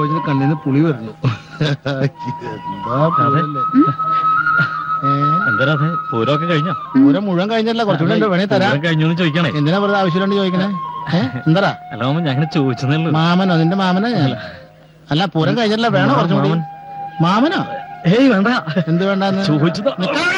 കോച്ചിന് കണ്ണിന് പുളി വരുന്നു എന്താ പൂരല്ലേ? ഏ? എന്താ രാധേ പൂരമൊക്കെ കഴിഞ്ഞോ പൂരം മുഴുവൻ കഴിഞ്ഞല്ല കുറച്ചുകൂടെ ഉണ്ട് വേണേ തരാം പൂരം കഴിഞ്ഞു എന്ന് ചോദിക്കണേ എന്തിനാ വെറുതെ ആവശ്യമില്ലാണ്ട് ചോദിക്കണേ ഏ? എന്താ അല്ല മാമൻ ഞാൻ അങ്ങനെ ചോദിച്ചതേ ഉള്ളൂ മാമനോ നിന്റെ മാമനോ ഞാൻ അല്ല പൂരം കഴിഞ്ഞല്ല വേണോ കുറച്ചും കൂടി മാമൻ. മാമനോ ഏയ് വേണ്ട എന്ത് വേണ്ടെന്ന് ചോദിച്ചതാ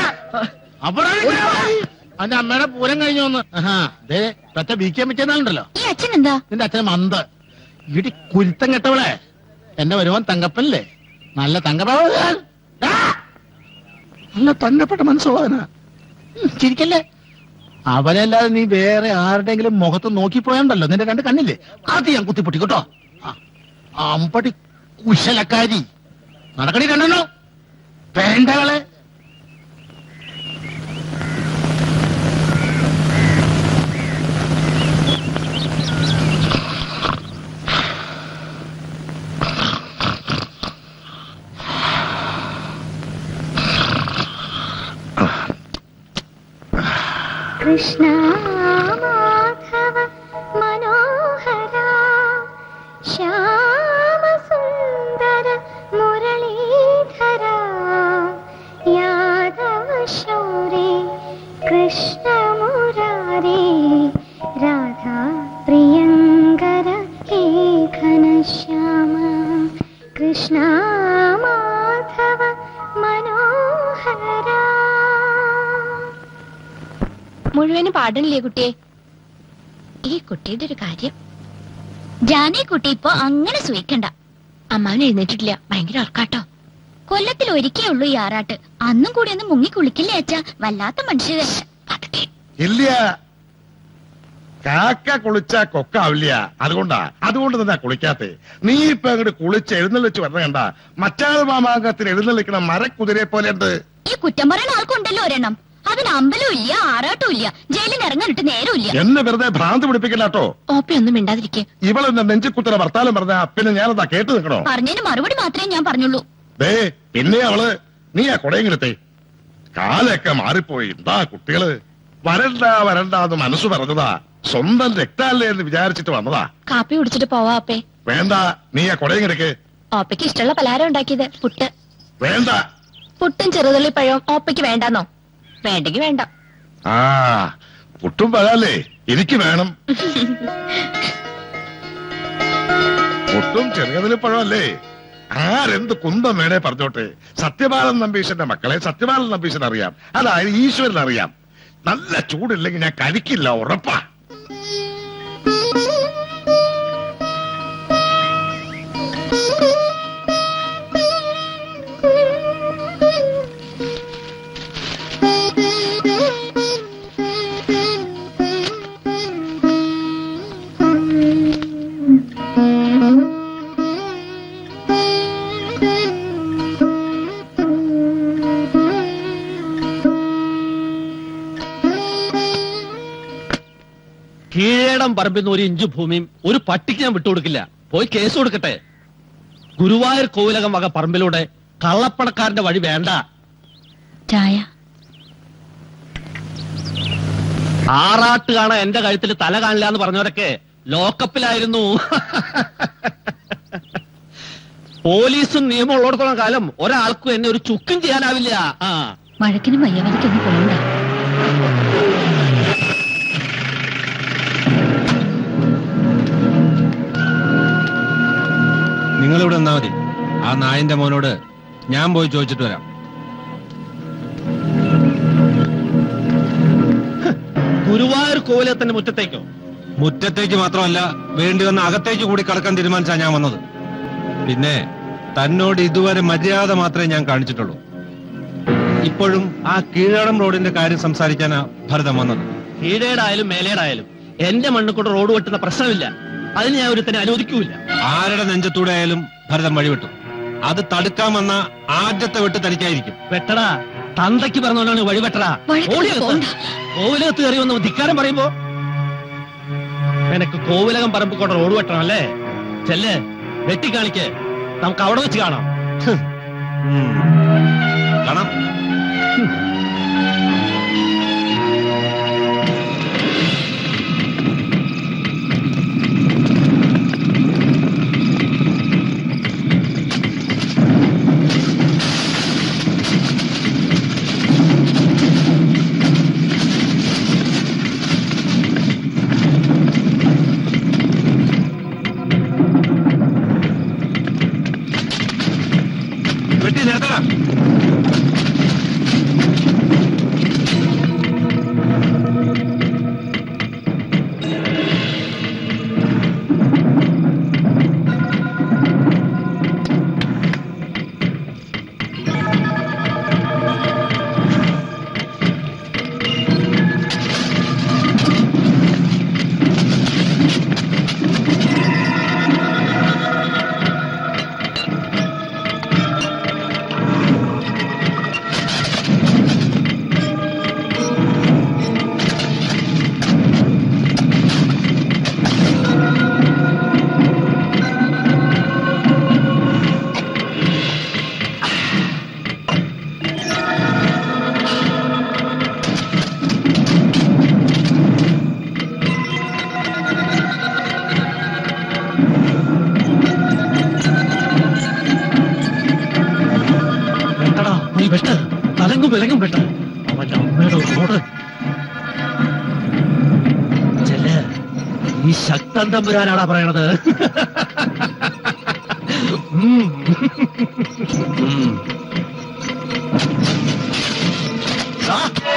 അവന്റെ അമ്മയുടെ പൂരം കഴിഞ്ഞു വന്ന് ആഹാ ദേ പറ്റ ബീക്കാൻ പറ്റിയെന്നാലുണ്ടല്ലോ ഈ അച്ഛൻ എന്താ നിന്റെ അച്ഛന് മന്ത് ഇടി കുരുത്തം കെട്ടവളെ എന്റെ വരുവാൻ തങ്കപ്പനല്ലേ നല്ല തങ്കപ്പ ആ! നല്ല തങ്കപ്പെട്ട മനസ്സുള്ളവനാ ഉം, ചിരിക്കല്ലേ അവനല്ലാതെ നീ വേറെ ആരുടെങ്കിലും മുഖത്ത് നോക്കിപ്പോയണ്ടല്ലോ നിന്റെ രണ്ട് കണ്ണില്ലേ അത് ഞാൻ കുത്തിപ്പൊട്ടി കേട്ടോ ആ, അമ്പടി കുശലക്കാരി നടക്കണി കണ്ടോ വേണ്ടകളെ കൃഷ്ണ മാധവ മനോഹര ശ്യാമ സുന്ദര മുരളീധര യാദവ ശൗരേ കൃഷ്ണ മുരാരേ രാധാ പ്രിയങ്കര ഹേ ഘനശ്യാമ കൃഷ്ണ മാധവ മനോഹര മുഴുവനും പാടണില്ലേ കുട്ടിയെ ഈ കുട്ടിയുടെ ഒരു കാര്യം ജാനെ കുട്ടി ഇപ്പൊ അങ്ങനെ സൂയിക്കണ്ട അമ്മാവൻ എഴുന്നേറ്റിട്ടില്ല ഭയങ്കര ഉറക്കാട്ടോ കൊല്ലത്തിൽ ഒരിക്കേ ഉള്ളൂ ഈ ആറാട്ട് അന്നും കൂടി ഒന്ന് മുങ്ങി കുളിക്കില്ലേ അച്ഛാ വല്ലാത്ത മനുഷ്യരെ പതുക്കെ ഇല്ല കാക്ക കുളിച്ചാ കൊക്കാവില്ല അതുകൊണ്ടാ അതുകൊണ്ട് തന്നെ കുളിക്കാത്തെ നീ ഇപ്പൊ അങ്ങോട്ട് കുളിച്ച് എഴുന്നള്ളിച്ച് വരണ കണ്ട മച്ചാൾ മാമാങ്കത്തിന് എഴുന്നള്ളിക്കണ മരക്കുതിരെ പോലെ ഉണ്ട് ഈ കുറ്റം പറയുന്ന ആൾക്കുണ്ടല്ലോ ഒരെണ്ണം അതിന് അമ്പലവും ഇല്ല ആറാട്ടും ഇല്ല ജയിലിൽ നിന്ന് ഇറങ്ങാനിട്ട് നേരവും ഇല്ല എന്നെ വെറുതെ ഭ്രാന്ത് പിടിപ്പിക്കലാട്ടോ ഓപ്പി ഒന്നും മിണ്ടാതിരിക്കെ ഇവളെന്നെ നെഞ്ചിക്കുത്തല വർത്താനം പറഞ്ഞ പിന്നെ ഞാനതാ കേട്ടു നിൽക്കണോ പറഞ്ഞതിന് മറുപടി മാത്രമേ ഞാൻ പറഞ്ഞുള്ളൂ ദേ പിന്നെ അവള് നീ ആ കൊടയെങ്കിലത്തെ കാലൊക്കെ മാറിപ്പോയി എന്താ കുട്ടികള് വരണ്ട വരണ്ട എന്ന് മനസ്സ് പറഞ്ഞതാ സ്വന്തം രക്തല്ലേ എന്ന് വിചാരിച്ചിട്ട് വന്നതാ കാപ്പി കുടിച്ചിട്ട് പോവാ അപ്പേ വേണ്ട നീ ആ കൊടയെങ്കിലക്ക് ഓപ്പയ്ക്ക് ഇഷ്ടമുള്ള പലഹാരം ഉണ്ടാക്കിയത് പുട്ട് വേണ്ട പുട്ടും ചെറുതുള്ളി പഴവും ഓപ്പയ്ക്ക് വേണ്ടാന്നോ വേണ്ടെങ്കി വേണ്ട ആ പുട്ടും പഴല്ലേ എനിക്ക് വേണം പുട്ടും ചെറിയതിൽ പഴമല്ലേ ആരെന്ത് കുന്തം വേണേ പറഞ്ഞോട്ടെ സത്യപാലൻ നമ്പീശന്റെ മക്കളെ സത്യപാലൻ നമ്പീശൻ അറിയാം അതായത് ഈശ്വരൻ അറിയാം നല്ല ചൂടില്ലെങ്കിൽ ഞാൻ കഴിക്കില്ല ഉറപ്പാ കീഴേടം പറമ്പിന്ന് ഒരു ഇഞ്ച് ഭൂമിയും ഒരു പട്ടിക്ക് ഞാൻ വിട്ടുകൊടുക്കില്ല പോയി കേസ് കൊടുക്കട്ടെ ഗുരുവായൂർ കോവിലകം വക പറമ്പിലൂടെ കള്ളപ്പണക്കാരന്റെ വഴി വേണ്ട ചായ ആറാട്ട് കാണാൻ എന്റെ കഴുത്തിൽ തല കാണില്ല എന്ന് പറഞ്ഞവരൊക്കെ ലോക്കപ്പിലായിരുന്നു പോലീസും നിയമം ഉള്ളിടത്തോളം കാലം ഒരാൾക്കും എന്നെ ഒരു ചുക്കും ചെയ്യാനാവില്ല ആ വഴക്കിനും വയ്യവതിക്കൊന്നും പോകണ്ട നിങ്ങൾ ഇവിടെ നിന്നാ മതി ആ നായന്റെ മോനോട് ഞാൻ പോയി ചോദിച്ചിട്ട് വരാം ഗുരുവായൂർ കോവിലത്തിന്റെ മുറ്റത്തേക്കോ മുറ്റത്തേക്ക് മാത്രമല്ല വേണ്ടി വന്ന അകത്തേക്ക് കൂടി കടക്കാൻ തീരുമാനിച്ചാ ഞാൻ വന്നത് പിന്നെ തന്നോട് ഇതുവരെ മര്യാദ മാത്രമേ ഞാൻ കാണിച്ചിട്ടുള്ളൂ ഇപ്പോഴും ആ കീഴടം റോഡിന്റെ കാര്യം സംസാരിക്കാനാ ഭരതം വന്നത് കീഴേടായാലും മേലേടായാലും എന്റെ മണ്ണിൽ കൊണ്ട് റോഡ് വെട്ടുന്ന പ്രശ്നമില്ല അതിന് ഞാൻ ഒരുത്തനെ അനുവദിക്കൂല ആരുടെ നെഞ്ചത്തൂടെ ആയാലും ഭരതം വഴിവിട്ടു അത് തടുക്കാമെന്ന ആദ്യത്തെ വെട്ട് തനിക്കായിരിക്കും വെട്ടടാ തന്തയ്ക്ക് പറഞ്ഞോണ്ടാണ് വഴി വെട്ടടാ വഴക്കിന് ഓടിയെടുത്ത്. പോണ്ട. കോവിലകത്ത് കയറി വന്ന് ധിക്കാരം പറയുമ്പോ നിനക്ക് കോവിലകം പറമ്പ് കൊണ്ട് റോഡ് വെട്ടണം അല്ലേ ചെല്ല് വെട്ടിക്കാണിക്ക് നമുക്ക് അവിടെ വെച്ച് കാണാം ഹ്. ഉം. കാണാം ഈ ശക്തൻ തമ്പുരാനാടാ പറയണത് ഉം. ഉം. ആ.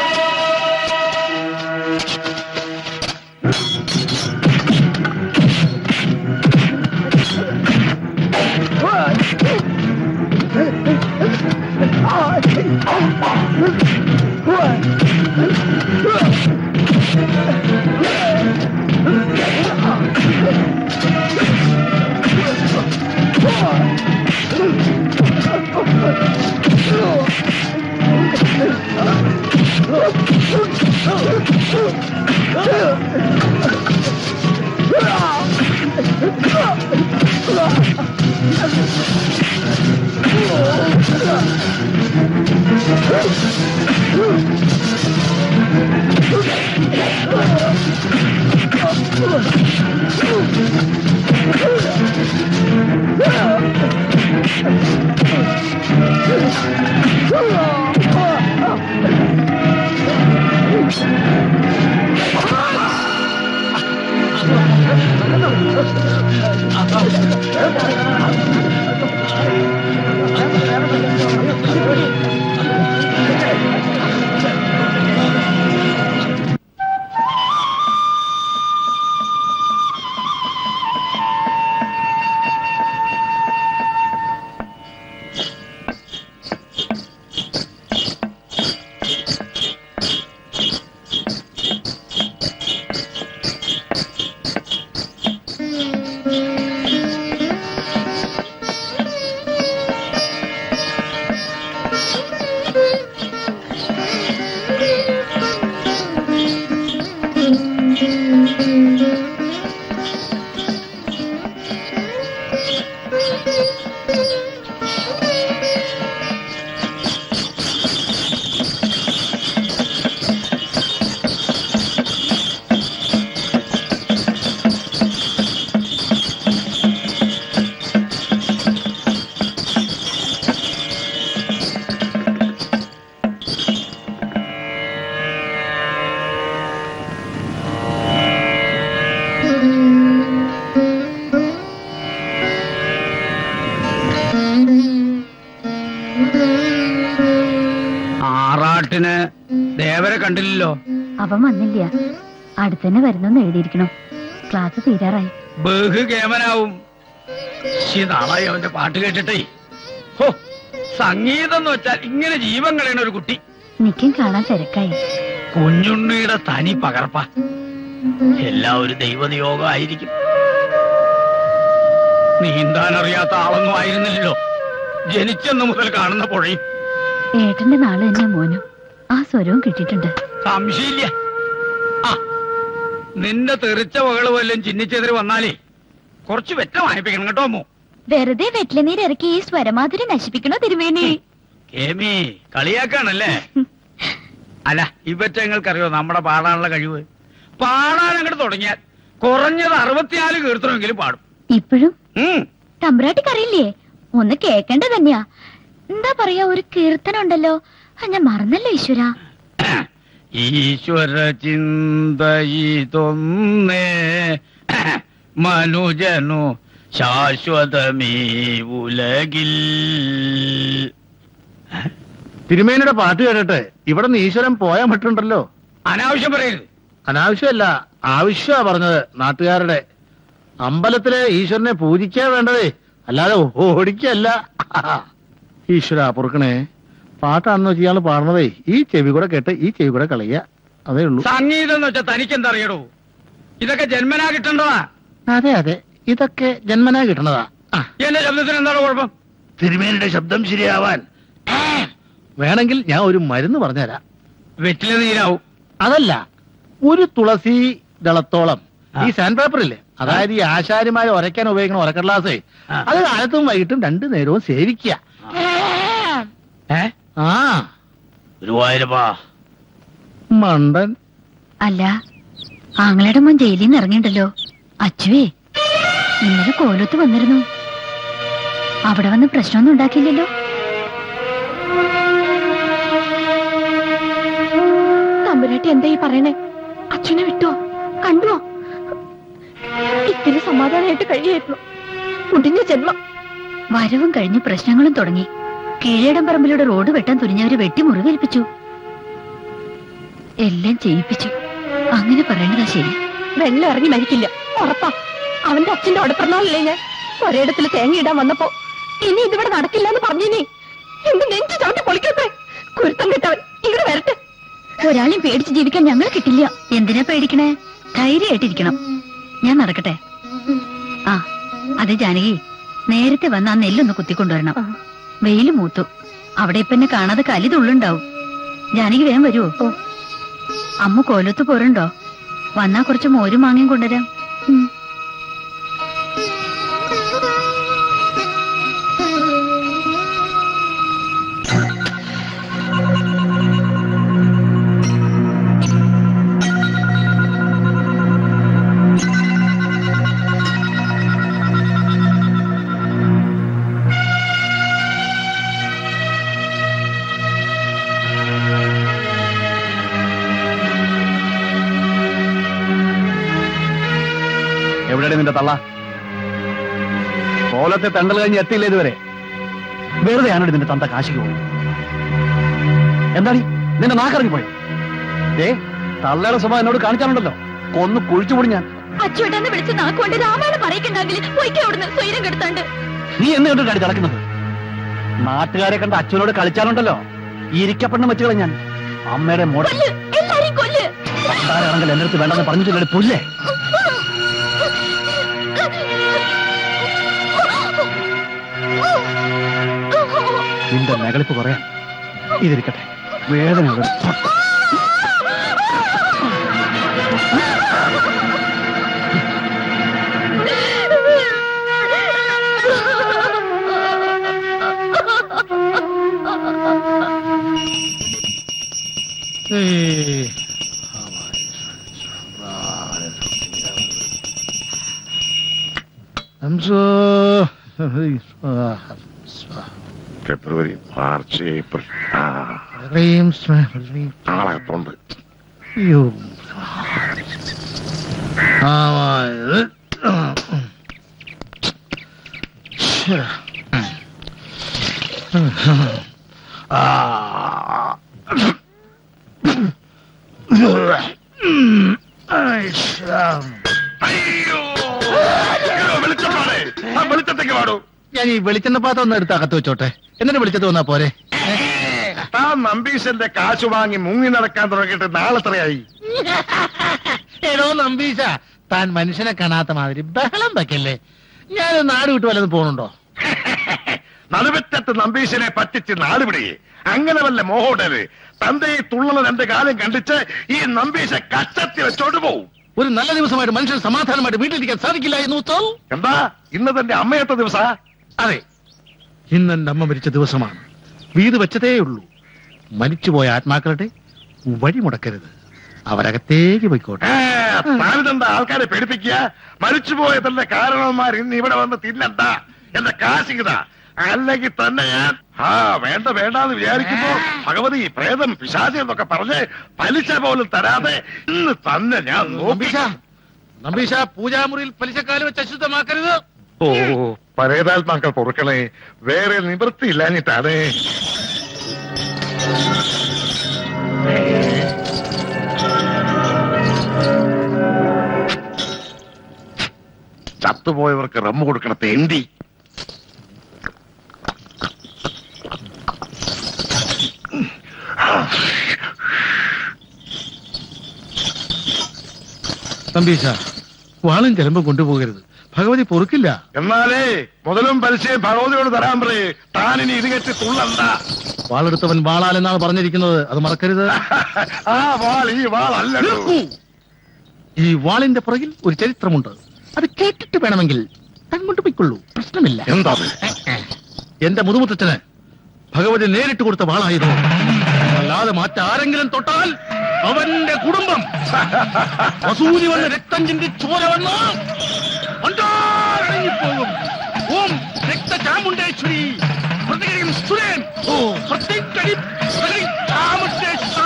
ആറാട്ടിന് ദേവരെ കണ്ടില്ലല്ലോ അവൻ വന്നില്ല അടുത്തന്നെ വരുന്നെന്ന് എഴുതിയിരിക്കണം ക്ലാസ് തീരാറായി ബഹു കേമനാവും ശ്ശി, നാളായി അവന്റെ പാട്ട് കേട്ടിട്ടേ ഹോ സംഗീതം എന്ന് വെച്ചാൽ ഇങ്ങനെ ജീവൻ കളയണ ഒരു കുട്ടി നിക്കും കാണാൻ തിരക്കായി കുഞ്ഞുണ്ണിയുടെ തനി പകർപ്പ എല്ലാം ഒരു ദൈവനിയോഗം ആയിരിക്കും നീന്താൻ അറിയാത്ത ആളൊന്നും ആയിരുന്നില്ലല്ലോ ജനിച്ചെന്ന് മുതൽ കാണുന്ന പുഴയും ഏട്ടന്റെ നാള് തന്നെ മോനും ആ സ്വരവും കിട്ടിയിട്ടുണ്ട് സംശയമില്ല ആ നിന്റെ തെറിച്ച വകള് വല്ലതും ചിന്നിച്ചെതിര് വന്നാലേ കുറച്ച് വെറ്റ വാങ്ങിപ്പിക്കണം കേട്ടോ അമ്മോ വെറുതെ വെറ്റിലനീര് ഇറക്കി ഈ സ്വരമാധുരി നശിപ്പിക്കണോ തിരുമേനി കേമി കളിയാക്കാണല്ലേ അല്ല ഇവറ്റങ്ങൾക്കറിയോ നമ്മുടെ പാടാനുള്ള കഴിവ് പാടാൻ അങ്ങോട്ട് തുടങ്ങിയാൽ കുറഞ്ഞത് അറുപത്തിനാല് കീർത്തനെങ്കിലും പാടും ഇപ്പോഴും ഉം. തമ്പ്രാട്ടിക്കറിയില്ലേ ഒന്ന് കേക്കണ്ട തന്നെയാ എന്താ പറയാ ഒരു കീർത്തനം ഉണ്ടല്ലോ ആ, ഞാൻ മറന്നല്ലോ ഈശ്വര ഈശ്വര ചിന്തയിതൊന്നേ മനുജനു ശാശ്വതമീ ഉലകിൽ തിരുമേനിയുടെ പാട്ട് കേട്ടിട്ട് ഇവിടെ നിന്ന് ഈശ്വരൻ പോയാൻ പറ്റുണ്ടല്ലോ അനാവശ്യം പറയരുത് അനാവശ്യമല്ല ആവശ്യമാ പറഞ്ഞത് നാട്ടുകാരുടെ അമ്പലത്തിലെ ഈശ്വരനെ പൂജിക്കാ വേണ്ടതേ അല്ലാതെ ഓടിക്കല്ല ഈശ്വര പൊറുക്കണേ പാട്ടാണെന്ന് വെച്ച് ഇയാള് പാടുന്നതേ ഈ ചെവി കൂടെ കേട്ട് ഈ ചെവി കൂടെ കളയുക അതേ ഉള്ളൂ സംഗീതം എന്ന് വെച്ചാൽ തനിക്ക് എന്താ അറിയടോ ഇതൊക്കെ ജന്മനാ കിട്ടേണ്ടതാ അതെ അതെ ഇതൊക്കെ ജന്മനാ കിട്ടണതാ ആ, എന്റെ ശബ്ദത്തിന് എന്താണ് കുഴപ്പം തിരുമേനിയുടെ ശബ്ദം ശരിയാവാൻ ആ, വേണമെങ്കിൽ ഞാൻ ഒരു മരുന്ന് പറഞ്ഞുതരാം വെറ്റില നീരാവും അതല്ല ഒരു തുളസി ദളത്തോളം ആ. ഈ സാൻഡ് പേപ്പർ ഇല്ലേ അതായത് ഈ ആശാരിമാരെ ഉരയ്ക്കാൻ ഉപയോഗിക്കുന്ന ഉരക്കടലാസേ ആ. അത് കാലത്തും വൈകിട്ടും രണ്ടു നേരവും സേവിക്കുക ഏ ആ ഗുരുവായൂരപ്പാ മണ്ടൻ അല്ല ആങ്ങളയുടെ മോൻ ജയിലിൽ നിന്ന് ഇറങ്ങിണ്ടല്ലോ അച്ചുവേ ഇന്നലെ കോലത്ത് വന്നിരുന്നു അവിടെ വന്ന് പ്രശ്നമൊന്നും ഉണ്ടാക്കിയില്ലല്ലോ തമ്പുരാട്ടി എന്താ ഈ പറയണേ അച്ഛനെ വിട്ടോ കണ്ടുവോ വീട്ടിൽ സമാധാനമായിട്ട് കഴിയായിരുന്നു മുടിഞ്ഞ ജന്മം വരവും കഴിഞ്ഞ് പ്രശ്നങ്ങളും തുടങ്ങി കീഴേടം പറമ്പിലൂടെ റോഡ് വെട്ടാൻ തുനിഞ്ഞവര് വെട്ടി മുറിവേൽപ്പിച്ചു എല്ലാം ചെയ്യിപ്പിച്ചു അങ്ങനെ പറയേണ്ടതാ ശരി വെള്ളം ഇറങ്ങി മരിക്കില്ല ഉറപ്പാ അവന്റെ അച്ഛന്റെ ഒടപ്പിറന്നാളല്ലേ ഞാൻ ഒരേടത്തിൽ തേങ്ങ ഇടാൻ വന്നപ്പോ ഇനി ഇതിവിടെ നടക്കില്ല എന്ന് പറഞ്ഞിനി എന്ത് നെഞ്ചു ചവിട്ടി പൊളിക്കട്ടെ കുരുത്തം കിട്ടവൻ ഇവിടെ വരട്ടെ ഒരാളെയും പേടിച്ച് ജീവിക്കാൻ ഞങ്ങൾ കിട്ടില്ല എന്തിനാ പേടിക്കണേ ധൈര്യമായിട്ടിരിക്കണം ഞാൻ നടക്കട്ടെ ആ അതെ ജാനകി നേരത്തെ വന്ന് ആ നെല്ലൊന്ന് കുത്തിക്കൊണ്ടുവരണം വെയില് മൂത്തു അവിടെ ഇപ്പൊ എന്നെ കാണാതെ കലി തുള്ളുണ്ടാവും ജാനകി വേഗം വരുവോ അമ്മ കോലത്ത് പോരുണ്ടോ വന്നാ കുറച്ച് മോരും മാങ്ങയും കൊണ്ടുവരാം ഉം. എവിടെയാണ് നിന്റെ തള്ള കോലത്തെ തണ്ടൽ കഴിഞ്ഞ് എത്തിയില്ല ഇതുവരെ വെറുതെ ആണോ നിന്റെ തന്ത കാശിക്ക് പോകും എന്താടി നിന്റെ നാക്കിറങ്ങി പോയോ ഏ തള്ളയുടെ സ്വഭാവം എന്നോട് കാണിച്ചാലുണ്ടല്ലോ കൊന്ന് കുഴിച്ചുപൊടി ഞാൻ അച്ചുവേട്ടനെ വിളിച്ച് നാക്കുകൊണ്ട് രാമായണം പറയിക്കണ്ടെങ്കിൽ പൊയ്ക്കെ അവിടുന്ന് സ്വൈരം കെടുത്താണ്ട് നീ എന്ന് കണ്ടു കളി നടക്കുന്നത് നാട്ടുകാരെ കണ്ട അച്ഛനോട് കളിച്ചാലുണ്ടല്ലോ ഇരിക്കപ്പെടുന്ന വെച്ചുകളെ ഞാൻ അമ്മയുടെ മോട കൊല്ല് എല്ലാരെയും കൊല്ല് ആണെങ്കിൽ എന്റെ അടുത്ത് വേണ്ടെന്ന് പറഞ്ഞിട്ടില്ലേ പുല്ലേ നിന്റെ നകളിപ്പ് പറയാൻ ഇതിരിക്കട്ടെ വേദന ഒരു തൊട്ട്. ഫെബ്രുവരി മാർച്ച് ഏപ്രിൽ ആ ആളകത്തുണ്ട് അയ്യോ അയ്യോ, വെളിച്ചം പാടേ ആ വെളിച്ചത്തേക്ക് പാടൂ ഞാൻ ഈ വെളിച്ചെണ്ണ പാത്രം ഒന്ന് എടുത്ത് അകത്ത് വെച്ചോട്ടെ എന്നിട്ട് വെളിച്ചത്ത് വന്നാ പോരെ താൻ നമ്പീശന്റെ കാശ് വാങ്ങി മുങ്ങി നടക്കാൻ തുടങ്ങിയിട്ട് നാളെത്രയായി ഏതോ നമ്പീശ താൻ മനുഷ്യനെ കാണാത്ത മാതിരി ബഹളം വെക്കല്ലേ ഞാൻ നാട് വിട്ട് വല്ലതും പോണുണ്ടോ നടുവറ്റത്ത് നമ്പീശനെ പറ്റിച്ച് നാടുപിടി അങ്ങനെ വല്ല മോഹോടര് തന്റെ ഈ തുള്ളണ രണ്ട് കാലം കണ്ടിച്ച് ഈ നമ്പീശ കച്ചത്തി വെച്ചോണ്ട് പോവും ഒരു നല്ല ദിവസമായിട്ട് മനുഷ്യൻ സമാധാനമായിട്ട് വീട്ടിലിരിക്കാൻ സാധിക്കില്ല എന്ന് വെച്ചാൽ എന്താ ഇന്ന് തന്റെ അമ്മയത്തെ ദിവസ അതെ ഇന്ന് എന്റെ അമ്മ മരിച്ച ദിവസമാണ് വീട് വെച്ചതേ ഉള്ളൂ മരിച്ചുപോയ ആത്മാക്കളുടെ വഴി മുടക്കരുത് അവരകത്തേക്ക് പോയിക്കോട്ടെ താനിതെന്ത ആൾക്കാരെ പേടിപ്പിക്കുക മരിച്ചുപോയ തന്റെ കാരണവന്മാർ ഇന്ന് ഇവിടെ വന്ന് തിന്നണ്ട എന്റെ കാശിക്കത അല്ലെങ്കിൽ തന്നെ ഞാൻ ആ വേണ്ട വേണ്ടാന്ന് വിചാരിക്കുമ്പോ ഭഗവതി പ്രേതം പിശാചി എന്നൊക്കെ പറഞ്ഞ് പലിശ പോലും തരാതെ ഇന്ന് തന്നെ ഞാൻ നോക്കി നമ്പീശ നമ്പീശ പൂജാമുറിയിൽ പലിശക്കാല് വെച്ച് അശുദ്ധമാക്കരുത് ഓ പരേതാത്മാക്കൾ പൊറുക്കളെ വേറെ നിവൃത്തിയില്ലാഞ്ഞിട്ടാണ് ചത്തുപോയവർക്ക് റമ്മ് കൊടുക്കണ തേണ്ടി നമ്പീശ വാളും ചിലമ്പും കൊണ്ടുപോകരുത് ഭഗവതി പൊറുക്കില്ല എന്നാലേ മുതലും പലിശയും ഭഗവതിയോട് തരാൻ പറയേ താനിനി ഇത് കെട്ടി തുള്ളണ്ട വാളെടുത്തവൻ വാളാലെന്നാണ് പറഞ്ഞിരിക്കുന്നത് അത് മറക്കരുത് ആ വാൾ ഈ വാൾ അല്ലല്ലോ നിൽക്കൂ. ഈ വാളിന്റെ പുറകിൽ ഒരു ചരിത്രമുണ്ട് അത് കേട്ടിട്ട് വേണമെങ്കിൽ അങ്ങോട്ട് പോയിക്കൊള്ളൂ പ്രശ്നമില്ല എന്താ എന്റെ മുതുമുത്തച്ഛന് ഭഗവതി നേരിട്ട് കൊടുത്ത വാളായത് അല്ലാതെ മറ്റാരെങ്കിലും തൊട്ടാൽ അവന്റെ കുടുംബം വസൂരി വന്ന് രക്തം ചിന്തി ചോര വന്ന് അണ്ടാറടങ്ങിപ്പോകും. ഓം രക്തചാമുണ്ടേശ്വരി പ്രതികരിയും സുരേൻ ഓ പ്രതികരി പ്രതി ചാമുണ്ടേശ്വര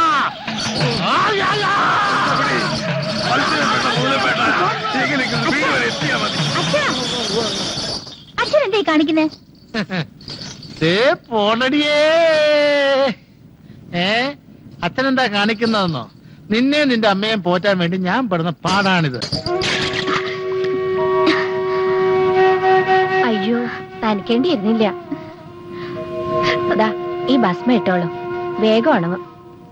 ആ, യാ, യാ. മത്സ്യം വേണ്ട മുതലും വേണ്ട എങ്ങനെയെങ്കിലും വീട് വരെ എത്തിയാ മതി കാണിക്കുന്നേ ദേ പോണടിയേ ഏ അച്ഛനെന്താ കാണിക്കുന്നതെന്നോ നിന്നെ നിന്റെ അമ്മയും പോറ്റാൻ വേണ്ടി ഞാൻ പെടുന്ന പാടാണിത് അയ്യോ നനയ്ക്കേണ്ടിയിരുന്നില്ല അതാ ഈ ഭസ്മ ഇട്ടോളൂ വേഗം ഉണങ്ങും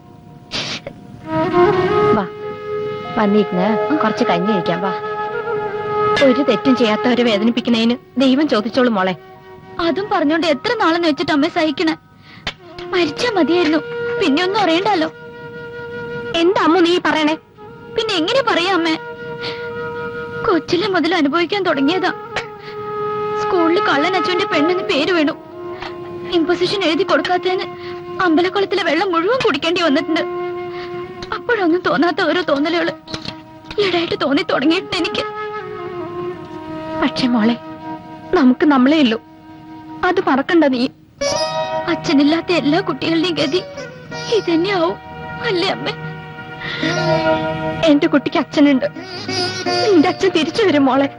വാ വന്നിരുന്ന് കുറച്ച് കഞ്ഞി കഴിക്കാം വാ ഒരു തെറ്റും ചെയ്യാത്തവരെ വേദനിപ്പിക്കുന്നതിന് ദൈവം ചോദിച്ചോളൂ മോളെ അതും പറഞ്ഞോണ്ട് എത്ര നാളെന്ന് വെച്ചിട്ട് അമ്മ സഹിക്കണേ മരിച്ചാ മതിയായിരുന്നു പിന്നെ ഒന്നും അറിയണ്ടല്ലോ എന്താ അമ്മ നീ പറയണേ പിന്നെ എങ്ങനെ പറയാ അമ്മേ കൊച്ചിലെ മുതൽ അനുഭവിക്കാൻ തുടങ്ങിയതാ സ്കൂളിൽ കള്ളൻ അച്ഛന്റെ പെണ്ണെന്ന് പേര് വീണു ഇമ്പോസിഷൻ എഴുതി കൊടുക്കാത്തതിന് അമ്പലക്കുളത്തിലെ വെള്ളം മുഴുവൻ കുടിക്കേണ്ടി വന്നിട്ടുണ്ട് അപ്പോഴൊന്നും തോന്നാത്ത ഓരോ തോന്നലുകള് ഈടായിട്ട് തോന്നി തുടങ്ങിയിട്ടുണ്ട് എനിക്ക് പക്ഷെ മോളെ നമുക്ക് നമ്മളെ ഉള്ളൂ അത് മറക്കണ്ട നീ അച്ഛനില്ലാത്ത എല്ലാ കുട്ടികളുടെയും ഗതി ഇതന്നെയാവും അല്ലേ അമ്മേ എന്റെ കുട്ടിക്ക് അച്ഛനുണ്ട് നിന്റെ അച്ഛൻ തിരിച്ചു വരും മോളെ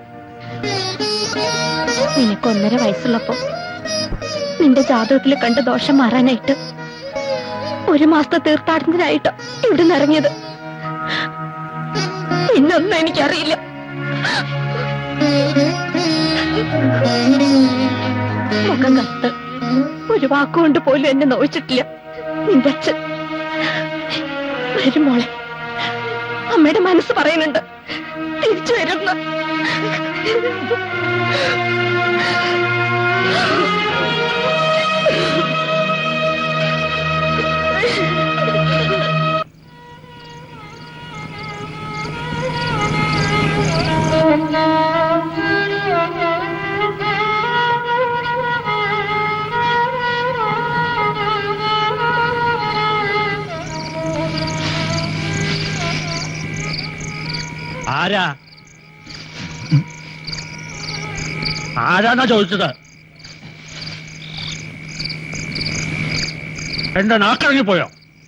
നിനക്ക് ഒന്നര വയസ്സുള്ളപ്പോ നിന്റെ ജാതകത്തിൽ കണ്ട ദോഷം മാറാനായിട്ട് ഒരു മാസത്തെ തീർത്ഥാടനത്തിനായിട്ട് ഇവിടെ നിന്ന് ഇറങ്ങിയത് പിന്നൊന്നും എനിക്കറിയില്ല മുഖം കത്ത് ഒരു വാക്കുകൊണ്ട് പോലും എന്നെ നോവിച്ചിട്ടില്ല നിന്റെ അച്ഛൻ വരും മോളെ അമ്മയുടെ മനസ്സ് പറയുന്നുണ്ട് തിരിച്ചു വരുന്ന ആരാ ആരാന്നാ ചോദിച്ചത് എന്റെ നാക്കിറങ്ങിപ്പോയോ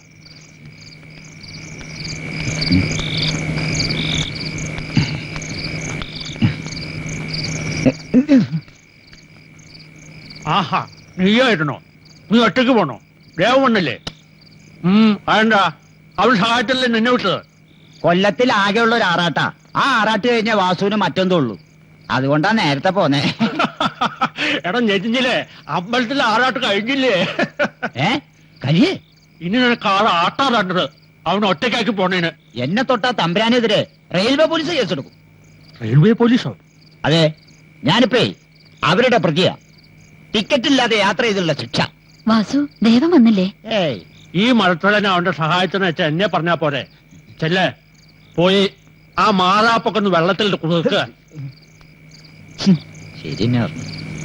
ആഹാ നീയായിരുന്നോ നീ ഒറ്റയ്ക്ക് പോണോ ദേവമണ്ണല്ലേ ഉം അതെന്താ അവൾ സഹായത്തിലല്ലേ നിന്നെ വിട്ടത് കൊല്ലത്തിൽ ആകെയുള്ള ഒരു ആറാട്ടാ ആ ആറാട്ട് കഴിഞ്ഞ വാസുവിന് മറ്റൊന്നും ഉള്ളൂ അതുകൊണ്ടാ നേരത്തെ പോന്നെ എടാ ഞെരിഞ്ഞില്ലേ അമ്പലത്തിൽ ആറാട്ട് കഴിഞ്ഞില്ലേ ഏ കരിയേ ഇനി നിനക്ക് ആളെ ആട്ടാ തണ്ടത് അവൻ ഒറ്റയ്ക്കാക്കി പോണേന് എന്നെ തൊട്ടാ തമ്പുരാനെതിരെ റെയിൽവേ പോലീസ് കേസെടുക്കും റെയിൽവേ പോലീസോ അതെ ഞാനിപ്പേ അവരുടെ പ്രതിയാ ടിക്കറ്റ് ഇല്ലാതെ യാത്ര ചെയ്തുള്ള ശിക്ഷ വാസു ദേവൻ വന്നില്ലേ ഏയ് ഈ മഴത്തലനെ അവന്റെ സഹായത്തിന് വെച്ച എന്നെ പറഞ്ഞാ പോരെ ചെല്ലേ പോയി ആ മാറാപ്പൊക്കെ ഒന്ന് വെള്ളത്തിൽ കുതിർക്കുക ശരി തന്നെ പറഞ്ഞു.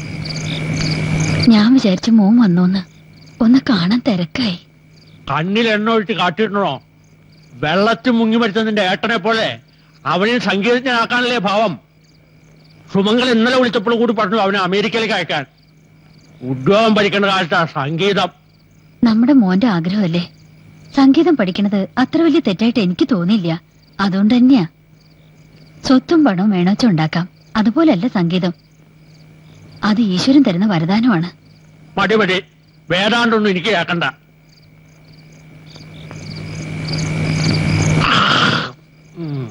ഞാൻ വിചാരിച്ചു മോൻ വന്നോന്ന് ഒന്ന് കാണാൻ തിരക്കായി കണ്ണിൽ എണ്ണ ഒഴിച്ച് കാട്ടിയിട്ടുണ്ടോ വെള്ളത്തിൽ മുങ്ങി മരിച്ച നിന്റെ ഏട്ടനെ പോലെ അവനെ സംഗീതജ്ഞനാക്കാനല്ലേ ഭാവം സുമംഗൽ ഇന്നലെ വിളിച്ചപ്പോൾ കൂടി പറഞ്ഞു അവനെ അമേരിക്കയിലേക്ക് അയക്കാൻ ഉദ്യോഗം പഠിക്കേണ്ട കാലത്താ സംഗീതം നമ്മുടെ മോന്റെ ആഗ്രഹമല്ലേ സംഗീതം പഠിക്കണത് അത്ര വലിയ തെറ്റായിട്ട് എനിക്ക് തോന്നിയില്ല അതുകൊണ്ട് തന്നെയാ സ്വത്തും പണവും വേണോച്ച ഉണ്ടാക്കാം അതുപോലല്ല സംഗീതം അത് ഈശ്വരൻ തരുന്ന വരദാനമാണ് മടി മടി വേദാണ്ടൊന്നും എനിക്ക് കേക്കണ്ട ഉം.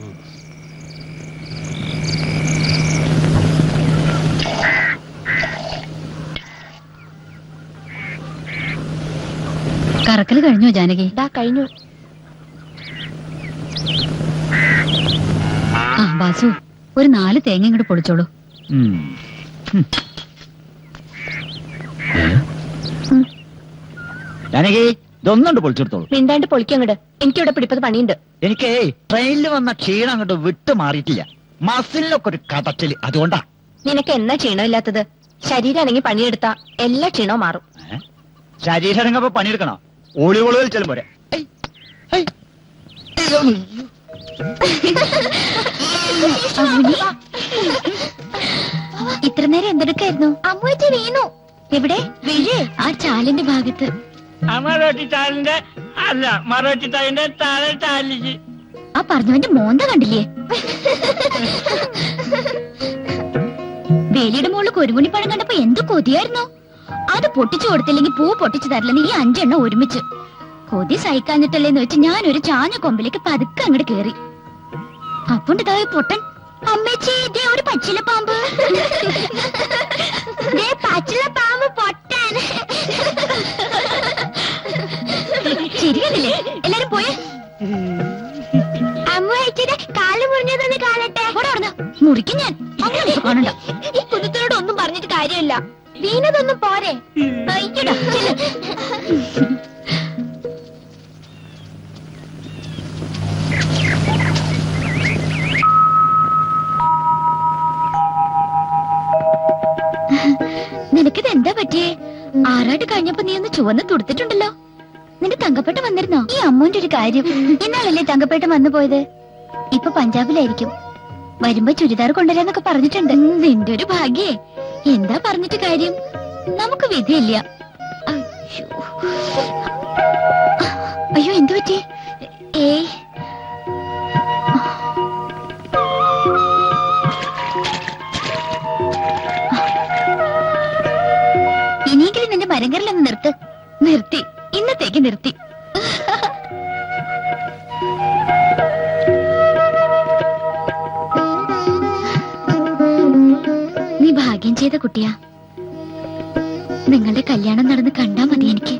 കറക്കല് കഴിഞ്ഞോ ജാനകി കഴിഞ്ഞു ആ ബാസു ഒരു നാല് തേങ്ങ ഇങ്ങോട്ട് പൊളിച്ചോളൂ ഉം. ഹും. ഏ? ജാനകി ഇതൊന്നുണ്ട് പൊളിച്ചെടുത്തോളൂ മിണ്ടാണ്ട് പൊളിക്കങ്ങട് എനിക്കിവിടെ പിടിപ്പത് പണിയുണ്ട് എനിക്ക് ട്രെയിനിൽ വന്ന ക്ഷീണം അങ്ങോട്ട് വിട്ടു മാറിയിട്ടില്ല മസിലിനൊക്കെ ഒരു കടച്ചില് അതുകൊണ്ടാ നിനക്ക് എന്നാ ക്ഷീണമില്ലാത്തത് ശരീരാണെങ്കിൽ പണിയെടുത്താ എല്ലാ ക്ഷീണവും മാറും ഏ? ശരീരം ഇറങ്ങപ്പോ പണിയെടുക്കണോ ഓളി ഓളി കളിച്ചാലും പോരെ ഐ, ഐ. ഇത്ര നേരം എന്തെടുക്കായിരുന്നു അമ്മൂച്ചി വീണു എവിടെ വീഴേ ആ ചാലിന്റെ ഭാഗത്ത് അമറോട്ടിത്താലിന്റെ അല്ല മറോട്ടിത്താലിന്റെ താഴെ ചാലിച്ച് ആ പറഞ്ഞവന്റെ മോന്ത കണ്ടില്ലേ വേലിയുടെ മുകളിൽ കുരുമുണിപ്പഴം കണ്ടപ്പോ എന്ത് കൊതിയായിരുന്നു അത് പൊട്ടിച്ചു കൊടുത്തില്ലെങ്കിൽ പൂ പൊട്ടിച്ചു തരില്ലെന്ന് ഈ അഞ്ചെണ്ണം ഒരുമിച്ച് കൊതി സഹിക്കാഞ്ഞിട്ടല്ലേന്ന് വെച്ച് ഞാൻ ഒരു ചാഞ്ഞ കൊമ്പിലേക്ക് പതുക്കെ അങ്ങോട്ട് കേറി അപ്പോണ്ട് ഇതാ ഈ പൊട്ടൻ അമ്മച്ചി ദേ ഒരു പച്ചില പാമ്പ് ദേ പച്ചില പാമ്പ് പൊട്ടൻ ശരിയല്ലേ എല്ലാരും പോയേ അമ്മ അയച്ചത് കാല് മുറിഞ്ഞതൊന്ന് കാണട്ടെ മുറിക്കും ഞാൻ അങ്ങനെ കാണണ്ട ഈ കുഞ്ഞിനോട് ഒന്നും പറഞ്ഞിട്ട് കാര്യമില്ല വീണതൊന്നും പോരെ അയ്യടാ, ചെല്ല്. നിനക്കിത് എന്താ പറ്റിയേ ആറാട്ട് കഴിഞ്ഞപ്പോ നീ ഒന്ന് ചുവന്ന് തുടുത്തിട്ടുണ്ടല്ലോ നിന്റെ തങ്കപ്പെട്ട വന്നിരുന്നോ ഈ അമ്മൂന്റെ ഒരു കാര്യം ഇന്നാളല്ലേ തങ്കപ്പെട്ട വന്നു പോയത് ഇപ്പൊ പഞ്ചാബിലായിരിക്കും വരുമ്പോ ചുരിദാർ കൊണ്ടുവരാന്നൊക്കെ പറഞ്ഞിട്ടുണ്ട് നിന്റെ ഒരു ഭാഗ്യേ എന്താ പറഞ്ഞിട്ട് കാര്യം നമുക്ക് വിധിയില്ല അയ്യോ. അയ്യോ എന്തു പറ്റി ഏയ് ഇനിയെങ്കിലും നിന്റെ മരങ്കറിലൊന്ന് നിർത്ത് നിർത്തി ഇന്നത്തേക്ക് നിർത്തി നീ ഭാഗ്യം ചെയ്ത കുട്ടിയാ നിങ്ങളുടെ കല്യാണം നടന്ന് കണ്ടാ മതി എനിക്ക്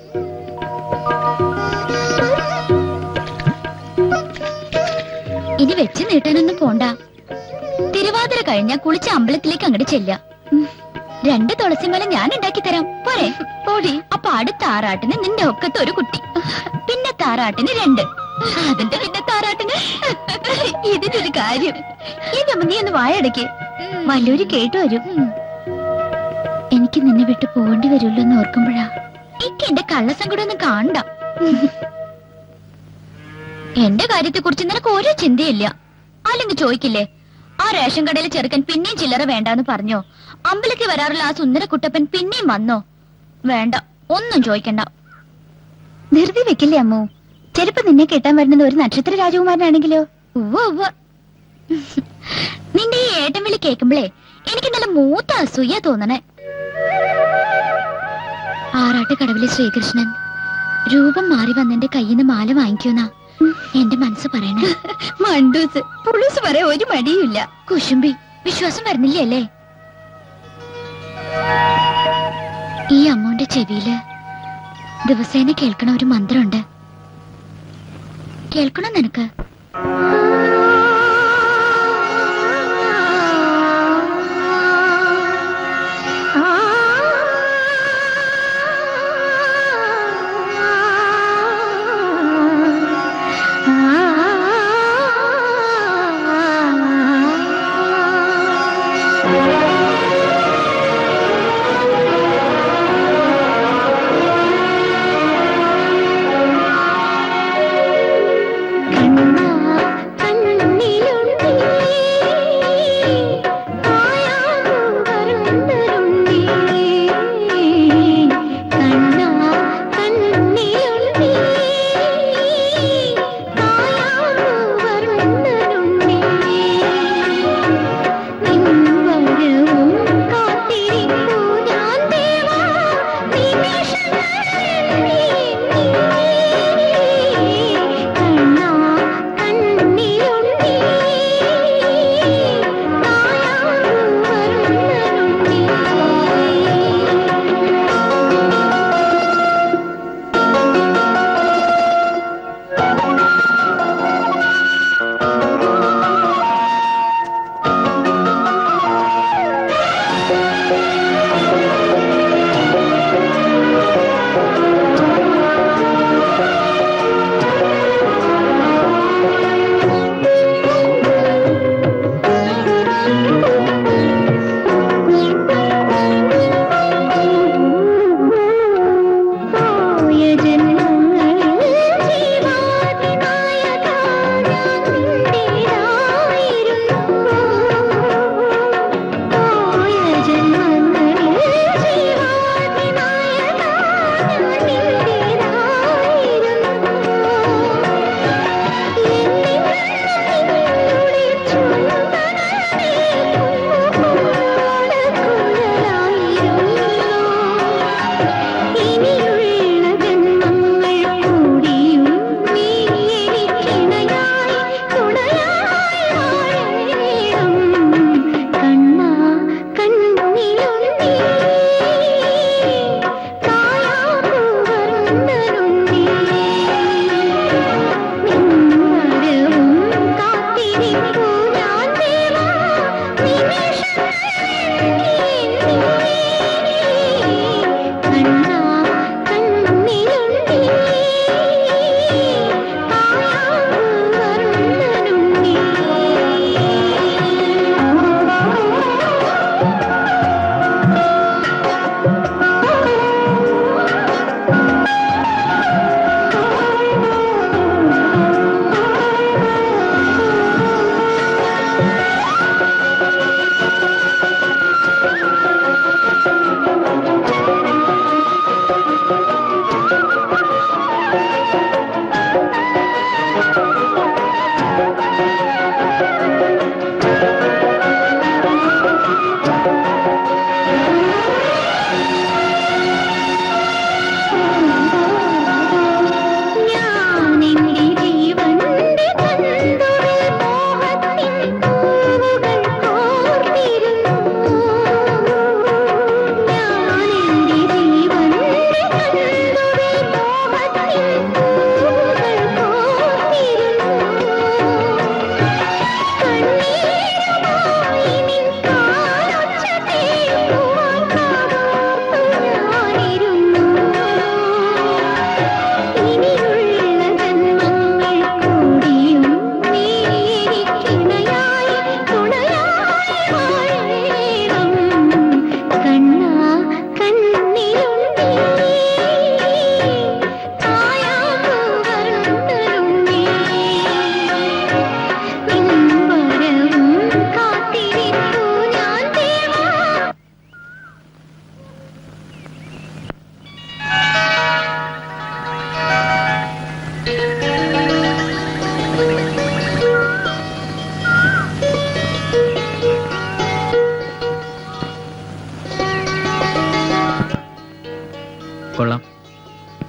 ഇനി വെച്ച് നീട്ടാനൊന്നും പോണ്ട തിരുവാതിര കഴിഞ്ഞാ കുളിച്ച അമ്പലത്തിലേക്ക് അങ്ങോട്ട് ചെല്ല രണ്ട് തുളസിമല ഞാൻ ഉണ്ടാക്കി തരാം പോരെ ഓടി അപ്പൊ അടുത്ത ആറാട്ടിന് നിന്റെ ഒക്കത്ത് ഒരു കുട്ടി പിന്നെ താറാട്ടിന് രണ്ട് അതിന്റെ പിന്നെ താറാട്ടിന് ഇതിനൊരു കാര്യം ഈ നമ്മ നീ ഒന്ന് വായടക്ക് വല്ലൂര് കേട്ടു വരും എനിക്ക് നിന്നെ വിട്ട് പോകേണ്ടി വരുമല്ലോ എന്ന് ഓർക്കുമ്പോഴാ എനിക്ക് എന്റെ കള്ളസങ്കടം ഒന്നും കാണണ്ട എന്റെ കാര്യത്തെ കുറിച്ച് നിനക്ക് ഒരു ചിന്തയില്ല അല്ലെങ്കിൽ ചോദിക്കില്ലേ ആ റേഷൻ കടയിലെ ചെറുക്കൻ പിന്നെയും ചില്ലറ വേണ്ടാന്ന് പറഞ്ഞോ അമ്പലക്ക് വരാറുള്ള ആ സുന്ദര കുട്ടപ്പൻ പിന്നെയും വന്നോ വേണ്ട ഒന്നും ചോദിക്കണ്ട ധൃതി വെക്കില്ലേ അമ്മു ചെരുപ്പ് നിന്നെ കെട്ടാൻ വരുന്നത് ഒരു നക്ഷത്ര രാജകുമാരനാണെങ്കിലോ ഉവ്വ ഉവ്വ നിന്റെ ഈ ഏട്ടൻ വിളി കേൾക്കുമ്പളേ എനിക്ക് നല്ല മൂത്ത അസൂയ തോന്നണേ ആറാട്ട് കടവിലെ ശ്രീകൃഷ്ണൻ രൂപം മാറി വന്നെന്റെ കയ്യിൽ നിന്ന് മാല വാങ്ങിക്കൂന്നാ എന്റെ മനസ്സ് പറയണേ മണ്ടൂസ് പുളൂസ് പറയാൻ ഒരു മടിയുമില്ല കുശുംബി വിശ്വാസം വരുന്നില്ലേ അല്ലേ ഈ അമ്മോന്റെ ചെവിയില് ദിവസേന കേൾക്കണ ഒരു മന്ത്രമുണ്ട് കേൾക്കണോ നിനക്ക് കണ്ണാ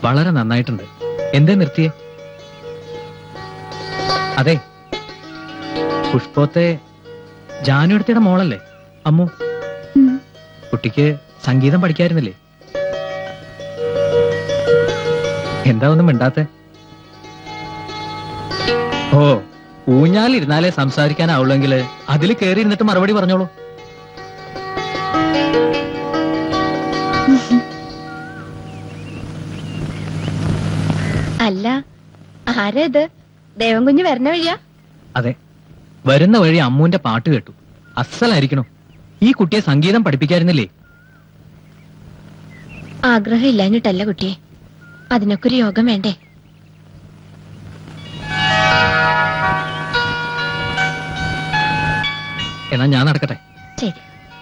വളരെ നന്നായിട്ടുണ്ട് എന്തേ നിർത്തിയേ അതെ പുഷ്പോത്തെ ജാനുടുത്തിയുടെ മോളല്ലേ അമ്മു ഉം. കുട്ടിക്ക് സംഗീതം പഠിക്കായിരുന്നില്ലേ എന്താ ഒന്നും മിണ്ടാത്തെ ഓ ഊഞ്ഞാലിരുന്നാലേ സംസാരിക്കാനാവുള്ളെങ്കിൽ അതിൽ കയറി ഇരുന്നിട്ട് മറുപടി പറഞ്ഞോളൂ അല്ല ആരാ ഇത് ദേവൻ കുഞ്ഞ് വരണ വഴിയാ അതെ വരുന്ന വഴി അമ്മുവിന്റെ പാട്ട് കേട്ടു അസലായിരിക്കണോ ഈ കുട്ടിയെ സംഗീതം പഠിപ്പിക്കായിരുന്നില്ലേ ആഗ്രഹം ഇല്ലാഞ്ഞിട്ടല്ല കുട്ടിയെ അതിനൊക്കെ ഒരു യോഗം വേണ്ടേ എന്നാ ഞാൻ നടക്കട്ടെ ശരി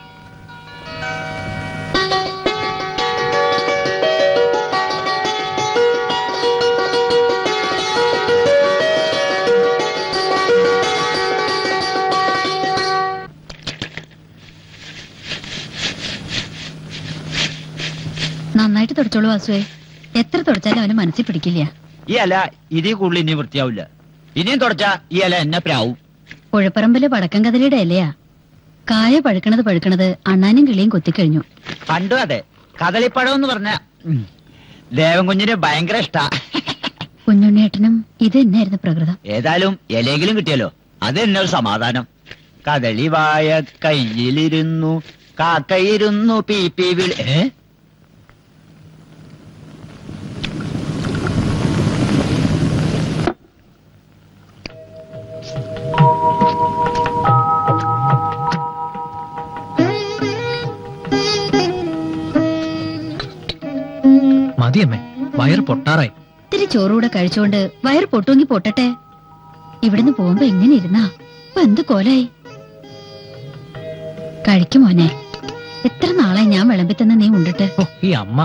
നന്നായിട്ട് തുടച്ചോളൂ വാസുവേ എത്ര തുടച്ചാലും അവന് മനസ്സിൽ പിടിക്കില്ല ഈ ഇല ഇതിൽ കൂടുതൽ ഇനി വൃത്തിയാവില്ല ഇനിയും തുടച്ചാ ഈ ഇല എന്നെ പ്രാവും പുഴപ്പറമ്പിലെ വടക്കൻ കദലിയുടെ ഇലയാ കായ പഴുക്കണത് പഴുക്കണത് അണ്ണാനും കിളിയും കൊത്തിക്കഴിഞ്ഞു പണ്ടും അതെ കദളിപ്പഴം എന്ന് പറഞ്ഞ ദേവൻ കുഞ്ഞിന് ഭയങ്കര ഇഷ്ടാ കുഞ്ഞുണ്ണിയേട്ടനും ഇത് തന്നെയായിരുന്നു പ്രകൃതം ഏതായാലും ഇലയെങ്കിലും കിട്ടിയല്ലോ അത് തന്നെ ഒരു സമാധാനം കദളി വായ കയ്യിലിരുന്നു കാക്കയിരുന്നു പി പി വിളി ഏ മതിയമ്മേ വയറ് പൊട്ടാറായി ഇത്തിരി ചോറുകൂടെ കഴിച്ചുകൊണ്ട് വയറ് പൊട്ടുമെങ്കി പൊട്ടട്ടെ ഇവിടുന്ന് പോകുമ്പോ എങ്ങനെ ഇരുന്നാ ഇപ്പൊ എന്ത് കോലായി കഴിക്കും മോനെ എത്ര നാളായി ഞാൻ വിളമ്പിത്തന്ന നീ ഉണ്ടിട്ട് ഓ ഈ അമ്മ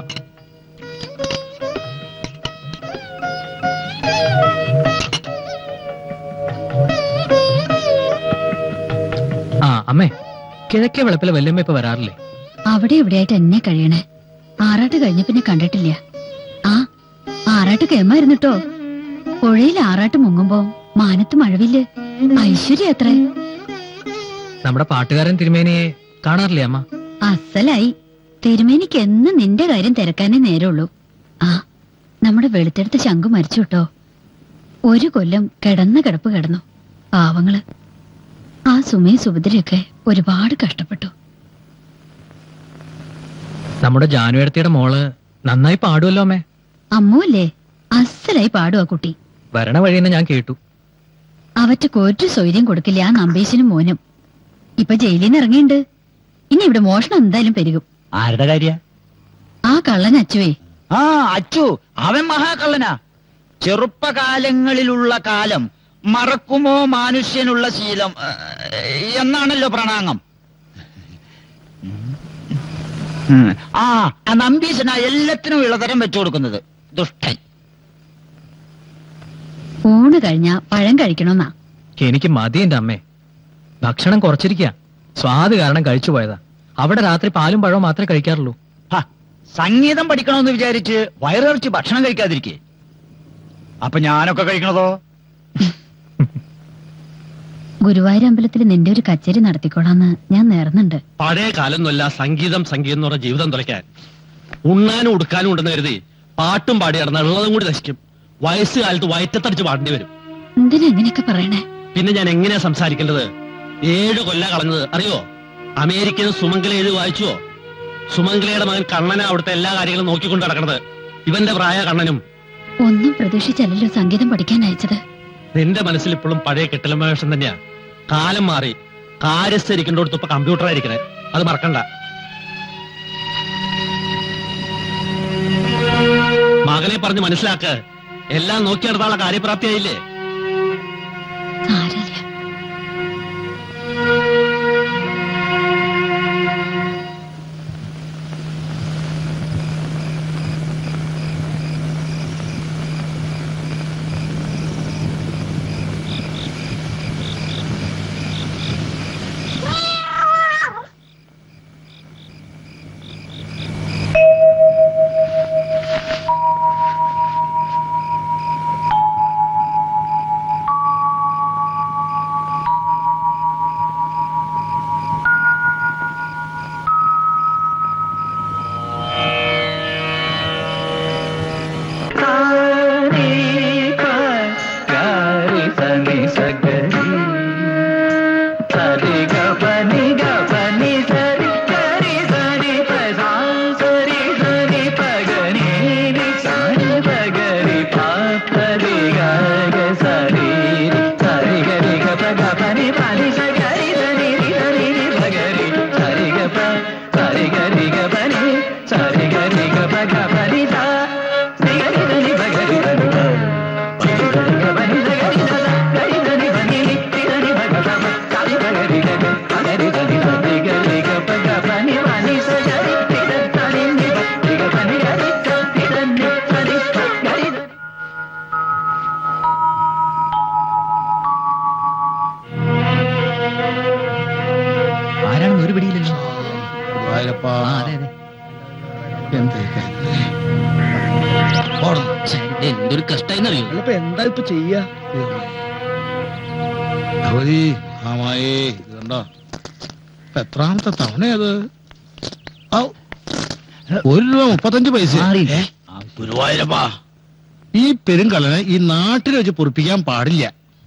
ആ അമ്മേ കിഴക്കേ വെളുപ്പിലെ വല്യമ്മ ഇപ്പൊ വരാറില്ലേ അവിടെ ഇവിടെയായിട്ട് എന്നെ കഴിയണേ ആറാട്ട് കഴിഞ്ഞ പിന്നെ കണ്ടിട്ടില്ല ആ ആറാട്ട് കേമായിരുന്നിട്ടോ പുഴയിൽ ആറാട്ട് മുങ്ങുമ്പോ മാനത്ത് മഴവില്ല് ഐശ്വര്യ അത്രേ നമ്മുടെ പാട്ടുകാരൻ തിരുമേനിയെ കാണാറില്ലേ അമ്മ അസലായി തിരുമേനിക്ക് എന്ന് നിന്റെ കാര്യം തിരക്കാനേ നേരമുള്ളൂ ആ നമ്മുടെ വെളുത്തെടുത്ത ശംഖു മരിച്ചു കേട്ടോ ഒരു കൊല്ലം കിടന്ന കിടപ്പ് കിടന്നു പാവങ്ങള് ആ സുമയും സുഭദ്രയൊക്കെ ഒരുപാട് കഷ്ടപ്പെട്ടു നമ്മുടെ ജാനുവേടത്തിയുടെ മോള് നന്നായി പാടുമല്ലോ അമ്മേ അമ്മുവല്ലേ അസലായി പാടും ആ കുട്ടി വരണ വഴിയെന്ന് ഞാൻ കേട്ടു അവറ്റക്ക് ഒരു സൗകര്യം കൊടുക്കില്ല ആ നമ്പീശനും മോനും ഇപ്പൊ ജയിലിൽ നിന്ന് ഇറങ്ങിയിണ്ട് ഇനി ഇവിടെ മോഷണം എന്തായാലും പെരുകും ആരുടെ കാര്യ ആ കള്ളൻ അച്ചുവേ ആ അച്ചു അവൻ മഹാകള്ളനാ ചെറുപ്പകാലങ്ങളിലുള്ള കാലം മറക്കുമോ മാനുഷ്യനുള്ള ശീലം ഏ, എന്നാണല്ലോ പ്രണാങ്ങം ഉം. ആ ആ നമ്പീശനാ എല്ലാത്തിനും ഇളതരം വെച്ചു കൊടുക്കുന്നത് ദുഷ്ടൻ ഊണ് കഴിഞ്ഞാ പഴം കഴിക്കണമെന്നാ എനിക്ക് മതി എന്റെ അമ്മേ ഭക്ഷണം കുറച്ചിരിക്കുക സ്വാദ് കാരണം കഴിച്ചു പോയതാ അവിടെ രാത്രി പാലും പഴവും മാത്രമേ കഴിക്കാറുള്ളൂ ഹ, സംഗീതം പഠിക്കണമെന്ന് വിചാരിച്ച് വയറിറച്ച് ഭക്ഷണം കഴിക്കാതിരിക്കേ അപ്പൊ ഞാനൊക്കെ കഴിക്കണതോ ഗുരുവായൂർ അമ്പലത്തിൽ നിന്റെ ഒരു കച്ചേരി നടത്തിക്കോളാന്ന് ഞാൻ നേർന്നുണ്ട് പഴയ കാലമൊന്നുമല്ല സംഗീതം സംഗീതം എന്ന് പറഞ്ഞ ജീവിതം തുലയ്ക്കാൻ ഉണ്ണാനും ഉടുക്കാനും ഉണ്ടെന്ന് കരുതി പാട്ടും പാടി നടന്ന ഉള്ളതും കൂടി നശിക്കും വയസ്സുകാലത്ത് വയറ്റത്തടിച്ച് പാടേണ്ടി വരും എന്തിനാ ഇങ്ങനെയൊക്കെ പറയണേ പിന്നെ ഞാൻ എങ്ങനെയാ സംസാരിക്കേണ്ടത് ഏഴ് കൊല്ല കളഞ്ഞത് അറിയോ അമേരിക്കയിൽ നിന്ന് സുമംഗല എഴുതി വായിച്ചുവോ സുമംഗലയുടെ മകൻ കണ്ണന അവിടുത്തെ എല്ലാ കാര്യങ്ങളും നോക്കിക്കൊണ്ട് നടക്കണത് ഇവന്റെ പ്രായ കണ്ണനും ഒന്നും പ്രതീക്ഷിച്ചല്ലല്ലോ സംഗീതം പഠിക്കാൻ അയച്ചത് നിന്റെ മനസ്സിൽ ഇപ്പോഴും പഴയ കെട്ടിലമ്മ വേഷം തന്നെയാ കാലം മാറി കാര്യസ്ഥരിക്കേണ്ടടുത്ത് ഇപ്പൊ കമ്പ്യൂട്ടർ ആയിരിക്കണേ അത് മറക്കണ്ട മകനെ പറഞ്ഞ് മനസ്സിലാക്ക് എല്ലാം നോക്കി നടത്താനുള്ള കാര്യപ്രാപ്തിയായില്ലേ സാരമില്ല ഒരു പിടിയില്ലല്ലോ ഗുരുവായൂരപ്പാ. ആ അതെ അതെ എന്തൊക്കെ ഓടുന്നു. ഛെ, ഇത് എന്തൊരു കഷ്ടായിന്നറിയോ അല്ലപ്പോ എന്താ ഇപ്പൊ ചെയ്യാ ഭഗവതി ആമായേ ഇത് കണ്ടോ ഇപ്പൊ എത്രാമത്തെ തവണയത് ഔ, ഒരു രൂപ മുപ്പത്തഞ്ച് പൈസ മാറി. ഏ? ഗുരുവായൂരപ്പാ ഈ പെരുങ്കള്ളനെ ഈ നാട്ടിൽ വെച്ച് പൊറിപ്പിക്കാൻ പാടില്ല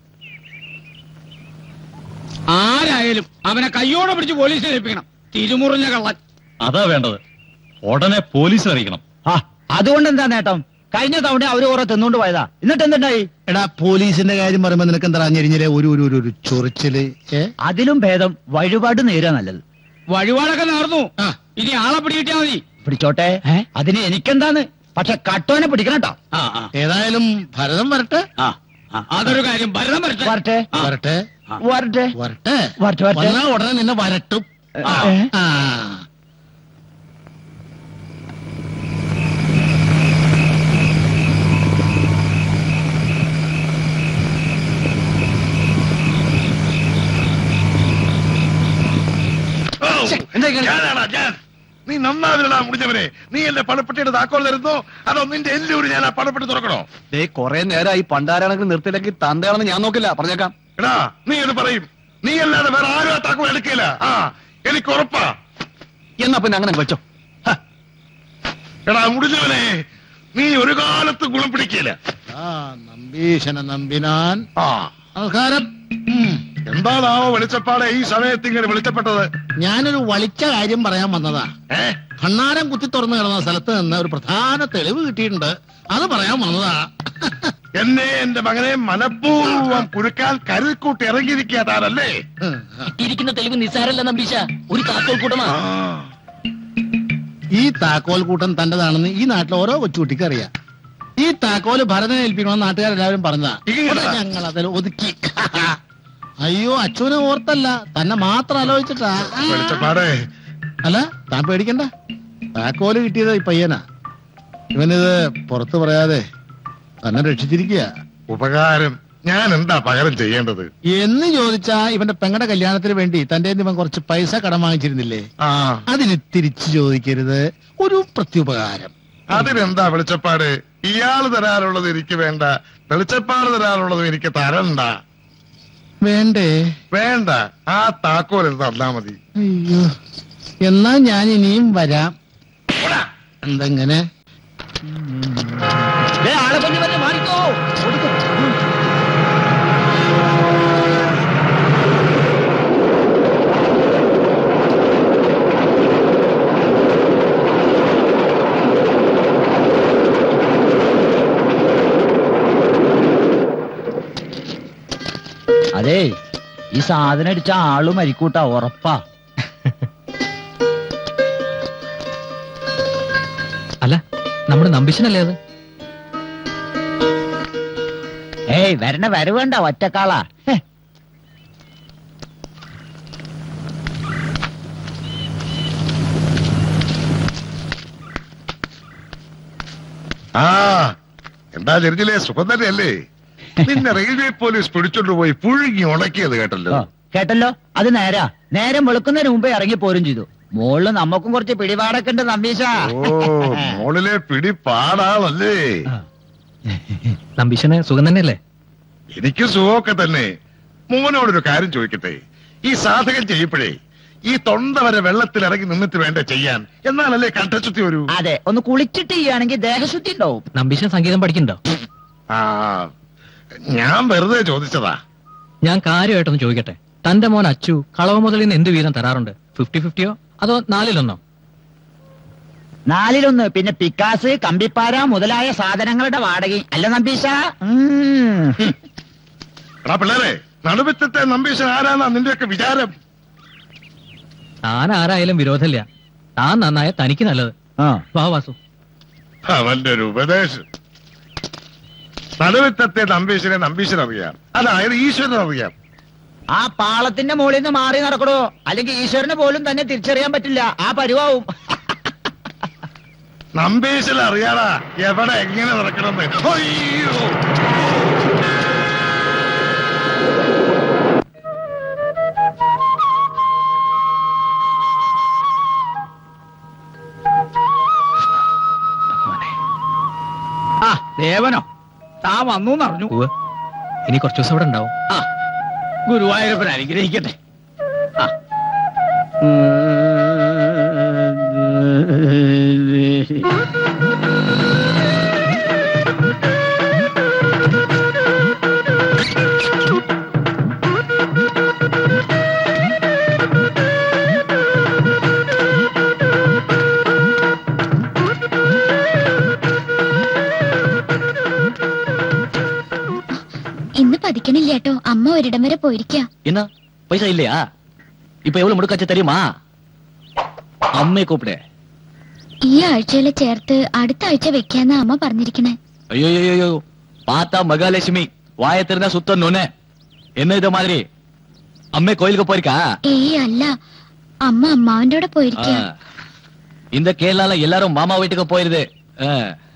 ആരായാലും അവനെ കയ്യോടെ പിടിച്ച് പോലീസിൽ ഏൽപ്പിക്കണം തിരുമുറിഞ്ഞ കള്ളൻ അതാ വേണ്ടത് ഉടനെ പോലീസിൽ അറിയിക്കണം ആ അതുകൊണ്ട് എന്താ നേട്ടം കഴിഞ്ഞ തവണ അവര് കുറെ തിന്നുകൊണ്ട് പോയതാ എന്നിട്ട് എന്തുണ്ടായി എടാ പോലീസിന്റെ കാര്യം പറയുമ്പോ നിനക്ക് എന്താ ഞെരിഞ്ഞില്ലേ ഒരു ഒരു ഒരു ഒരു ചൊറിച്ചില് ഏ അതിലും ഭേദം വഴിപാട് നേരാ നല്ലത് വഴിപാടൊക്കെ നേർന്നു ആ. ഇനി ആളെ പിടികിട്ടിയാ മതി പിടിച്ചോട്ടെ അതിന് എനിക്കെന്താന്ന് പക്ഷെ കട്ടോനെ പിടിക്കണം കേട്ടോ ആ ആ ഏതായാലും ഭരതം വരട്ടെ ആ ആ, അതൊരു കാര്യം ഭരണം വരട്ടെ വരട്ടെ വരട്ടെ വരട്ടെ വരട്ടെ വരട്ടെ വരട്ടെ വന്നാ ഉടനെ നിന്നെ വരട്ടും ആ. ആ ഓ, ഞാനാടാ ഞാൻ നീ നന്നാവില്ലടാ മുടിഞ്ഞവനെ നീ എന്റെ പണപ്പെട്ടിയുടെ താക്കോൽ തരുന്നോ അതോ നിന്റെ എല്ലൂര് ഞാൻ ആ പണപ്പെട്ടി തുറക്കണോ ദേ കൊറേ നേരമായി പണ്ടാരാണെങ്കിൽ നിർത്തിയില്ലെങ്കിൽ തന്തയാണെന്ന് ഞാൻ നോക്കില്ല പറഞ്ഞേക്കാം എടാ നീ എന്ന് പറയും നീ അല്ലാതെ വേറെ ആരും ആ താക്കോൽ എടുക്കില്ല ആ എനിക്ക് ഉറപ്പാ എന്നാ പിന്നെ അങ്ങനെ വെച്ചോ എടാ മുടിഞ്ഞവനെ നീ ഒരു കാലത്ത് ഗുണം പിടിക്കില്ല ആ നമ്പീശന നമ്പിനാൻ ആ നമസ്കാരം ഉം. എന്താണാവോ വെളിച്ചപ്പാടെ ഈ സമയത്ത് ഇങ്ങനെ വിളിച്ചപ്പെട്ടത് ഞാനൊരു വളിച്ച കാര്യം പറയാൻ വന്നതാ ഏ ഭണ്ണാരം കുത്തി തുറന്നു കിടന്ന സ്ഥലത്ത് നിന്ന് ഒരു പ്രധാന തെളിവ് കിട്ടിയിട്ടുണ്ട് അത് പറയാൻ വന്നതാ എന്നെ എന്റെ മകനെ മനഃപൂർവ്വം കുരുക്കാൻ കരുതിക്കൂട്ടി ഇറങ്ങിയിരിക്കുക താനല്ലേ ഇരിക്കുന്ന തെളിവ് നിസ്സാരല്ല നമ്പീശ ഒരു താക്കോൽ കൂട്ടമാ ആ. ഈ താക്കോൽ കൂട്ടം തന്റേതാണെന്ന് ഈ നാട്ടിലെ ഓരോ കൊച്ചുകുട്ടിക്ക് അറിയാം ഈ താക്കോല് ഭരതനെ ഏൽപ്പിക്കണമെന്ന് നാട്ടുകാരെല്ലാവരും പറഞ്ഞതാ ഇങ്ങനെ. ഞങ്ങൾ അതിൽ ഒതുക്കി അയ്യോ അച്ഛനെ ഓർത്തല്ല തന്നെ മാത്രം ആലോചിച്ചിട്ടാ വെളിച്ചപ്പാടെ അല്ല താൻ പേടിക്കണ്ട താക്കോല് കിട്ടിയത് ഈ പയ്യനാ ഇവനിത് പുറത്തു പറയാതെ തന്നെ രക്ഷിച്ചിരിക്കുക ഉപകാരം ഞാൻ എന്താ പകരം ചെയ്യേണ്ടത് എന്ന് ചോദിച്ചാ ഇവന്റെ പെങ്ങടെ കല്യാണത്തിന് വേണ്ടി തന്റെ കയ്യിന്ന് ഇവൻ കുറച്ച് പൈസ കടം വാങ്ങിച്ചിരുന്നില്ലേ ആ അതിന് തിരിച്ചു ചോദിക്കരുത് ഒരു പ്രത്യുപകാരം അതിനെന്താ വെളിച്ചപ്പാട് ഇയാള് തരാനുള്ളത് എനിക്ക് വേണ്ട വെളിച്ചപ്പാട് തരാനുള്ളത് എനിക്ക് തരണ്ട വേണ്ടേ വേണ്ട ആ താക്കോൽ എടുത്ത് തന്നാ മതി അയ്യോ എന്നാ ഞാൻ ഇനിയും വരാം എന്തെങ്ങനെ ആളെ കൊഞ്ഞു വന്ന് മാറിക്കോ ഓടിക്കോ. അതെ ഈ സാധനം അടിച്ച ആള് മരിക്കൂട്ടാ ഉറപ്പാ അല്ല നമ്മുടെ നമ്പീശനല്ലേ അത് ഏയ് വരണ വരവേണ്ട ഒറ്റക്കാളാ ഹെ. ആ എന്താ ചെറിഞ്ഞില്ലേ സുഖം തന്നെയല്ലേ നിന്നെ റെയിൽവേ പോലീസ് പിടിച്ചോണ്ട് പോയി പുഴുങ്ങി ഉണക്കിയത് കേട്ടല്ലോ ഓ, കേട്ടല്ലോ അത് നേരാ നേരം വെളുക്കുന്നതിന് മുമ്പേ ഇറങ്ങി പോരും ചെയ്തു മോളില് നമുക്കും കുറച്ച് പിടിപാടൊക്കെ ഉണ്ട് നമ്പീശ ഓ മോളിലെ പിടി പാടാണല്ലേ നമ്പീശന് സുഖം തന്നെയല്ലേ എനിക്ക് സുഖമൊക്കെ തന്നെ മോനോടൊരു കാര്യം ചോദിക്കട്ടെ ഈ സാധകം ചെയ്യപ്പോഴേ ഈ തൊണ്ട വരെ വെള്ളത്തിൽ ഇറങ്ങി നിന്നിട്ട് വേണ്ടേ ചെയ്യാൻ എന്നാലല്ലേ കണ്ടശുദ്ധി ഒരു അതെ ഒന്ന് കുളിച്ചിട്ട് ചെയ്യുകയാണെങ്കിൽ ദേഹശുദ്ധി ഉണ്ടാവും നമ്പീശൻ സംഗീതം പഠിക്കണ്ടോ ആ ഞാൻ വെറുതെ ചോദിച്ചതാ ഞാൻ കാര്യമായിട്ടൊന്ന് ചോദിക്കട്ടെ തന്റെ മോൻ അച്ചു കളവ് മുതലിൽ നിന്ന് എന്ത് വീതം തരാറുണ്ട് ഫിഫ്റ്റി ഫിഫ്റ്റിയോ അതോ നാലിലൊന്നോ നാലിലൊന്ന് പിന്നെ പിക്കാസ് കമ്പിപ്പാര മുതലായ സാധനങ്ങളുടെ വാടകയും അല്ല നമ്പീശ ഉം. എടാ പിള്ളേരെ നടുവിത്തത്തെ നമ്പീശൻ ആരാന്നാ നിന്റെയൊക്കെ വിചാരം താൻ ആരായാലും വിരോധമില്ല താൻ നന്നായ തനിക്ക് നല്ലത് ആ വാ വാസു അവന്റെ ഒരു ഉപദേശം നടുവിത്തത്തെ നമ്പീശനെ നമ്പീശൻ അറിയാം അതായത് ഈശ്വരൻ അറിയാം ആ പാളത്തിന്റെ മുകളിൽ നിന്ന് മാറി നടക്കണോ അല്ലെങ്കിൽ ഈശ്വരന് പോലും തന്നെ തിരിച്ചറിയാൻ പറ്റില്ല ആ പരുവാവും നമ്പീശൻ അറിയാടാ എവിടെ എങ്ങനെ നടക്കണമെന്ന് അയ്യോ ദേവനോ താ വന്നു എന്നറിഞ്ഞു ഉവ്വ്. ഇനി കുറച്ചു ദിവസം ഇവിടെ ഉണ്ടാവും ആ ഗുരുവായൂരപ്പൻ അനുഗ്രഹിക്കട്ടെ ആ ഇന്ന് പതിക്കണില്ല കേട്ടോ അമ്മ ഒരിടം വരെ പോയിരിക്ക என்ன பைசா இல்லையா இப்ப எவ்வளவு முடுக்காச்சு தெரியுமா അമ്മയെ കൂപ്പിടെ ഈ ആഴ്ചയിലെ ചേർത്ത് അടുത്ത ആഴ്ച വെക്കാന്നാ അമ്മ പറഞ്ഞിരിക്കണേ ஐயோ ஐயோ, ஐயோ பார்த்தா மகாலட்சுமி வாய திறந்தா சுத்தம் நொண்ணே என்ன இது மாதிரி அம்மே கோயிலுக்கு போயிருக்கா ഏയ് അല്ല അമ്മ അമ്മാവന്റെ കൂടെ പോയിരിക്ക ஆ. இந்த கேரளால எல்லாரும் மாமா வீட்டுக்கு போயிருது ஆ.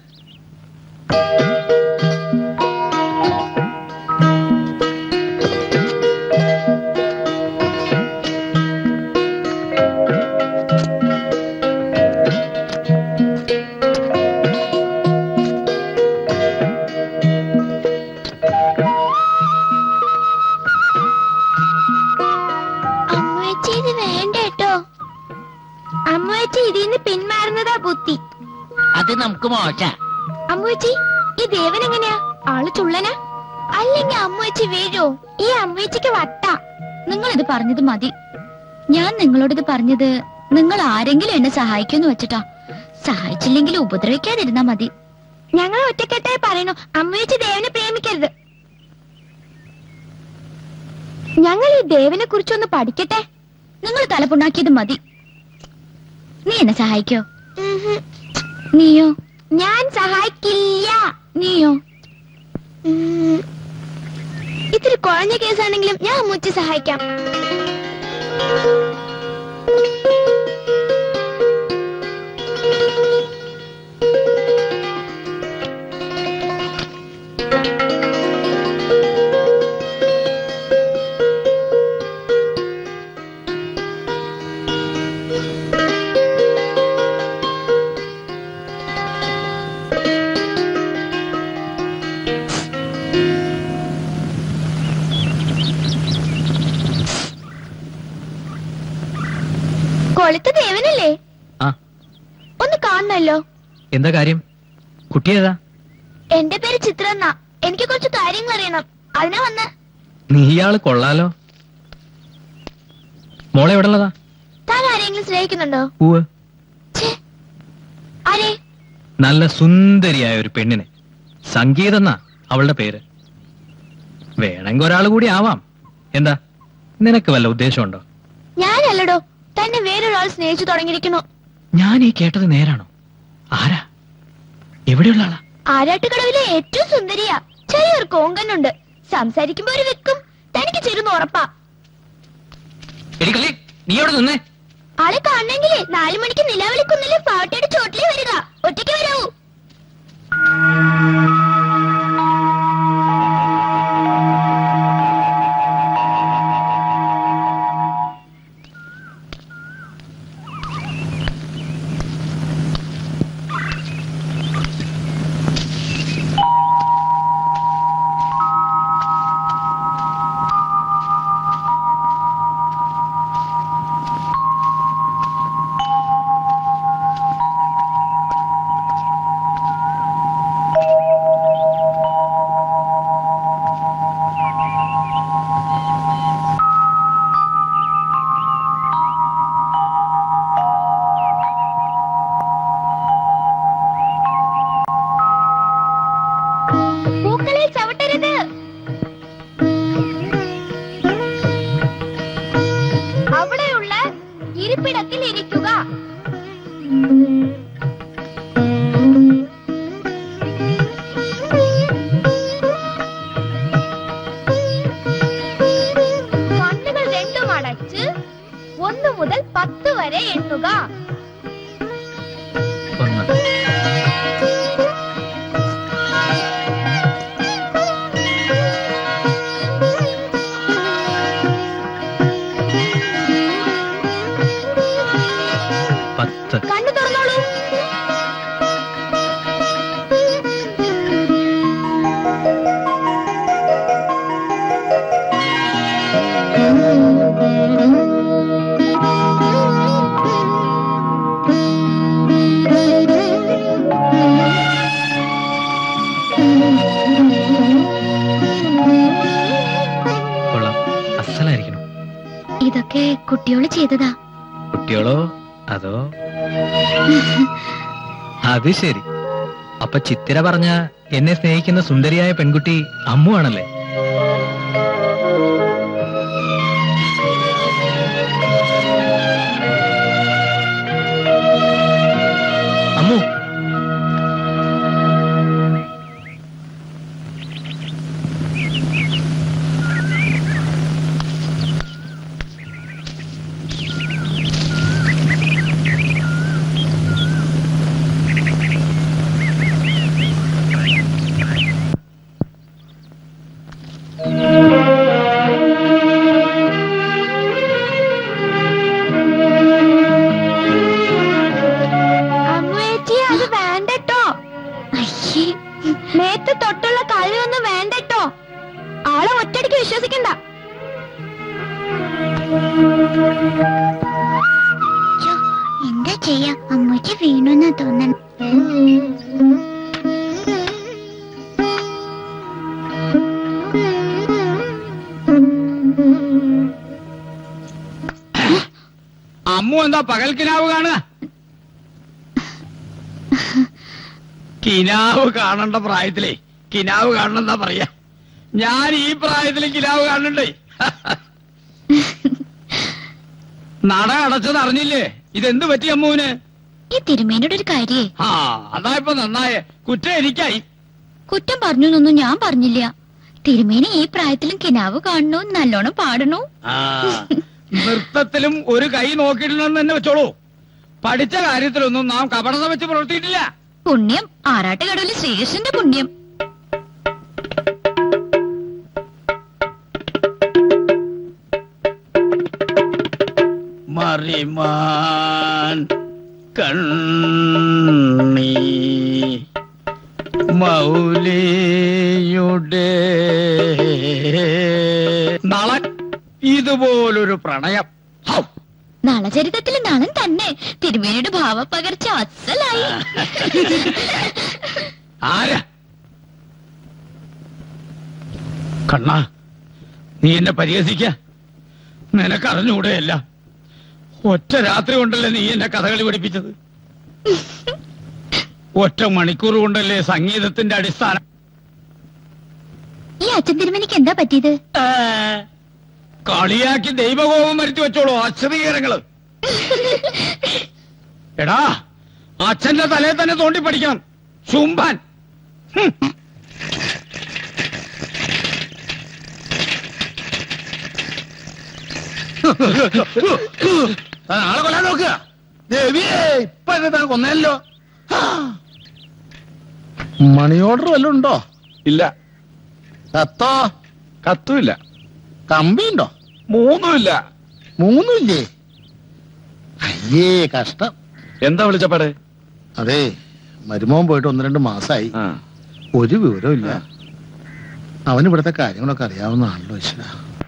അമ്മച്ചി ഇത് വേണ്ട കേട്ടോ അമ്മച്ചി ഇതിന്ന് പിന്മാറുന്നതാ ബുദ്ധി അത് നമുക്ക് മോശ അമ്മച്ചി ഈ ദേവൻ എങ്ങനെയാ ആള് ചുള്ളനാ അല്ലെങ്കിൽ അമ്മച്ചി വീഴോ ഈ അമ്മച്ചിക്ക് വട്ട നിങ്ങൾ ഇത് പറഞ്ഞത് മതി ഞാൻ നിങ്ങളോട് ഇത് പറഞ്ഞത് നിങ്ങൾ ആരെങ്കിലും എന്നെ സഹായിക്കുമെന്ന് വെച്ചിട്ടാ സഹായിച്ചില്ലെങ്കിൽ ഉപദ്രവിക്കാതിരുന്നാ മതി ഞങ്ങൾ ഒറ്റക്കെട്ടായി പറയണു അമ്മച്ചി ദേവനെ പ്രേമിക്കരുത് ഞങ്ങൾ ഈ ദേവനെ കുറിച്ചൊന്ന് പഠിക്കട്ടെ നിങ്ങൾ തലപ്പുണ്ണാക്കിയത് മതി നീ എന്നെ സഹായിക്കോ നീയോ ഞാൻ സഹായിക്കില്ല നീയോ ഇത്തിരി കുഴഞ്ഞ കേസാണെങ്കിലും ഞാൻ അമ്മൂച്ചി സഹായിക്കാം കൊളുത്ത ദേവനല്ലേ ആ ഒന്ന് കാണണല്ലോ എന്താ കാര്യം കുട്ടിയേതാ എന്റെ പേര് ചിത്ര എന്നാ എനിക്ക് കുറച്ച് കാര്യങ്ങൾ അറിയണം അതിനാ വന്ന് നീ ഇയാള് കൊള്ളാലോ മോളെ എവിടെ ഉള്ളതാ താൻ ആരെങ്കിലും സ്നേഹിക്കുന്നുണ്ടോ പൂവ് ഛേ ആരെ നല്ല സുന്ദരിയായ ഒരു പെണ്ണിനെ സംഗീത എന്നാ അവളുടെ പേര് വേണമെങ്കിൽ ഒരാൾ കൂടി ആവാം എന്താ നിനക്ക് വല്ല ഉദ്ദേശമുണ്ടോ ഞാനല്ലടോ തന്നെ വേറൊരാൾ സ്നേഹിച്ചു തുടങ്ങിയിരിക്കുന്നു ഞാൻ ഈ കേട്ടത് നേരാണോ ആരാ എവിടെയുള്ള ആളാ ആരാട്ടുകടവിലെ ഏറ്റവും സുന്ദരിയാ ചെറിയൊരു കോങ്കനുണ്ട് സംസാരിക്കുമ്പോ ഒരു വെക്കും തനിക്ക് ചെരുന്ന് ഉറപ്പാ എടികളി നീ അവിടെ നിന്നേ ആളെ കാണണമെങ്കിലേ നാലു മണിക്ക് നിലവിളിക്കുന്നില്ലേ പാട്ടയുടെ ചോട്ടിലേ വരിക ഒറ്റയ്ക്ക് വരാവൂ പൂക്കളിൽ ചവിട്ടരുത് അവിടെയുള്ള ഇരിപ്പിടത്തിൽ ഇരിക്കുക കണ്ണുകൾ രണ്ടും അടച്ച് ഒന്ന് മുതൽ പത്ത് വരെ എണ്ണുക ഒന്ന് പത്ത് കണ്ണു തുറന്നോളൂ അതൊക്കെ കുട്ടിയോള് ചെയ്തതാ കുട്ടികളോ അതോ അത് ശരി അപ്പൊ ചിത്തിര പറഞ്ഞ എന്നെ സ്നേഹിക്കുന്ന സുന്ദരിയായ പെൺകുട്ടി അമ്മു ആണല്ലേ അമ്മു അമ്മേച്ചി അത് വേണ്ടട്ടോ അയ്യേ നേരത്തെ തൊട്ടുള്ള കളിയൊന്നും വേണ്ടട്ടോ ആളെ ഒറ്റടിക്ക് വിശ്വസിക്കണ്ട എന്താ ചെയ്യാ അമ്മച്ചി വീണെന്നാ തോന്നണം അമ്മു എന്താ പകൽ കിനാവ് കാണുക കിനാവ് കാണേണ്ട പ്രായത്തിലേ കിനാവ് കാണണെന്നാ പറയാ ഞാൻ ഈ പ്രായത്തിൽ കിനാവ് കാണണ്ടേ നട അടച്ചത് അറിഞ്ഞില്ലേ ഇതെന്ത് പറ്റി അമ്മുവിന് ഈ തിരുമേനോട് ഒരു കാര്യേ ആ അതാ ഇപ്പൊ നന്നായേ കുറ്റം എനിക്കായി കുറ്റം പറഞ്ഞു എന്നൊന്നും ഞാൻ പറഞ്ഞില്ല തിരുമേനി ഈ പ്രായത്തിലും കിനാവ് കാണണു നല്ലോണം പാടണു ആ നൃത്തത്തിലും ഒരു കൈ നോക്കിയിട്ടില്ലെന്ന് തന്നെ വെച്ചോളൂ പഠിച്ച കാര്യത്തിലൊന്നും നാം കപടത വെച്ച് പ്രവർത്തിയിട്ടില്ല പുണ്യം ആറാട്ടുകടവിലെ ശ്രീകൃഷ്ണന്റെ പുണ്യം മറിമാൻ കണ്ണി മൗലിയുടെ നളൻ ഇതുപോലൊരു പ്രണയം ഹൗ, നളചരിതത്തിൽ നളൻ തന്നെ തിരുമേനിയുടെ ഭാവപകർച്ച അസലായി ആരാ കണ്ണ നീ എന്നെ പരിഹസിക്ക നിനക്കറിഞ്ഞുകൂടെയല്ല ഒറ്റ രാത്രി കൊണ്ടല്ലേ നീ എന്നെ കഥകളി പഠിപ്പിച്ചത് ഒറ്റ മണിക്കൂർ കൊണ്ടല്ലേ സംഗീതത്തിന്റെ അടിസ്ഥാനം ഈ അച്ഛൻ തിരുമേനിക്ക് എന്താ പറ്റിയത് കളിയാക്കി ദൈവകോപം വരുത്തി വെച്ചോളൂ അശ്രീകരങ്ങള് എടാ അച്ഛന്റെ തലയെ തന്നെ തോണ്ടി പഠിക്കണം ചുംബാൻ ഹും. താൻ ആളെ കൊല്ലാൻ നോക്കുക ദേവിയേ ഇപ്പൊ എന്നെ താൻ കൊന്നല്ലോ മണി ഓർഡർ വല്ലതും ഉണ്ടോ ഇല്ല കത്തോ കത്തുമില്ല കമ്പിയുണ്ടോ മൂന്നുമില്ല മൂന്നുമില്ലേ അയ്യേ കഷ്ടം എന്താ വിളിച്ചപ്പാടെ അതെ മരുമോൻ പോയിട്ട് ഒന്ന് രണ്ട് മാസമായി ആ ഒരു വിവരവും ഇല്ല അവന് ഇവിടുത്തെ കാര്യങ്ങളൊക്കെ അറിയാവുന്നതാണല്ലോ ഈശ്വര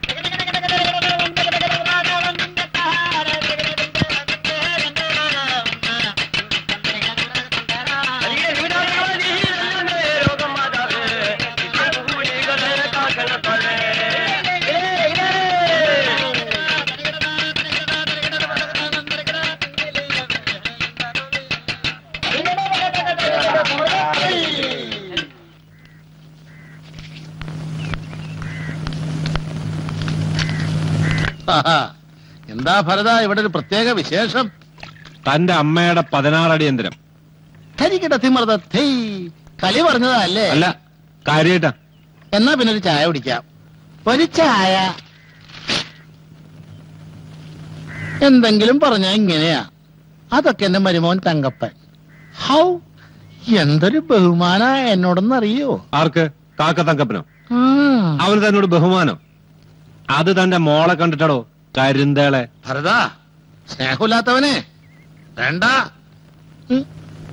ആഹാ. എന്താ ഭരത ഇവിടെ ഒരു പ്രത്യേക വിശേഷം തന്റെ അമ്മയുടെ പതിനാറടി യന്ത്രം കരികിടത്തിമർദ്ദ കളി പറഞ്ഞതാ അല്ലേ അല്ല കാര്യായിട്ടാ എന്നാ പിന്നെ ഒരു ചായ കുടിക്കാം ഒരു ചായ എന്തെങ്കിലും പറഞ്ഞാ ഇങ്ങനെയാ അതൊക്കെ എന്റെ മരുമോൻ തങ്കപ്പൻ ഹൗ എന്തൊരു ബഹുമാന എന്നോടൊന്നറിയോ ആർക്ക് കാക്ക തങ്കപ്പനോ ആ, അവന് തന്നോട് ബഹുമാനം അത് തന്റെ മോളെ കണ്ടിട്ടടോ കരുന്തേളെ ഭരത സ്നേഹമില്ലാത്തവനെ വേണ്ട ഉം.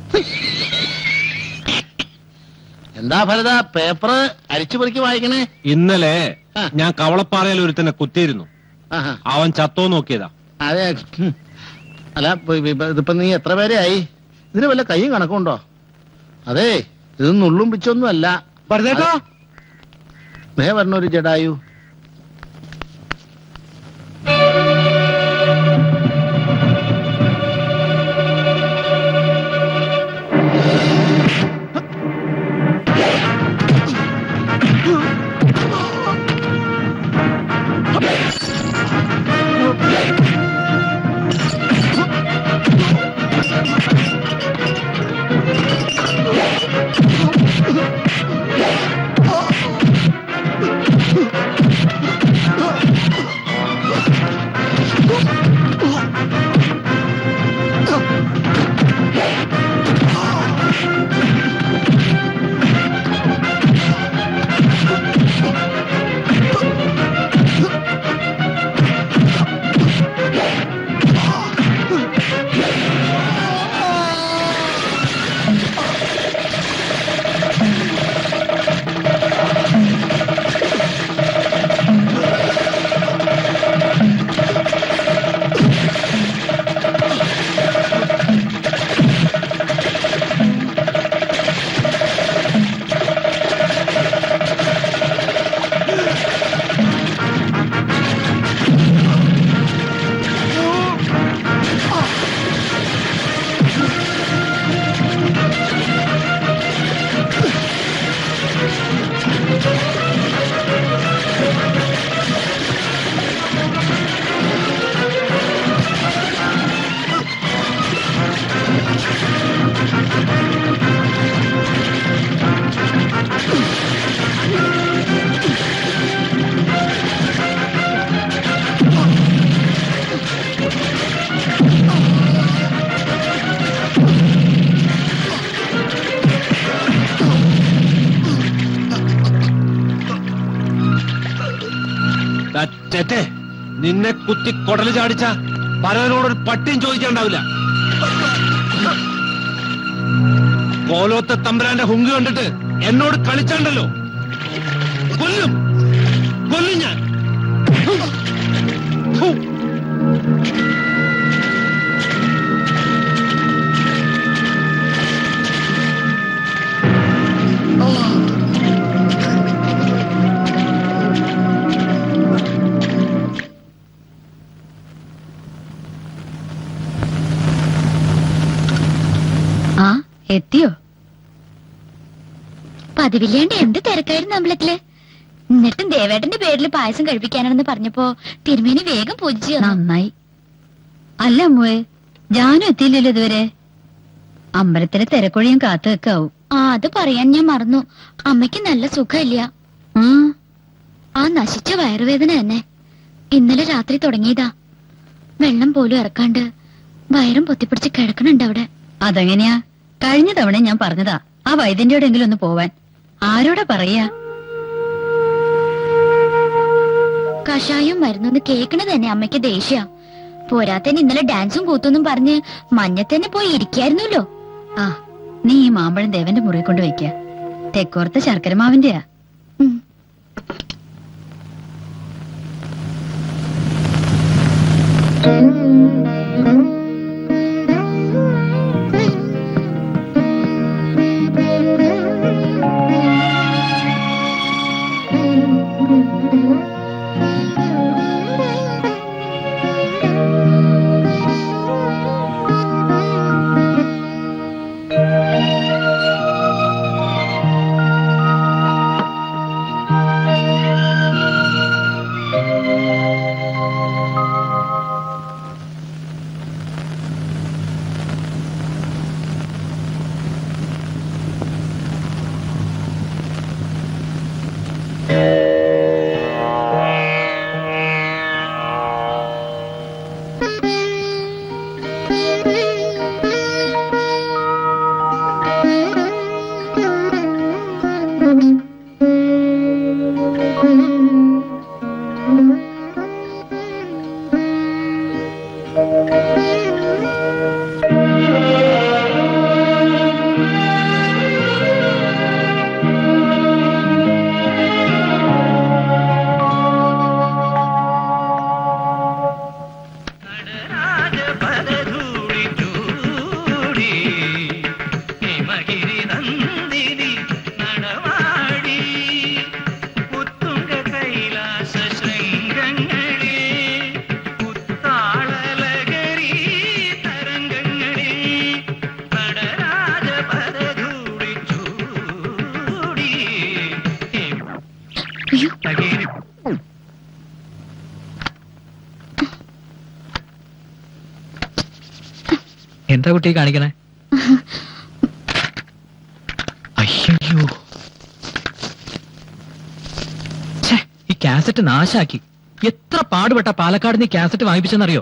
എന്താ ഭരത പേപ്പർ അരിച്ചു പെറുക്കി വായിക്കണേ ഇന്നലെ ആ. ഞാൻ കവളപ്പാറയിൽ ഒരുത്തനെ കുത്തിയിരുന്നു ആഹാ. അവൻ ചത്തോ നോക്കിയതാ അതെ ഉം. അല്ല ഇപ്പൊ- ഇപ്പൊ- ഇതിപ്പോ നീ എത്ര പേരെയായി ഇതിന് വല്ല കൈയും കണക്കുണ്ടോ അതെ ഇത് നുള്ളും പിച്ചൊന്നും അല്ല ഭരതേട്ടാ നേ പറഞ്ഞ ഒരു ജഡായു നിന്നെ കുത്തി കൊടല് ചാടിച്ച പലരോടൊരു പട്ടിയും ചോദിക്കാണ്ടാവില്ല കോലോത്തെ തമ്പുരാന്റെ ഹുങ്ക് കണ്ടിട്ട് എന്നോട് കളിച്ചാണ്ടല്ലോ കൊല്ലും കൊല്ലും ഞാൻ ഹു. ആ എത്തിയോ പതിവില്ലാണ്ട് എന്ത് തിരക്കായിരുന്നു അമ്പലത്തില് എന്നിട്ടും ദേവേട്ടന്റെ പേരിൽ പായസം കഴിപ്പിക്കാനാണെന്ന് പറഞ്ഞപ്പോ തിരുമേനി വേഗം പൂജിച്ചു തന്നു. നന്നായി അല്ല അമ്മുവേ ജാനും എത്തിയില്ലല്ലോ ഇതുവരെ അമ്പലത്തിലെ തിരക്കൊഴിയും കാത്തു വെക്കാവൂ ആ അത് പറയാൻ ഞാൻ മറന്നു അമ്മയ്ക്ക് നല്ല സുഖമില്ല ഉം ആ നശിച്ച വയറുവേദന തന്നെ ഇന്നലെ രാത്രി തുടങ്ങിയതാ വെള്ളം പോലും ഇറക്കാണ്ട് വയറും പൊത്തിപ്പിടിച്ച് കിടക്കണുണ്ട് അവിടെ അതെങ്ങനെയാ കഴിഞ്ഞ തവണ ഞാൻ പറഞ്ഞതാ ആ വൈദ്യന്റെയോടെങ്കിലും ഒന്ന് പോവാൻ ആരോടാ പറയാ കഷായം മരുന്നൊന്ന് കേക്കണത് തന്നെ അമ്മയ്ക്ക് ദേഷ്യ പോരാത്തന്നെ ഇന്നലെ ഡാൻസും കൂത്തൊന്നും പറഞ്ഞ് മഞ്ഞത്തന്നെ പോയി ഇരിക്കായിരുന്നല്ലോ ആ നീ ഈ മാമ്പഴം ദേവന്റെ മുറി കൊണ്ട് വെക്ക തെക്കോർത്ത ശർക്കര മാവിന്റെയാ ഉം. അയ്യോ എന്താ കുട്ടി കാണിക്കണേ അയ്യോ ഛേ, ഈ കാസറ്റ് നാശാക്കി എത്ര പാടുപെട്ട പാലക്കാട് നീ കാസറ്റ് വാങ്ങിപ്പിച്ചെന്നറിയോ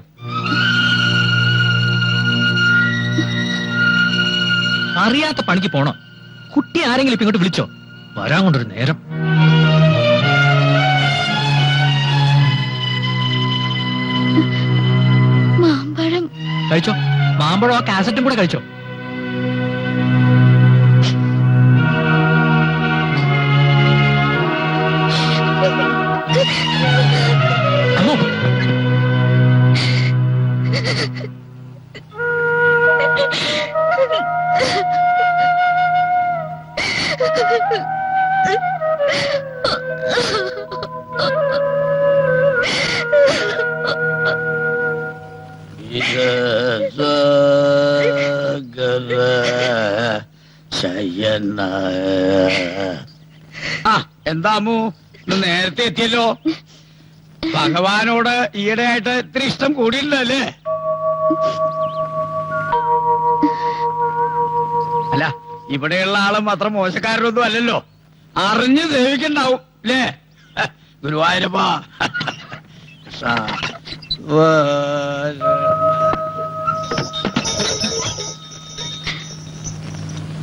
അറിയാത്ത പണിക്ക് പോണോ കുട്ടി ആരെങ്കിലും ഇപ്പൊ ഇങ്ങോട്ട് വിളിച്ചോ വരാൻ കൊണ്ടൊരു നേരം മാമ്പഴം കഴിച്ചോ മാമ്പഴം ആ കാസറ്റും കൂടെ കഴിച്ചോ അമ്മോ ശയന ആ എന്താ അമ്മു ഇന്ന് നേരത്തെ എത്തിയല്ലോ ഭഗവാനോട് ഈയിടെയായിട്ട് ഇത്തിരി ഇഷ്ടം കൂടിയില്ലല്ലേ അല്ല ഇവിടെയുള്ള ആളും അത്ര മോശക്കാരനൊന്നും അല്ലല്ലോ അറിഞ്ഞ് സേവിക്കണ്ടാവും അല്ലേ ഗുരുവായൂരപ്പാ കൃഷ്ണ. വാ-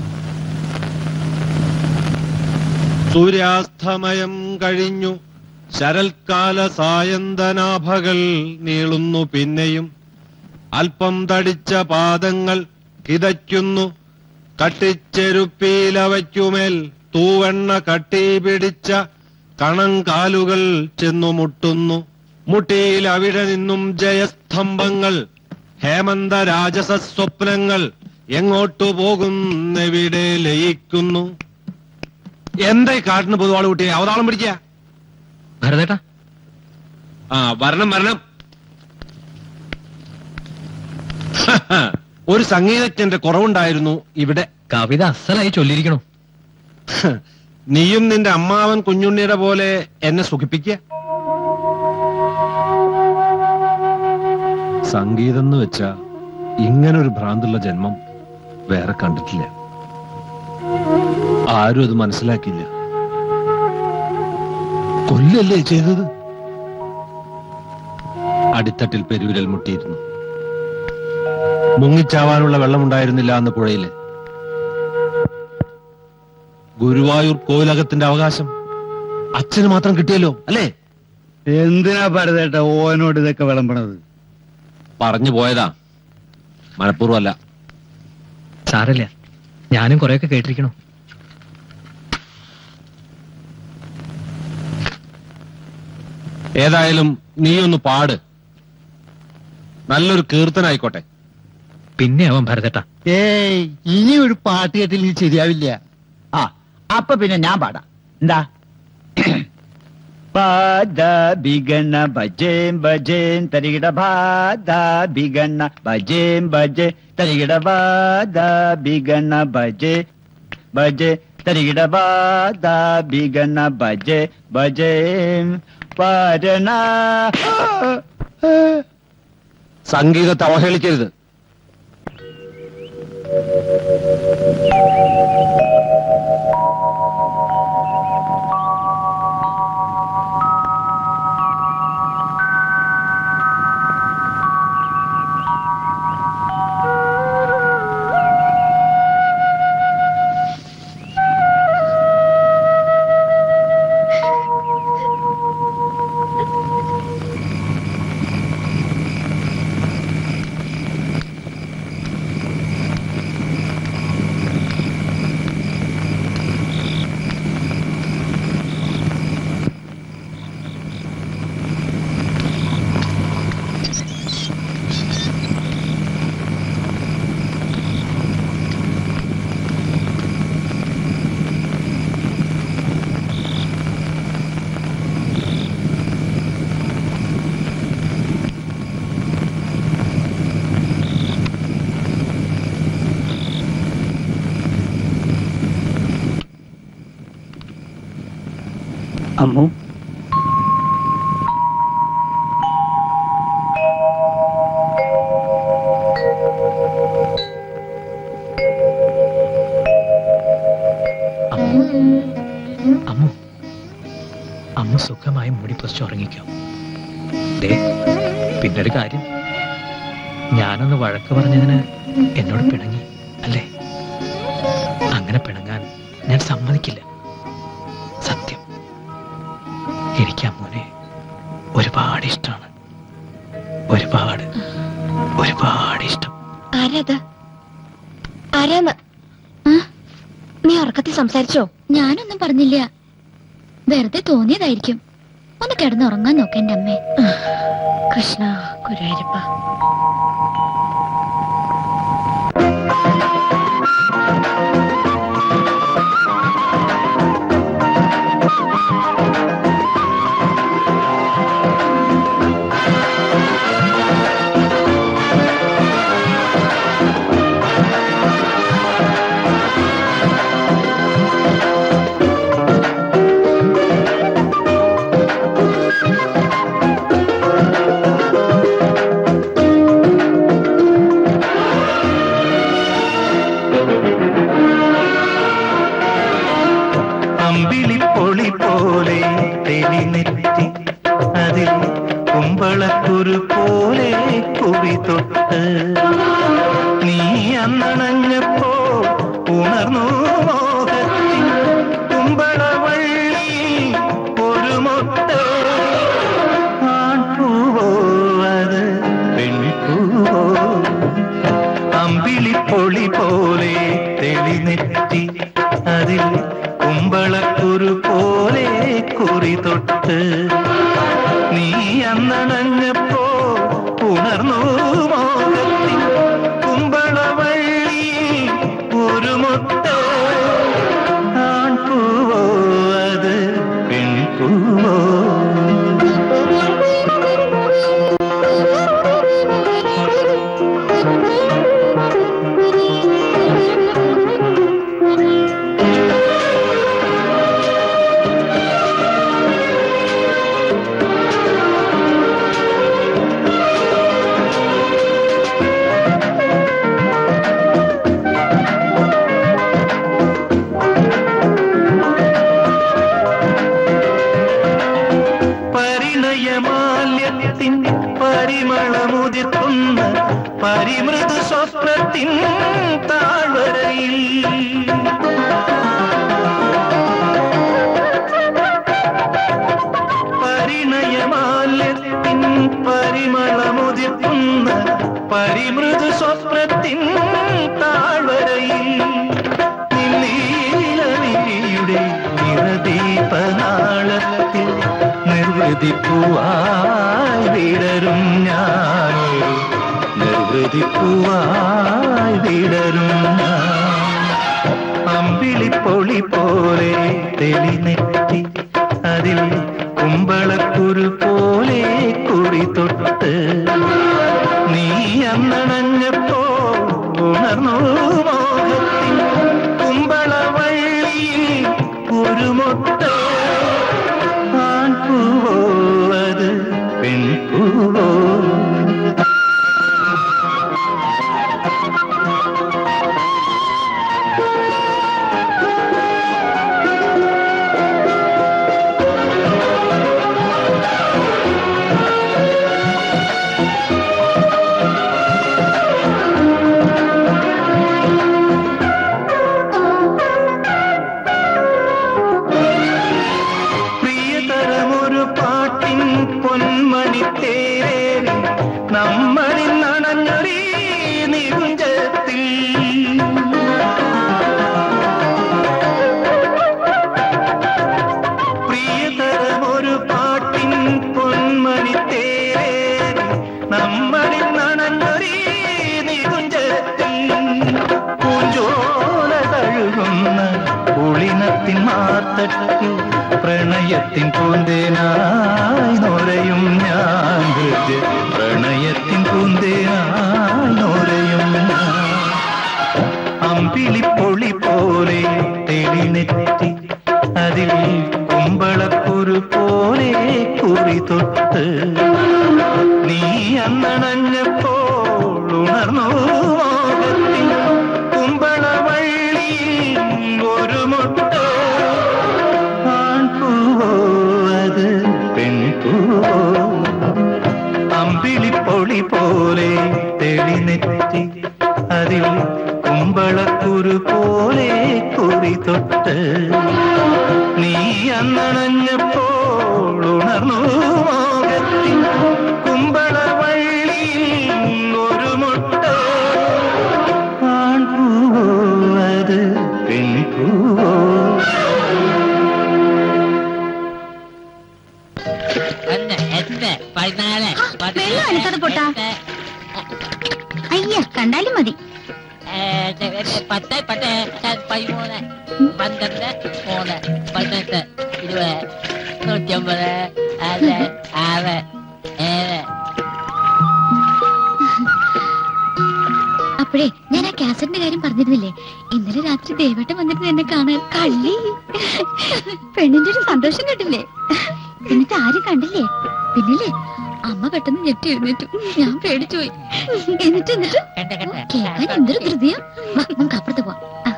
സൂര്യാസ്തമയം കഴിഞ്ഞു ശരൽക്കാല സായന്തനാഭകൾ നീളുന്നു പിന്നെയും അല്പം തടിച്ച പാദങ്ങൾ കിതയ്ക്കുന്നു കട്ടിച്ചെരുപ്പീലവയ്ക്കുമേൽ തൂവെണ്ണ കട്ടി പിടിച്ച കണങ്കാലുകൾ ചെന്നു മുട്ടുന്നു മുട്ടിയിൽ അവിടെ നിന്നും ജയസ്തംഭങ്ങൾ ഹേമന്ത രാജസ സ്വപ്നങ്ങൾ എങ്ങോട്ടു പോകുന്നെവിടെ ലയിക്കുന്നു എന്തായി കാട്ടിന് പൊതുവാള് കുട്ടിയെ അവതാളം പിടിക്ക ഭരതേട്ടാ ആ വരണം വരണം ഒരു സംഗീതജ്ഞന്റെ കുറവുണ്ടായിരുന്നു ഇവിടെ കവിത അസലായി ചൊല്ലിയിരിക്കണു നീയും നിന്റെ അമ്മാവൻ കുഞ്ഞുണ്ണിയുടെ പോലെ എന്നെ സുഖിപ്പിക്ക സംഗീതം എന്ന് വെച്ചാ ഇങ്ങനൊരു ഭ്രാന്തുള്ള ജന്മം വേറെ കണ്ടിട്ടില്ല ആരും അത് മനസ്സിലാക്കിയില്ല കൊല്ലല്ലേ ചെയ്തത് അടിത്തട്ടിൽ പെരുവിരൽ മുട്ടിയിരുന്നു മുങ്ങിച്ചാവാനുള്ള വെള്ളമുണ്ടായിരുന്നില്ല അന്ന് പുഴയില് ഗുരുവായൂർ കോവിലകത്തിന്റെ അവകാശം അച്ഛന് മാത്രം കിട്ടിയല്ലോ അല്ലേ എന്തിനാ ഭരതേട്ട ഓനോട് ഇതൊക്കെ വിളമ്പണത് പറഞ്ഞു പോയതാ മനഃപൂർവ്വം അല്ല സാരല്ല ഞാനും കുറെയൊക്കെ കേട്ടിരിക്കണു ഏതായാലും നീ ഒന്ന് പാട് നല്ലൊരു കീർത്തനായിക്കോട്ടെ പിന്നെ അവൻ ഭരതേട്ടാ ഏയ് ഇനി ഒരു പാട്ട് കേട്ടില്ലെങ്കിൽ ശരിയാവില്ല ആ അപ്പൊ പിന്നെ ഞാൻ പാടാം എന്താ പാദ ബിഗണ ഭജേം ഭജേം തരികിട ബാധ ബിഗണ ഭജേം ഭജേ തരികിട ബാധ ബിഗണ ഭജേ ഭജേ തരികിട ബാധ ബിഗണ ഭജേ ഭജേം പരണ സംഗീതത്തെ അവഹേളിക്കരുത് അമ്മു അമ്മു അമ്മു അമ്മ സുഖമായി മൂടി പൊസിച്ച് ഉറങ്ങിക്കോ ദേ പിന്നൊരു കാര്യം ഞാനൊന്ന് വഴക്ക് പറഞ്ഞതിന് എന്നോട് പിണങ്ങി അല്ലേ അങ്ങനെ പിണങ്ങാൻ ഞാൻ സമ്മതിക്കില്ല സത്യം എനിക്ക് അമ്മൂനെ ഒരുപാട് ഇഷ്ടമാണ് ഒരുപാട് ഒരുപാട് ഇഷ്ടം ആരാത് ആരാന്ന് നീ ഉറക്കത്തിൽ സംസാരിച്ചോ ഞാനൊന്നും പറഞ്ഞില്ല വെറുതെ തോന്നിയതായിരിക്കും ഒന്ന് കിടന്നുറങ്ങാൻ നോക്ക് എന്റെ അമ്മേ കൃഷ്ണ ഗുരുവായൂരപ്പ അമ്പിളിപ്പൊളി പോലെ തെളിനെറ്റി അതിൽ കുമ്പളക്കുരു പോലെ കുറി തൊട്ട് നീ അന്നണഞ്ഞപ്പോ ഉണർന്നു മോഹത്തിൽ കുമ്പളവള്ളി ഒരു മൊട്ട് മോഹത്തിൻ കുമ്പളവള്ളിയിൽ ഒരു മുട്ട ആൺപൂവോ അത് പെൺപൂവോ പരിണയമാല്യത്തിൻ പരിമളമുതിർക്കുന്ന പരിമൃദു സ്വപ്നത്തിൻ താഴ്വരയിൽ പരിണയമാല്യത്തിൻ പരിമളമുതിർക്കുന്ന പരിമൃദു സ്വപ്നത്തിൻ താഴ്വരയിൽ നീലനിയുടെ നിറദീപനാളത്തിൽ നിർവൃതിപ്പൂവായി വിടരും ഞാനൊരു നിർവൃതിപ്പൂവായി വിടരും ഞാൻ അമ്പിളിപ്പൊളി പോലെ തെളിനെറ്റി അതിൽ കുമ്പളക്കുരു പോലെ കുറി തൊട്ട് നീ അന്നണഞ്ഞപ്പോ ഉണർന്നു മോഹത്തിൻ കുമ്പളവള്ളിയിൽ ഒരു മുട്ട ആൺപൂവോ അത് പെൺപൂവോ പ്രിയതരമൊരു പാട്ടിൻ പൊന്മണി തേരേറി നമ്മളിൽ നനഞ്ഞൊരീ നികുഞ്ചത്തിൽ പ്രിയതരമൊരു പാട്ടിൻ പൊന്മണി തേരേറി നമ്മളിൽ നനഞ്ഞൊരീ നികുഞ്ചത്തിൽ പൂഞ്ചോല തഴുകുന്ന പുളിനത്തിൻ മാത്തട്ടിൽ പ്രണയത്തിൻ പൂന്തേനായി നൊരയും ഞാൻ ഹൃദയ പ്രണയത്തിൻ പൂന്തേനായി നൊരയും ഞാൻ അമ്പിളിപ്പൊളി പോലെ തെളിനെറ്റി അതിൽ കുമ്പളക്കുരു പോലെ കുറി തൊട്ട് നീ അന്നണഞ്ഞപ്പോൾ ഉണർന്നു മോഹത്തിൻ കുമ്പളവള്ളിയിൽ ഒരു മുട്ട ആൺപൂവോ അത് പെൺപൂവോ അമ്പിളിപ്പൊളി പോലെ തെളിനെറ്റി അതിൽ കുമ്പളക്കുരു പോലെ കുറി തൊട്ട് നീ അന്നണഞ്ഞപ്പോൾ ഉണർന്നു മോഹത്തിൻ കുമ്പളവള്ളിയിൽ ഒരു മുട്ട ആൺപൂവോ അത് പെൺപൂവോ ഒന്ന് എട്ട് പതിനാല് വെള്ളം അനക്കാതെ പൊട്ടാ. അയ്യ കണ്ടാലും മതി പത്ത് പത്ത് പതിമൂന്ന് പന്ത്രണ്ട് മൂന്ന് പതിനെട്ട് ഇരുപത് നൂറ്റമ്പത് അഞ്ച് ആറ് ഏഴ് അപ്പോഴേ ഞാൻ ആ കാസറ്റിന്റെ കാര്യം പറഞ്ഞിരുന്നില്ലേ ഇന്നലെ രാത്രി ദേവേട്ടൻ വന്നിട്ട് എന്നെ കാണാൻ കള്ളി പെണ്ണിന്റെ ഒരു സന്തോഷം കിട്ടില്ലേ എന്നിട്ട് ആരും കണ്ടില്ലേ പിന്നില്ലേ അമ്മ പെട്ടെന്ന് ഞെട്ടി എഴുന്നേറ്റു ഞാൻ പേടിച്ചു പോയി എന്നിട്ട് എന്നിട്ട് കണ്ട കണ്ട കേൾക്കാൻ എന്തൊരു ധൃതിയാ വാ, നമുക്ക് അപ്പുറത്ത് പോവാം ആ.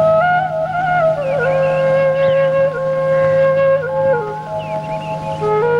Thank you.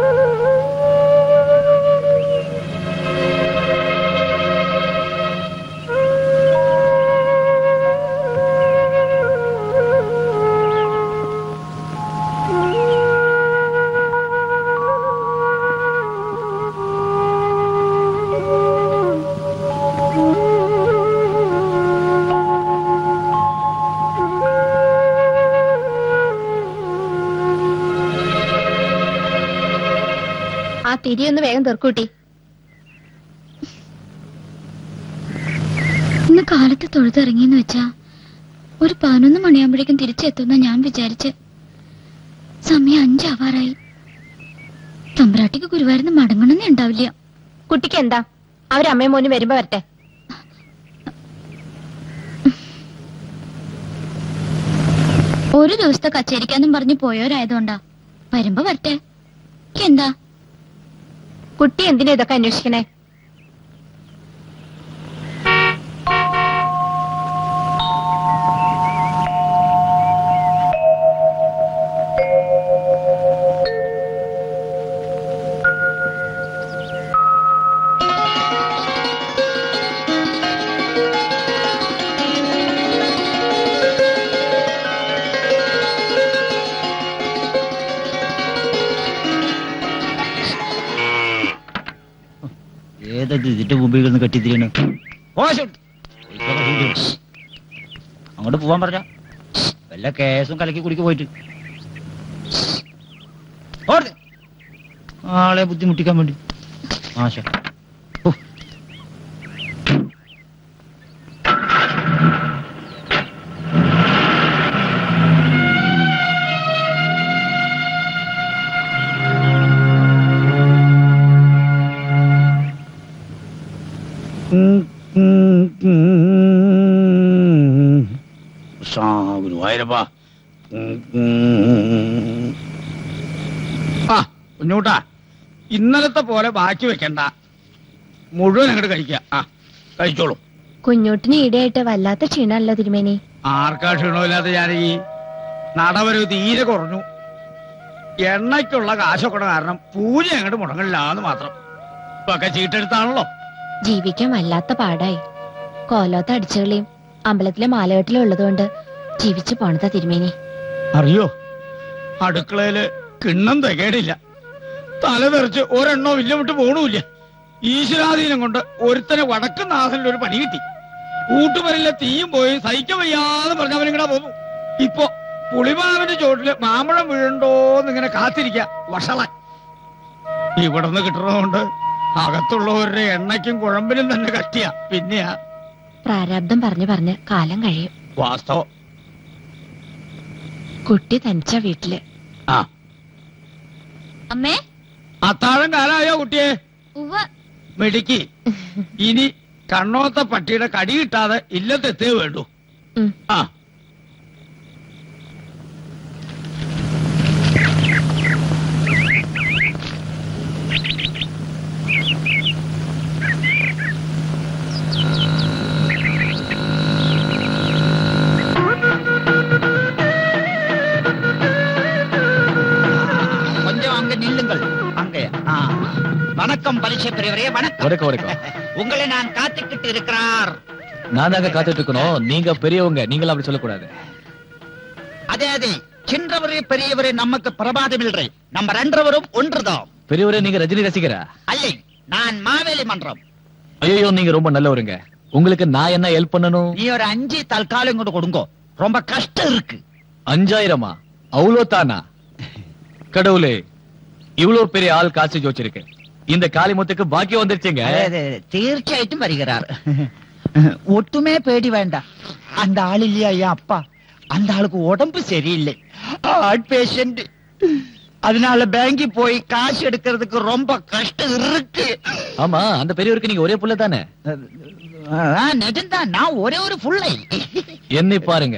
ആ തിരി ഒന്ന് വേഗം തീർക്കൂട്ടി ഇന്ന് കാലത്ത് തൊഴുതിറങ്ങിയെന്ന് വെച്ചാ ഒരു പതിനൊന്ന് മണിയാകുമ്പോഴേക്കും തിരിച്ചെത്തുന്ന ഞാൻ വിചാരിച്ച് സമയം അഞ്ചാവാറായി തമ്പ്രാട്ടിക്ക് ഗുരുവായൂരിന്ന് മടങ്ങണമെന്നേ ഉണ്ടാവില്ല കുട്ടിക്ക് എന്താ അവരമ്മയും മോനും വരുമ്പോ വരട്ടെ ഒരു ദിവസത്തെ കച്ചേരിക്കാന്നും പറഞ്ഞ് പോയവരായതുകൊണ്ടാ വരുമ്പോ വരട്ടെ എന്താ കുട്ടി എന്തിനാ ഇതൊക്കെ അന്വേഷിക്കണേ ഏതത് ഇതിന്റെ മുമ്പിൽ നിന്ന് കെട്ടിത്തിരിയാണ് അങ്ങോട്ട് പോവാൻ പറഞ്ഞ വല്ല കേസും കലക്കി കുടിക്ക് പോയിട്ട് ഓട്. ആളെ ബുദ്ധിമുട്ടിക്കാൻ വേണ്ടി ആശ ഓ. കൃഷ്ണ ഗുരുവായൂരപ്പാ ആ കുഞ്ഞൂട്ടാ ഇന്നലത്തെ പോലെ ബാക്കി വെക്കണ്ട മുഴുവൻ അങ്ങോട്ട് കഴിക്കുക ആ കഴിച്ചോളൂ കുഞ്ഞൂട്ടിന് ഈടെയായിട്ട് വല്ലാത്ത ക്ഷീണമല്ലോ തിരുമേനി ആർക്കാ ക്ഷീണമില്ലാത്ത ഞാൻ ഈ നടവരവ് തീരെ കുറഞ്ഞു എണ്ണയ്ക്കുള്ള കാശൊക്കെ കാരണം പൂജ അങ്ങോട്ട് മുടങ്ങില്ലാന്ന് മാത്രം ഇപ്പൊക്കെ ചീട്ടെടുത്താണല്ലോ ജീവിക്കാൻ വല്ലാത്ത പാടായി കോലോത്ത അടിച്ചുകളിയും അമ്പലത്തിലെ മാലകെട്ടിലും ഉള്ളതുകൊണ്ട് ജീവിച്ചു പോണതാ തിരുമേനി അറിയോ അടുക്കളയില് കിണ്ണം തികയിടില്ല തല തെറിച്ച് ഒരെണ്ണോ ഇല്ല വിട്ട് പോണൂല്ല ഈശ്വരാധീനം കൊണ്ട് ഒരുത്തനെ വടക്കും നാഥനിൽ ഒരു പണി കിട്ടി കൂട്ടുപരിലെ തീയും പോയി സഹിക്കാൻ വയ്യാതെ പറഞ്ഞവനിങ്ങനെ പോന്നു ഇപ്പൊ പുളിമാവിന്റെ ചോട്ടില് മാമ്പഴം വീഴണ്ടോന്ന് ഇങ്ങനെ കാത്തിരിക്ക വഷളൻ ഇവിടുന്ന് കിട്ടണതുകൊണ്ട് അകത്തുള്ളവരുടെ എണ്ണയ്ക്കും കുഴമ്പിനും തന്നെ കട്ടിയാ പിന്നെയാ പ്രാരാബ്ദം പറഞ്ഞു പറഞ്ഞ് കാലം കഴിയും വാസ്തവം കുട്ടി തനിച്ച വീട്ടില് ആ അമ്മേ അത്താഴം കാലായോ കുട്ടിയെ ഉവ്വ മിടുക്കി ഇനി കണ്ണോത്ത പട്ടിയുടെ കടി കിട്ടാതെ ഇല്ലത്തെത്തേ വേണ്ടു ഉം. ആ கொஞ்சம் அங்க நில்லுங்கள் அங்க ஆ. வணக்கம் பரிசை பெரியவரே வணக்கம் வணக்கம் வணக்கம் உங்களை நான் காத்துக்கிட்டு இருக்கிறார் நான் தாங்க காத்துட்டு இருக்கணும் நீங்க பெரியவங்க நீங்களும் அப்படி சொல்லக்கூடாது அதே அதே சின்னவரே பெரியவரே நமக்கு பிரபாதம் இல்லை நம்ம ரெண்டவரும் ஒன்றுதான் பெரியவரே நீங்க ரஜினி ரசிகரா அல்லை நான் மாவேலி மன்றம் ஐயோ நீங்க ரொம்ப நல்லவருங்க உங்களுக்கு நான் என்ன ஹெல்ப் பண்ணணும் நீ ஒரு அஞ்சு தற்காலம் இங்கோட்டு கொடுங்கோ ரொம்ப கஷ்டம் இருக்கு அஞ்சாயிரமா அவ்வளோ தானா கடவுளே இவ்வளவு பெரிய ஆள் காசு ஜோச்சிருக்கேன் இந்த காளிமுத்துக்கு பாக்கியம் வந்துருச்சுங்க അതെ, അതെ, അതെ. തീർച്ചയായിട്ടും വരികരാർ ഒട്ടുമേ പേടി വേണ്ട அந்த ஆள் இல்லையா என் அப்பா அந்த ஆளுக்கு உடம்பு சரியில்லை ஹார்ட் பேஷண்ட் அதனால பேங்கி போய் காசு எடுக்கிறதுக்கு ரொம்ப கஷ்டம் இருக்கு ஆமா அந்த பெரியவருக்கு நீங்க ஒரே புள்ள தானே ஆ, நிஜம்தான் நான் ஒரே ஒரு புள்ளை என்னை பாருங்க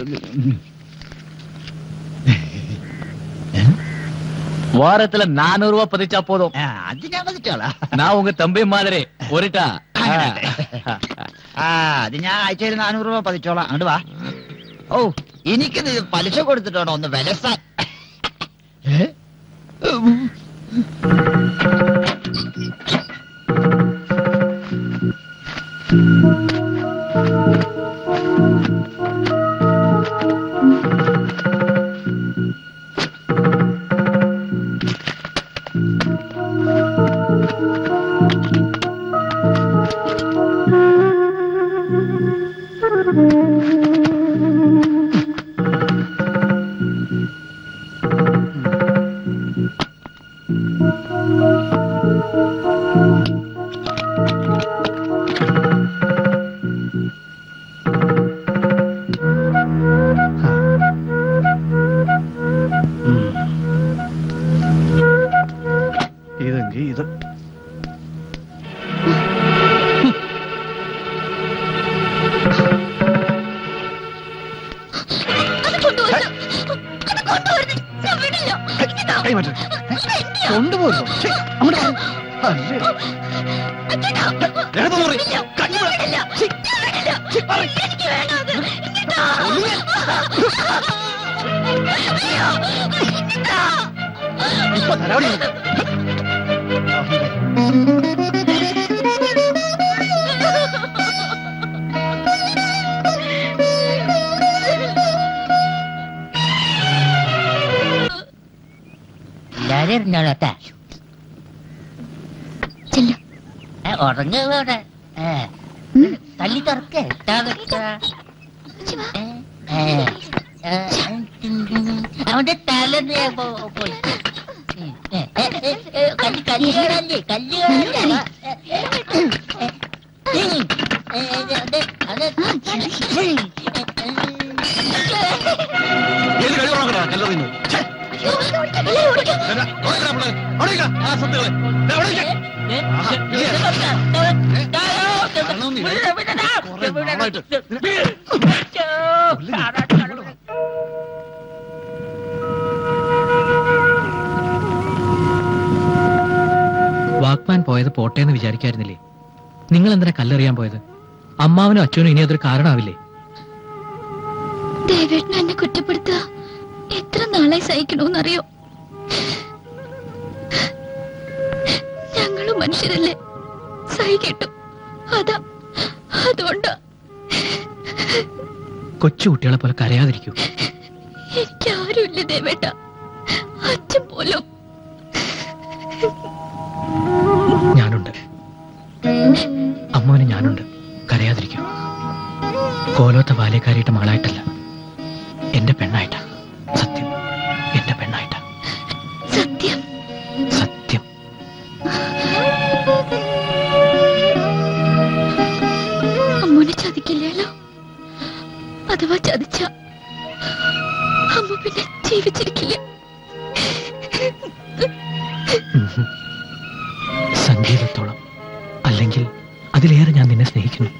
வாரத்துல நானூறு ரூபாய் பதிச்சா போதும் ஆ, அது ഞാൻ വന്നിട്ടോളാ நான் உங்க தம்பி மாதிரி ஒருட்டா ആ അത് ഞാൻ ആഴ്ചയിൽ നാനൂറ് രൂപ പതിച്ചോളാം അങ്ങോട്ട് വാ ഓ എനിക്കിത് പലിശ കൊടുത്തിട്ടാണോ ഒന്ന് വിലസാൻ ഏ? കൊണ്ടുവരുന്നത് ഞാൻ വിടില്ല ഇങ്ങതാ. കൈ മാറ്റ് ഇതെന്റെയാ. കൊണ്ടുപോകുന്നു ഛെ, അങ്ങോട്ട് വാ. അല്ലേ. ഇങ്ങതാ. ദേഹത്ത് മുറി. വിടില്ല. കഞ്ഞി ഞാൻ വേണം. വിടില്ല. ഛെ, ഞാൻ വിടില്ല. എനിക്ക് വേണം അത്. ഇങ്ങതാ. അയ്യോ, ഇങ്ങതാ. ഇപ്പൊ തരാടി എല്ലാരും ഇരുന്നോളട്ടെ ചെല്ലു ഉറങ്ങവിടെ തല്ലി തുറക്കേ അവന്റെ തല ദേ പോ- പോയി ഉം. ഏ, ഏ, ഏ, ഏ, കല്ല് കല്ലുകളല്ലേ കല്ലുകളല്ലേ ഉം. ഏ, ഏ, അത് അത് ഏത് കഴിവ് നോക്കടാ കല്ലെറിയുന്നു ഛെ, എല്ലാവരും ഓടിക്കോ. എടാ, ഓടിക്കടാ പിള്ളേരെ. ഓടിക്കടാ, ആ സത്തുകളെ. ദേ, ഓടിക്ക. ആഹാ, ഇല്ലേ? കുറേ നാളായിട്ട്. വാക്മാൻ പോയത് പോട്ടെ എന്ന് വിചാരിക്കായിരുന്നില്ലേ നിങ്ങൾ എന്തിനാ കല്ലെറിയാൻ പോയത് അമ്മാവനും അച്ഛനും ഇനി അതൊരു കാരണമാവില്ലേ ദേവേട്ടൻ എന്നെ കുറ്റപ്പെടുത്തുക എത്ര നാളായി സഹിക്കണമെന്നറിയോ ഞങ്ങളും മനുഷ്യരല്ലേ സഹിക്കട്ടു അതാ അതുകൊണ്ടാ കൊച്ചു കുട്ടികളെ പോലെ കരയാതിരിക്കൂ എനിക്ക് ആരുമില്ല ദേവേട്ട അച്ഛൻ പോലും ഞാനുണ്ട് അമ്മാവന് ഞാനുണ്ട് കരയാതിരിക്കൂ കോലോത്ത ബാല്യക്കാരിയുടെ മകളായിട്ടല്ല എന്റെ പെണ്ണായിട്ടാ സത്യം എന്റെ പെണ്ണായിട്ടാ സത്യം സത്യം അമ്മൂനെ ചതിക്കില്ലല്ലോ അഥവാ ചതിച്ച അമ്മ പിന്നെ ജീവിച്ചിരിക്കില്ല ഉം. സംഗീതത്തോളം അല്ലെങ്കിൽ അതിലേറെ ഞാൻ നിന്നെ സ്നേഹിക്കുന്നു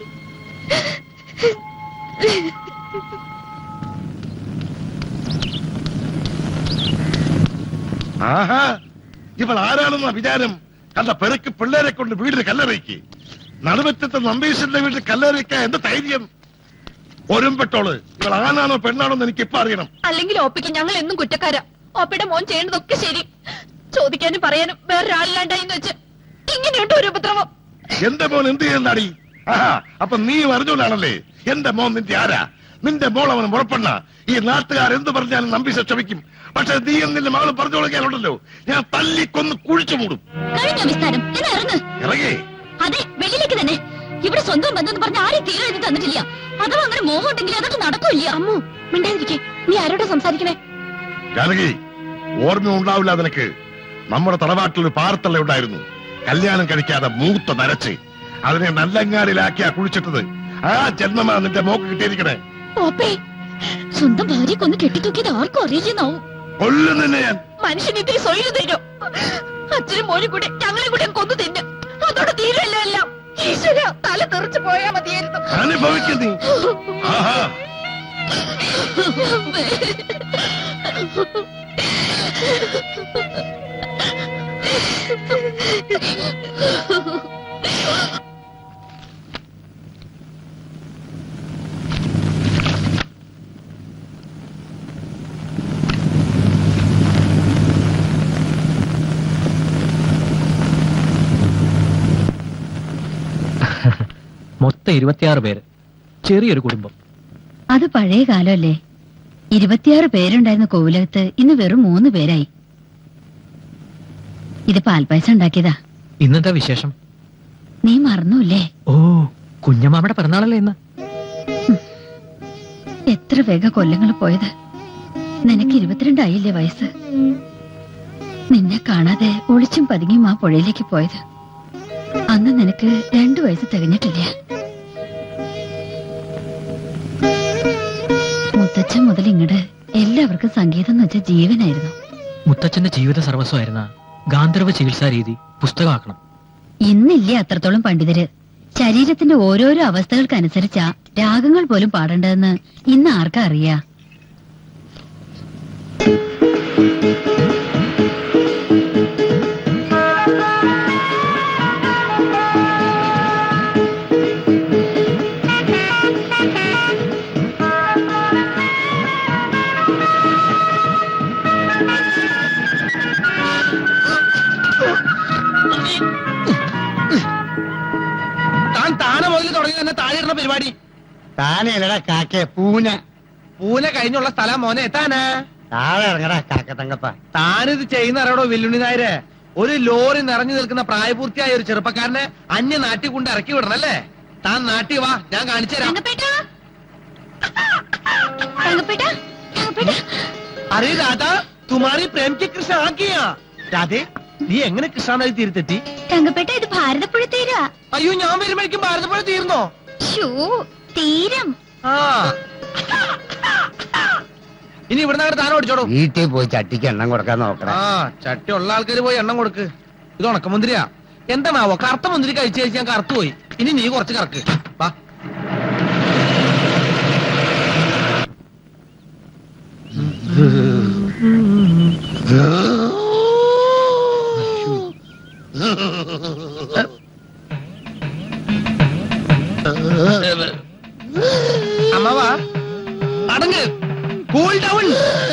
ആഹാ ഇവൾ ആരാണെന്ന വിചാരം കണ്ട പെറുക്ക് പിള്ളേരെ കൊണ്ട് വീട്ടിൽ കല്ലറിയിക്ക് നടുവറ്റത്തെ നമ്പീശന്റെ വീട്ടിൽ കല്ലറിയിക്ക എന്ത് ധൈര്യം ഒരുമ്പെട്ടോള് ഇവൾ ആണാണോ പെണ്ണാണോ എന്ന് എനിക്ക് ഇപ്പൊ അറിയണം അല്ലെങ്കിൽ ഓപ്പിക്ക് ഞങ്ങൾ എന്നും കുറ്റക്കാരാ ഓപ്പിയുടെ മോൻ ചെയ്യേണ്ടതൊക്കെ ശരി ചോദിക്കാനും പറയാനും വേറൊരാളില്ലാണ്ടായിന്ന് വെച്ച് ഇങ്ങനെയുണ്ട് ഒരു ഉപദ്രവം എന്റെ മോൻ എന്ത് ചെയ്യുന്നതാടി ആഹാ അപ്പൊ നീ അറിഞ്ഞോലാണല്ലേ എന്റെ മോൻ നിന്റെ ആരാ നിന്റെ മോൾ അവന് മുറപ്പെണ്ണ ഈ നാട്ടുകാർ എന്ത് പറഞ്ഞാലും നമ്പീശ ക്ഷമിക്കും പക്ഷെ നീ നിന്റെ മകളും പറഞ്ഞു കൊടുക്കാനുണ്ടല്ലോ ഞാൻ തല്ലി കൊന്ന് കുഴിച്ചു മൂടും കഴിഞ്ഞ വിസ്താരം എന്ന് ഇറങ്ങ് ഇറങ്ങി അതെ വെളിയിലേക്ക് തന്നെ ഇവിടെ സ്വന്തം ബന്ധം പറഞ്ഞ് ആരെയും തീരെ എഴുതി തന്നിട്ടില്ല അഥവാ അങ്ങനെ മോഹം ഉണ്ടെങ്കിൽ അതൊക്കെ നടക്കില്ല അമ്മു മിണ്ടാതിരിക്കേ നീ ആരോടാ സംസാരിക്കണേ ജാനകി ഓർമ്മ ഉണ്ടാവില്ല നിനക്ക് നമ്മുടെ തറവാട്ടിൽ ഒരു പാർത്തള്ള ഉണ്ടായിരുന്നു കല്യാണം കഴിക്കാതെ മൂത്ത നരച്ച് അതിനെ നല്ലങ്ങാടിലാക്കിയാ കുഴിച്ചിട്ടത് ആ ജന്മമാ നിന്റെ മോക്ക് കിട്ടിയിരിക്കണേ ഓപ്പേ സ്വന്തം ഭാര്യയെ കൊന്ന് കെട്ടിത്തൂക്കിയത് ആർക്കും അറിയില്ലെന്നാവും കൊല്ലുന്നില്ല ഞാൻ മനുഷ്യന് ഇത്തിരി സ്വയം തരോ അച്ഛനും മോനും കൂടെ ഞങ്ങളെ കൂടെ അങ്ങ് കൊന്നു തിന്നു അതോടെ തീരുമല്ലോ എല്ലാം ഈശ്വര തല തെറിച്ചു പോയാ മതിയായിരുന്നു അനുഭവിക്കും നീ ആഹാ മൊത്തം ഇരുപത്തിയാറ് പേര് ചെറിയൊരു കുടുംബം അത് പഴയ കാലമല്ലേ ഇരുപത്തിയാറ് പേരുണ്ടായിരുന്ന കോവിലകത്ത് ഇന്ന് വെറും മൂന്ന് പേരായി ഇത് പാൽപ്പായസം ഉണ്ടാക്കിയതാ ഇന്നെന്താ വിശേഷം നീ മറന്നൂല്ലേ ഓ കുഞ്ഞമ്മാമ്മയുടെ പിറന്നാളല്ലേ ഇന്ന് എത്ര വേഗ കൊല്ലങ്ങൾ പോയത് നിനക്ക് ഇരുപത്തിരണ്ടായില്ലേ വയസ്സ് നിന്നെ കാണാതെ ഒളിച്ചും പതുങ്ങിയും ആ പുഴയിലേക്ക് പോയത് അന്ന് നിനക്ക് രണ്ടു വയസ്സ് തികഞ്ഞിട്ടില്ല മുത്തച്ഛൻ മുതൽ ഇങ്ങട് എല്ലാവർക്കും സംഗീതം എന്ന് വെച്ച ജീവനായിരുന്നു മുത്തച്ഛന്റെ ജീവിത സർവസ്വമായിരുന്ന ഗാന്ധർവ ചികിത്സാ രീതി പുസ്തകമാക്കണം ഇന്നില്ലേ അത്രത്തോളം പണ്ഡിതര് ശരീരത്തിന്റെ ഓരോരോ അവസ്ഥകൾക്കനുസരിച്ചാ രാഗങ്ങൾ പോലും പാടേണ്ടതെന്ന് ഇന്ന് ആർക്കാ അറിയാ താനേലടാ കാക്കേ പൂന പൂനെ കഴിഞ്ഞുള്ള സ്ഥലം മോനെ എത്താനാ താഴെ ഇറങ്ങടാ കാക്ക തങ്കപ്പ താനിത് ചെയ്യുന്ന അറിയടോ വെല്ലുണ്ണി നായരെ ഒരു ലോറി നിറഞ്ഞു നിൽക്കുന്ന പ്രായപൂർത്തിയായ ഒരു ചെറുപ്പക്കാരനെ അന്യ നാട്ടിൽ കൊണ്ട് ഇറക്കി വിടണം അല്ലേ താൻ നാട്ടി വാ ഞാൻ കാണിച്ചു തരാം തങ്കപ്പേട്ടാ തങ്കപ്പേട്ടാ തങ്കപ്പേട്ടാ അരേ രാധാ തുമാരി പ്രേം കി കൃഷ്ണ ആക്കിയാ രാധേ നീ എങ്ങനെ കൃഷ്ണനായി തീരുത്തെത്തി തങ്കപ്പേട്ട ഇത് ഭാരതപ്പുഴ തീരാ അയ്യോ ഞാൻ വരുമ്പോഴേക്കും ഭാരതപ്പുഴ തീർന്നോ ഷൂ തീരം ആ ഇനി ഇവിടുന്ന് അങ്ങോട്ട് താൻ ഓടിച്ചോടോ വീട്ടിൽ പോയി ചട്ടിക്ക് എണ്ണം കൊടുക്കാൻ നോക്കണം ആ ചട്ടി ഉള്ള ആൾക്കാര് പോയി എണ്ണം കൊടുക്ക് ഇത് ഉണക്കമുന്തിരിയാ എന്താണാവോ കറുത്ത മുന്തിരി കഴിച്ചു കഴിച്ച് ഞാൻ കറുത്തു പോയി ഇനി നീ കുറച്ച് കറക്ക് വാ അമ്മവാ അടങ്ങ് കൂൾ ഡൗൺ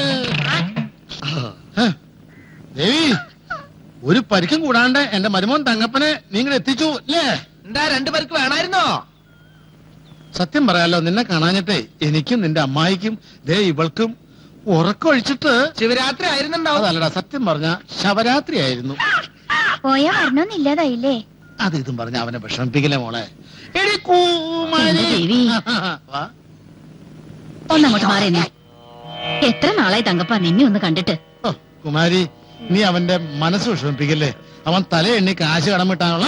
ദേവി ഒരു പരിക്കും കൂടാണ്ട് എന്റെ മരുമോൻ തങ്കപ്പനെ നിങ്ങൾ എത്തിച്ചു അല്ലേ എന്താ രണ്ടു പേർക്ക് വേണമായിരുന്നോ സത്യം പറയാലോ നിന്നെ കാണാഞ്ഞിട്ടേ എനിക്കും നിന്റെ അമ്മായിക്കും ദേ ഇവൾക്കും ഉറക്കൊഴിച്ചിട്ട് ശിവരാത്രി ആയിരുന്നുണ്ടാവും അതല്ലടാ സത്യം പറഞ്ഞ ശവരാത്രി ആയിരുന്നു പോയാ വരണോന്നില്ലാതായില്ലേ അത് ഇതും പറഞ്ഞ അവനെ വിഷമിപ്പിക്കില്ലേ മോളെ എടി കൂമാരി. എന്റെ ദേവി. വാ. ഒന്നങ്ങോട്ട് മാറി നീ എത്ര നാളായി തങ്കപ്പ നിന്നെ ഒന്ന് കണ്ടിട്ട് ഓ, കുമാരി നീ അവന്റെ മനസ്സ് വിഷമിപ്പിക്കല്ലേ അവൻ തല എണ്ണി കാശ് കടമിട്ടാണുള്ള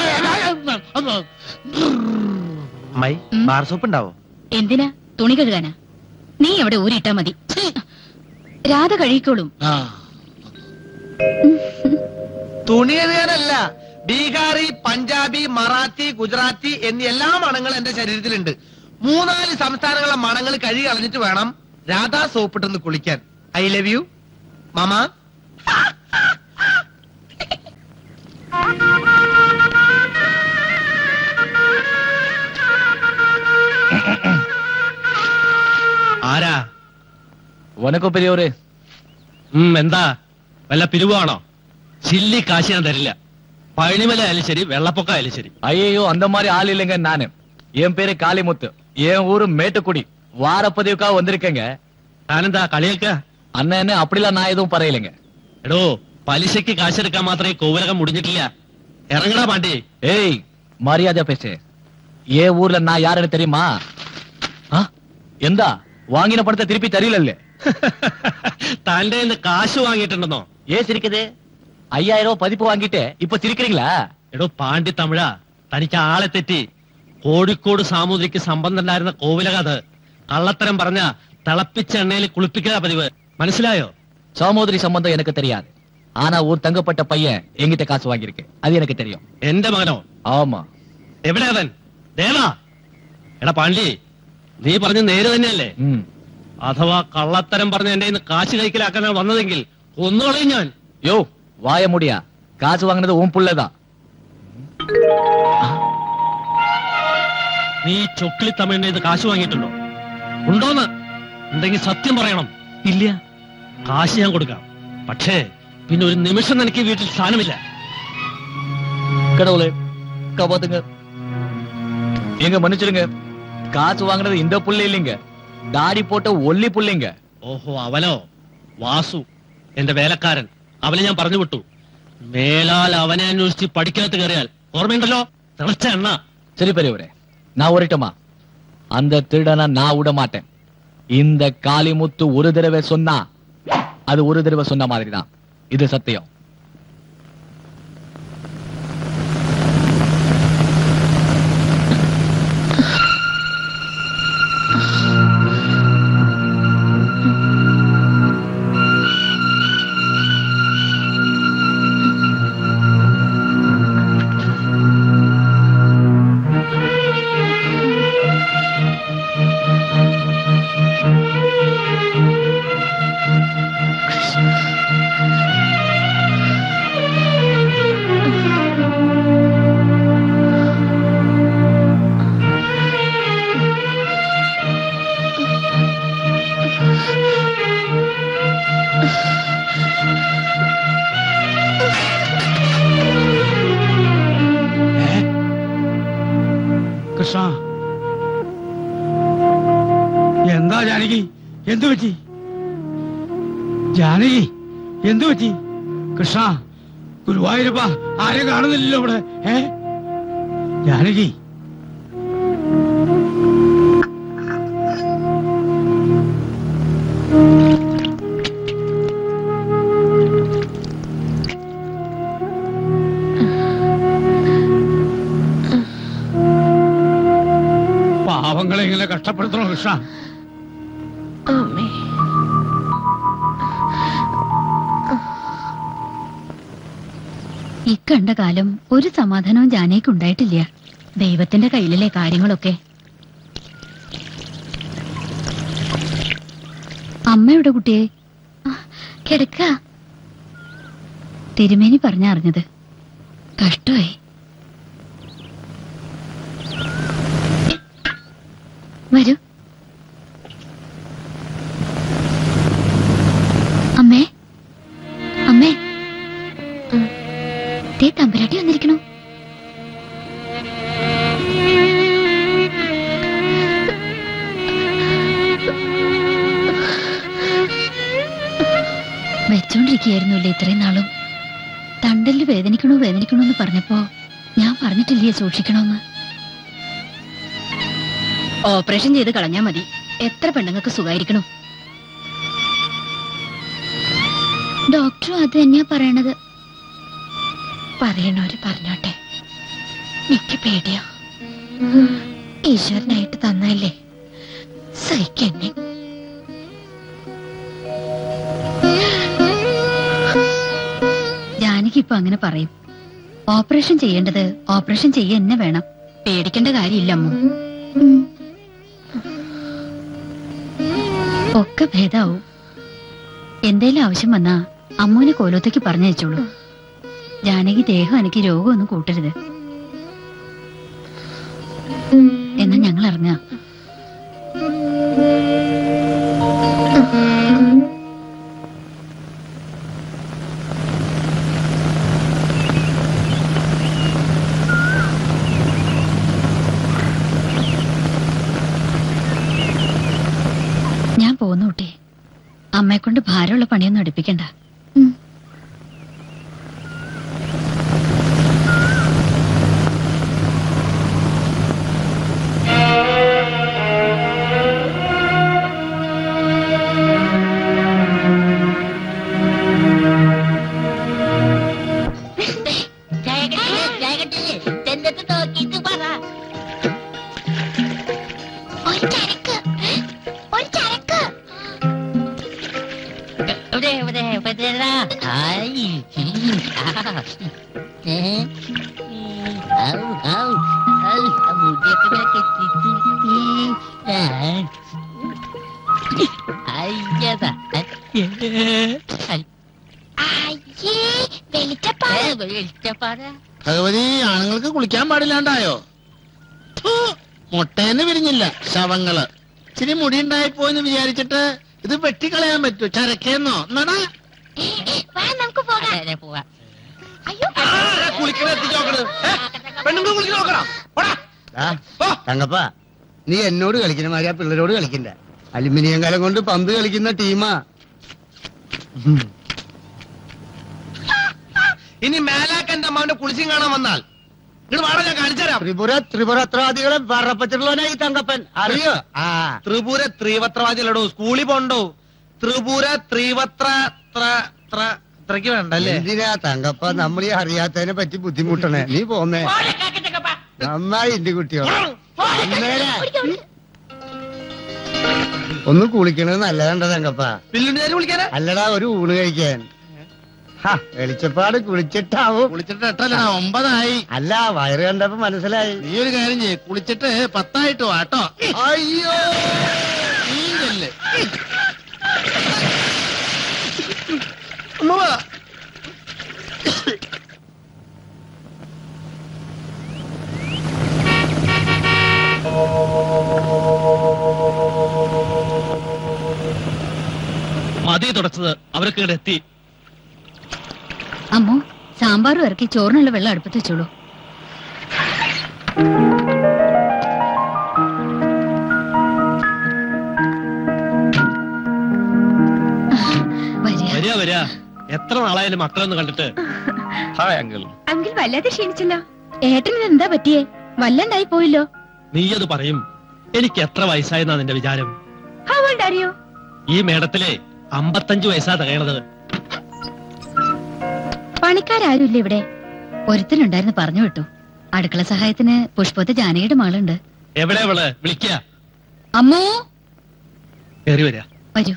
അമ്മായി ബാർ സോപ്പ് ഉണ്ടാവോ എന്തിനാ തുണി കഴുകാനാ നീ അവിടെ ഊരിട്ടാ മതി രാധ കഴിക്കോളും ആ തുണി കഴുകാനല്ല ബീഹാറി പഞ്ചാബി മറാത്തി ഗുജറാത്തി എന്നീ എല്ലാ മണങ്ങളും എന്റെ ശരീരത്തിലുണ്ട് മൂന്നാല് സംസ്ഥാനങ്ങളെ മണങ്ങൾ കഴുകി കളഞ്ഞിട്ട് വേണം രാധാ സോപ്പിട്ടൊന്ന് കുളിക്കാൻ ഐ ലവ് യു മാമ ആരാ ഉനക്കോ പെരിയോരെ ഉം, എന്താ വല്ല പിരിവാണോ ചില്ലി കാശ് ഞാൻ തരില്ല പഴനിമല ആയാലും ശരി വെള്ളപ്പൊക്കം ആയാലും ശരി ஐயோ அந்த மாதிரி ஆள் இல்லைங்க நானு என் பேரு காளிமுத்து என் ஊரு மேட்டுக்குடி வாரப்பதிவுக்காக வந்திருக்கேங்க താനെന്താ കളിയൊക്ക அண்ணன் என்ன அப்படிலாம் நான் எதுவும் പറയില്லைங்க എടോ പലിശയ്ക്ക് കാശെടുക്കാൻ മാത്രമേ കോവിലകം മുടിഞ്ഞിട്ടില്ല ഇറങ്ങടാ പാണ്ടി ஏய் மரியாதை பேசு என் ஊர்ல நான் யாருன்னு தெரியுமா ஆ? எந்தா வாங்கின பணத்தை திருப்பி தெரியல തന്റെ കയ്യിന്ന് കാശ് വാങ്ങിയിട്ടുണ്ടെന്നോ ஏன் சிரிக்குது ஐயாயிரம் ரூபாய் பதிப்பு வாங்கிட்டு இப்ப சிரிக்கிறீங்களா എടോ പാണ്ടി തമിഴ തനിക്ക് ആളെ തെറ്റി കോഴിക്കോട് സാമൂതിരിക്ക് സംബന്ധം ഉണ്ടായിരുന്ന കോവിലക അത് കള്ളത്തരം പറഞ്ഞ തിളപ്പിച്ച എണ്ണയിൽ കുളിപ്പിക്കുക പതിവ് മനസ്സിലായോ சகோதரி சம்பந்தம் எனக்கு தெரியாது ஆனா ஒரு தங்கப்பட்ட பையன் எங்கிட்ட காசு வாங்கியிருக்கு அது எனக்கு தெரியும் എന്റെ മകനോ ஆமா എവിടെ അവൻ ദേവാ എടാ പാണ്ടി നീ പറഞ്ഞ നേര് തന്നെയല്ലേ ம் അഥവാ കള്ളത്തരം പറഞ്ഞ എന്റെ കയ്യിന്ന് കാശ് കൈക്കലാക്കാനാണ് വന്നതെങ്കിൽ ഒന്നുകളയും ഞാൻ யோ வாய முடியா காசு வாங்கினது உன் புள்ளதான் നീ ചൊക്കിളി തമിഴിന്റെ ഇത് കാശ് വാങ്ങിയിട്ടുണ്ടോ ഉണ്ടോന്ന് ഉണ്ടെങ്കിൽ സത്യം പറയണം ഇല്ല കാശ് ഞാൻ കൊടുക്കാം പക്ഷേ പിന്നെ ഒരു നിമിഷം എനിക്ക് ഈ വീട്ടിൽ സ്ഥാനമില്ല கடவுளே காப்பாத்துங்க எங்க மன்னிச்சிருங்க காசு வாங்கினது இந்த புள்ள இல்லைங்க தாடி போட்ட ஒல்லி புள்ளைங்க ഓഹോ അവനോ വാസു എന്റെ വേലക്കാരൻ അവനെ ഞാൻ പറഞ്ഞു വിട്ടു മേലാൽ അവനെ അന്വേഷിച്ച് പഠിക്കകത്ത് കയറിയാൽ ഓർമ്മയുണ്ടല്ലോ തിളച്ച എണ്ണ சரி பெரியவரே நான் வரட்டுமா அந்த திருடனை நான் விட மாட்டேன் இந்த காளிமுத்து ஒரு தடவை சொன்னா அது ஒரு தடவை சொன்ன மாதிரி தான் இது சத்தியம் എന്തു പറ്റി ജാനകി എന്തു പറ്റി കൃഷ്ണ ഗുരുവായൂരപ്പ ആരും കാണുന്നില്ലല്ലോ ഇവിടെ ഏ ജാനകി പാവങ്ങളെ ഇങ്ങനെ കഷ്ടപ്പെടുത്തണോ കൃഷ്ണ അമ്മേ ഇക്കണ്ട കാലം ഒരു സമാധാനവും ജാനയ്ക്ക് ഉണ്ടായിട്ടില്ല ദൈവത്തിന്റെ കയ്യിലല്ലേ കാര്യങ്ങളൊക്കെ അമ്മയുടെ കുട്ടിയെ കിടക്ക തിരുമേനി പറഞ്ഞറിഞ്ഞത് കഷ്ടമായി വരൂ അമ്മേ അമ്മേ ദേ തമ്പുരാട്ടി വന്നിരിക്കണു വെച്ചോണ്ടിരിക്കുകയായിരുന്നല്ലേ ഇത്രയും നാളും തണ്ടല് വേദനിക്കണോ വേദനിക്കണോ എന്ന് പറഞ്ഞപ്പോ ഞാൻ പറഞ്ഞിട്ടില്ലേ സൂക്ഷിക്കണോന്ന് ഓപ്പറേഷൻ ചെയ്ത് കളഞ്ഞാ മതി എത്ര പെണ്ണുങ്ങൾക്ക് സുഖായിരിക്കണു ഡോക്ടറും അത് തന്നെയാ പറയണത് പറയണോര് പറഞ്ഞോട്ടെ എനിക്ക് പേടിയാ ഈശ്വരനായിട്ട് തന്നല്ലേ സഹിക്കന്നെ ജാനകി ഇപ്പൊ അങ്ങനെ പറയും ഓപ്പറേഷൻ ചെയ്യേണ്ടത് ഓപ്പറേഷൻ ചെയ്യ തന്നെ വേണം പേടിക്കേണ്ട കാര്യമില്ല അമ്മു ഒക്കെ ഭേദാവും എന്തേലും ആവശ്യം വന്നാ അമ്മുവിനെ കോലത്തേക്ക് പറഞ്ഞയച്ചോളൂ ജാനകി ദേഹം എനിക്ക് രോഗമൊന്നും കൂട്ടരുത് എന്നാ ഞങ്ങൾ ഇറങ്ങാം ഞാൻ പോന്നു കുട്ടി അമ്മയെ കൊണ്ട് ഭാരമുള്ള പണിയൊന്നും അടുപ്പിക്കണ്ട ജയകട്ടില്ലേ ജയകട്ടില്ലേ ചെന്നിട്ട് നോക്കിയിട്ട് പറ ഒരു ചരക്ക് ഒരു ചരക്ക് ഇവിടെ ഇവിടെ ഇവിടെ ഹായ് ഏ ഔ ഔ ഔ മുടിയൊക്കെ ഇങ്ങനെ കെട്ടിട്ട് അയ്യതാ അയ്യേ വെളിച്ചപ്പാട് വെളിച്ചപ്പാടാ ഭഗവതി ആണുങ്ങൾക്ക് കുളിക്കാൻ പാടില്ലാണ്ടായോ ഥു, മുട്ടേന്ന് വിരിഞ്ഞില്ല ശവങ്ങള് ഇച്ചിരി മുടി ഉണ്ടായിപ്പോയെന്ന് വിചാരിച്ചിട്ട് ഇത് വെട്ടിക്കളയാൻ പറ്റൂ ചരക്കേന്നോ എന്നാടാ വാ നമുക്ക് പോകാം പോവാ അയ്യോ പെണ്ണുങ്ങൾ കുളിക്കണ നോക്കണം തങ്കപ്പ നീ എന്നോട് കളിക്കുന്ന മാതിരി ആ പിള്ളേരോട് കളിക്കണ്ട അലുമിനിയം കലം കൊണ്ട് പന്ത് കളിക്കുന്ന ടീമാ ഇനി മേലാക്ക എന്റെ അമ്മാവന്റെ കുളിച്ചും കാണാൻ വന്നാൽ നിങ്ങൾ വേണം ഞാൻ കാണിച്ചുതരാം ത്രിപുര ത്രിപുരത്രാദികളെ പറപ്പച്ചിട്ടുള്ളവനായി തങ്കപ്പൻ അറിയോ ആ ത്രിപുര ത്രിവത്രവാദികളടോ സ്കൂളിൽ പോണ്ടോ ത്രിപുര ത്രിവത്ര ത്ര- ത്ര- ഇത്രയ്ക്ക് വേണ്ടല്ലേ എന്തിനാ തങ്കപ്പ നമ്മൾ ഈ അറിയാത്തതിനെ പറ്റി ബുദ്ധിമുട്ടണേ നീ പോന്നേ നന്നായി എന്റെ കുട്ടിയോ അന്നേരെ ഒന്ന് കുളിക്കണത് നല്ലതാണ്ട തങ്കപ്പ പില്ലുണ്ടി നേരെ വിളിക്കാനാ അല്ലടാ ഒരു ഊണ് കഴിക്കാൻ ഹാ, വെളിച്ചപ്പാട് കുളിച്ചിട്ടാവും കുളിച്ചിട്ട് എട്ടല്ല ഒമ്പതായി അല്ല വയറ് കണ്ടപ്പോ മനസ്സിലായി നീ ഒരു കാര്യം ചെയ്യ് കുളിച്ചിട്ട് പത്തായിട്ട് വാട്ടോ അയ്യോ നീന്തല്ലേ അമ്മവാ മതി തുടച്ചത് അവരൊക്കെ ഇവിടെ എത്തി അമ്മോ സാമ്പാറും ഇറക്കി ചോറിനുള്ള വെള്ളം അടുപ്പത്ത് വെച്ചോളൂ വരിക വരിക എത്ര നാളായാലും മക്കളൊന്നും കണ്ടിട്ട് ഹായ് അങ്കിൾ അങ്കിൾ വല്ലാതെ ക്ഷീണിച്ചല്ലോ ഏട്ടന് എന്താ പറ്റിയേ വല്ലണ്ടായി പോയില്ലോ നീ അത് പറയും എനിക്ക് എത്ര വയസ്സായെന്നാ നിന്റെ വിചാരം ഹൗ ഓൾഡ് ആർ യു ഈ മേടത്തിലെ അമ്പത്തഞ്ചു വയസ്സാ തികയണത് പണിക്കാരും ഇല്ല ഇവിടെ ഒരുത്തനുണ്ടായിരുന്നു പറഞ്ഞു വിട്ടു അടുക്കള സഹായത്തിന് പുഷ്പത്തെ ജാനകിയുടെ മകളുണ്ട് എവിടെ അവള് വിളിക്കുക അമ്മോ കയറി വരിക വരൂ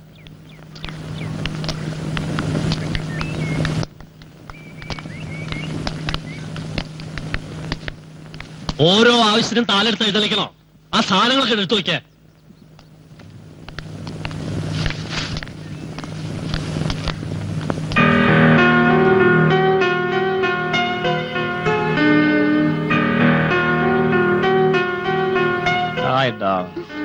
ഓരോ ആവശ്യത്തിനും താലെടുത്ത് എഴുന്നള്ളിക്കണോ ആ സാധനങ്ങളൊക്കെ എടുത്തു വയ്ക്ക ഹായ് ഡാ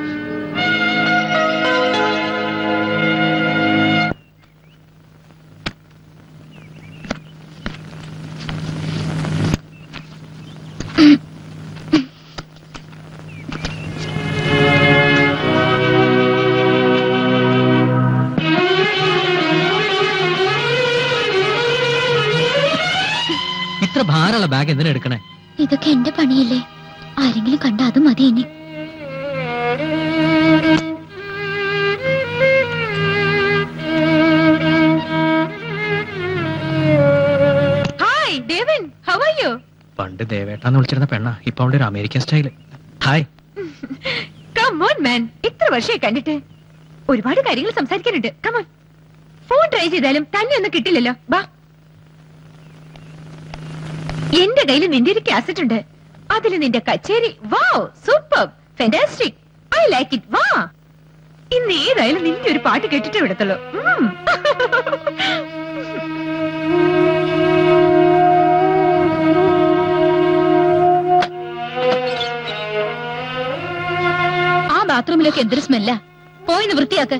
ഇത്ര ഭാരമുള്ള ബാഗ് എന്തിനാ എടുക്കണേ ഇതൊക്കെ എന്റെ പണിയല്ലേ ആരെങ്കിലും കണ്ട അത് മതി ഇനി hi Devan how are you പണ്ട് ദേവേട്ടാന്ന് വിളിച്ചിരുന്ന പെണ്ണ ഇപ്പൊ അവളുടെ ഒരു American style hi come on man ഇത്ര വർഷമായി കണ്ടിട്ട് ഒരുപാട് കാര്യങ്ങൾ സംസാരിക്കാനുണ്ട് കമോൺ ഫോൺ ട്രൈ ചെയ്താലും തന്നെ ഒന്നും കിട്ടില്ലല്ലോ ബാ എന്റെ കയ്യിൽ നിന്റെ ഒരു കാസറ്റ് ഉണ്ട് അതിൽ നിന്റെ കച്ചേരി wow super fantastic I like it വാ ഇന്ന് ഏതായാലും നിന്റെ ഒരു പാട്ട് കേട്ടിട്ടേ വിടത്തുള്ളൂ ഉം. ആ ബാത്റൂമിലൊക്കെ എന്തൊരു സ്മെല്ലാ പോയിന്ന് വൃത്തിയാക്ക്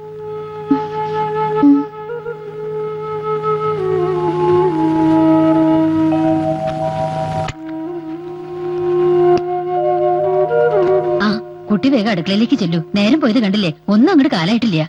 ആ കുട്ടി വേഗം അടുക്കളയിലേക്ക് ചെല്ലൂ നേരം പോയത് കണ്ടില്ലേ ഒന്നും അങ്ങോട്ട് കാലായിട്ടില്ല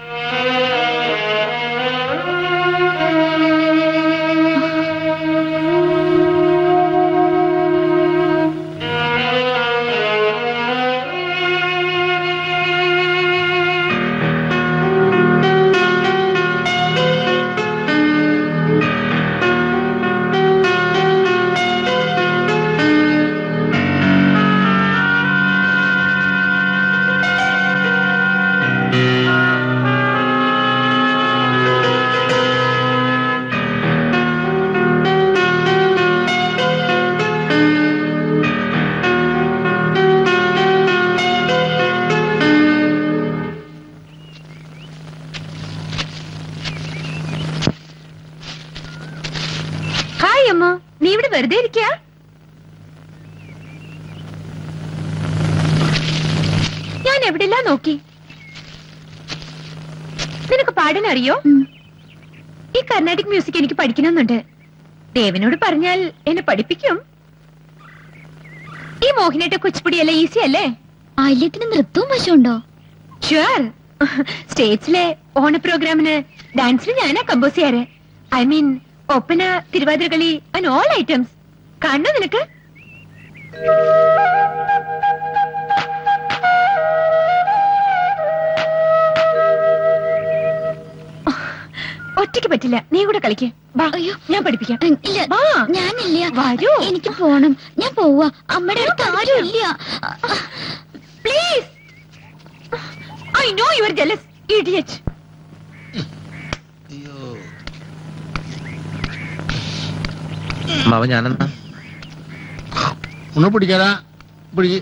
ഹായ് അമ്മ നീ ഇവിടെ വെറുതെ ഇരിക്കാ ഞാൻ എവിടെല്ലാം നോക്കി നിനക്ക് പാടാൻ അറിയോ ഈ കർണാട്ടിക് മ്യൂസിക് എനിക്ക് പഠിക്കണമെന്നുണ്ട് ദേവനോട് പറഞ്ഞാൽ എന്നെ പഠിപ്പിക്കും ഈ മോഹിനിയാട്ട കുച്ചിപ്പുടി അല്ല ഈസി അല്ലേ ആയില്യത്തിന് നൃത്തവും വശമുണ്ടോ ഷുവർ സ്റ്റേജിലെ ഓണ പ്രോഗ്രാമിന് ഡാൻസിന് ഞാനാ കമ്പോസ് ചെയ്യാറ് I mean Oppana Thiruvathirakali and all items കാണണോ നിനക്ക് ഒറ്റയ്ക്ക് പറ്റില്ല നീ കൂടെ കളിക്ക് വാ അയ്യോ. ഞാൻ പഠിപ്പിക്കാം ഇല്ല വാ ഞാനില്ല വരൂ എനിക്ക് പോണം ഞാൻ പോവാ അമ്മയുടെ അടുത്ത് ആരും ഇല്ല please I know your jealous idiot മാവ ഞാനെന്താ ഒന്ന് പിടിക്കാതാ പിടിക്ക്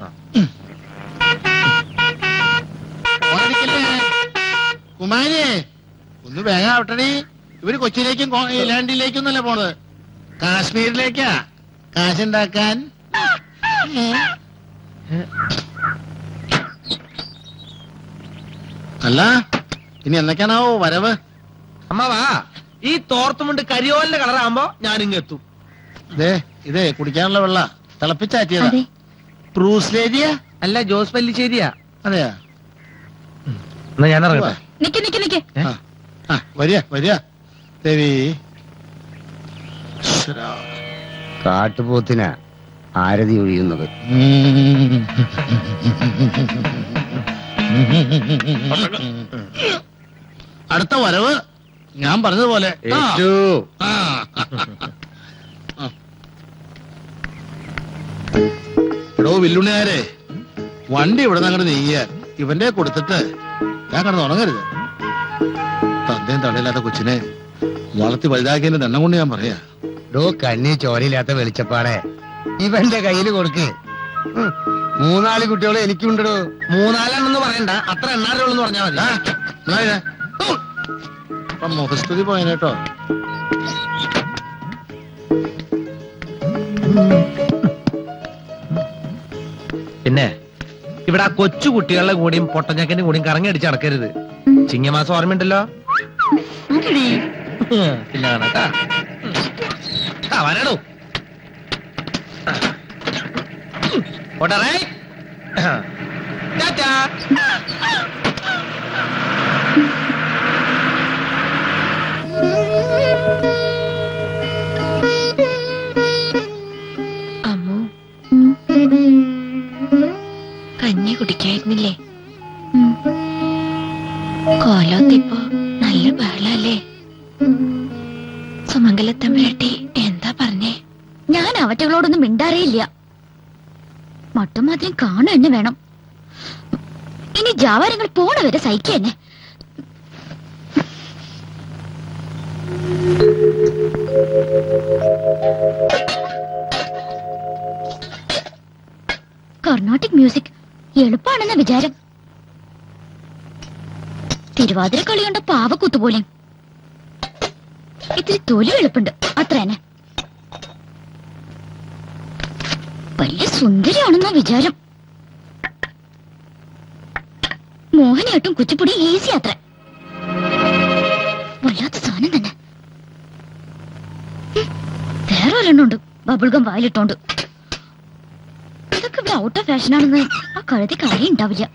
ഓടിക്കല്ലേ കുമാരി ഒന്ന് വേഗം ആവട്ടടി ഇവര് കൊച്ചിയിലേക്കും കോ- ഈ ലാൻഡിലേക്കും ഒന്നല്ല പോണത് കാശ്മീരിലേക്കാ കാശുണ്ടാക്കാൻ ഏ? അല്ല ഇനി എന്നൊക്കെയാണാവോ വരവ് അമ്മാവാ ഈ തോർത്തുമുണ്ട് കരിയോലിന്റെ കളറാകുമ്പോ ഞാൻ ഇങ്ങെത്തും ഇതേ ഇതേ കുടിക്കാനുള്ള വെള്ള തിളപ്പിച്ചാറ്റിയതാ അതെ ബ്രൂസ്ലേരിയ അല്ല ജോസ് പല്ലിശ്ശേരിയാ അതെയാ എന്നാ ഞാൻ ഇറങ്ങട്ടെ നിക്ക് നിക്ക് നിക്ക് ആ. ആ വരിക വരിക ദേവി ഈശ്വരാ. കാട്ടുപോത്തിനാ ആരതി ഒഴിയുന്നത് അടുത്ത വരവ് ഞാൻ പറഞ്ഞതുപോലെ ആ. ഏറ്റു. ആ. എടോ വില്ലുണ്ണിയാരെ വണ്ടി ഇവിടെ നിന്ന് അങ്ങോട്ട് നീങ്ങിയാൽ ഇവന്റെ കൊടുത്തിട്ട് ഞാൻ കിടന്ന് ഉണങ്ങരുത് തന്തയും തടയില്ലാത്ത കൊച്ചിനെ വളർത്തി വലുതാക്കിയതിന്റെ ദണ്ണം കൊണ്ട് ഞാൻ പറയാ ഡോ കണ്ണി ചോരയില്ലാത്ത വെളിച്ചപ്പാടെ ഇവന്റെ കയ്യിൽ കൊടുക്ക് ഉം. മൂന്നാല് കുട്ടികളെ എനിക്കുണ്ടോ മൂന്നാലെണ്ണെന്ന് പറയണ്ട അത്ര എണ്ണാറുള്ളൂ പറഞ്ഞാൽ മതി അപ്പൊ മുഖസ്തുതി പോയനേട്ടോ പിന്നെ ഇവിടെ ആ കൊച്ചു കുട്ടികളുടെ കൂടിയും പൊട്ടഞ്ഞക്കന്റെ കൂടിയും കറങ്ങി അടിച്ച് നടക്കരുത് ചിങ്ങമാസം ഓർമ്മയുണ്ടല്ലോ പിന്നെ കാണാട്ടാ ആ വരണോ ഓട്ടറേ ടാറ്റാ അമ്മു കഞ്ഞി കുടിക്കായിരുന്നില്ലേ കോലോത്തിപ്പോ നല്ല ബഹളല്ലേ സുമംഗലത്തമ്പുരട്ടി എന്താ പറഞ്ഞേ ഞാൻ അവറ്റകളോടൊന്നും മിണ്ടാറേയില്ല മട്ടുമാത്രം കാണു തന്നെ വേണം ഇനി ജാവാരങ്ങൾ പോണ വരെ സഹിക്കുക തന്നെ കർണാട്ടിക് മ്യൂസിക് എളുപ്പാണെന്ന വിചാരം തിരുവാതിര കളി കണ്ട പാവക്കൂത്ത് പോലെ ഇത്തിരി തൊലി എളുപ്പുണ്ട് അത്ര തന്നെ വലിയ സുന്ദരിയാണെന്ന വിചാരം മോഹനായിട്ടും കുച്ചിപ്പുടി ഈസി അത്ര വല്ലാത്ത സാധനം തന്നെ ഉം, വേറെ ഒരെണ്ണുണ്ട് ബബിൾഗം വായിലിട്ടോണ്ട് ഇതൊക്കെ ഇവിടെ ഔട്ട് ഓഫ് ഫാഷൻ ആണെന്ന് ആ കഴുതി കാര്യം ഉണ്ടാവില്ല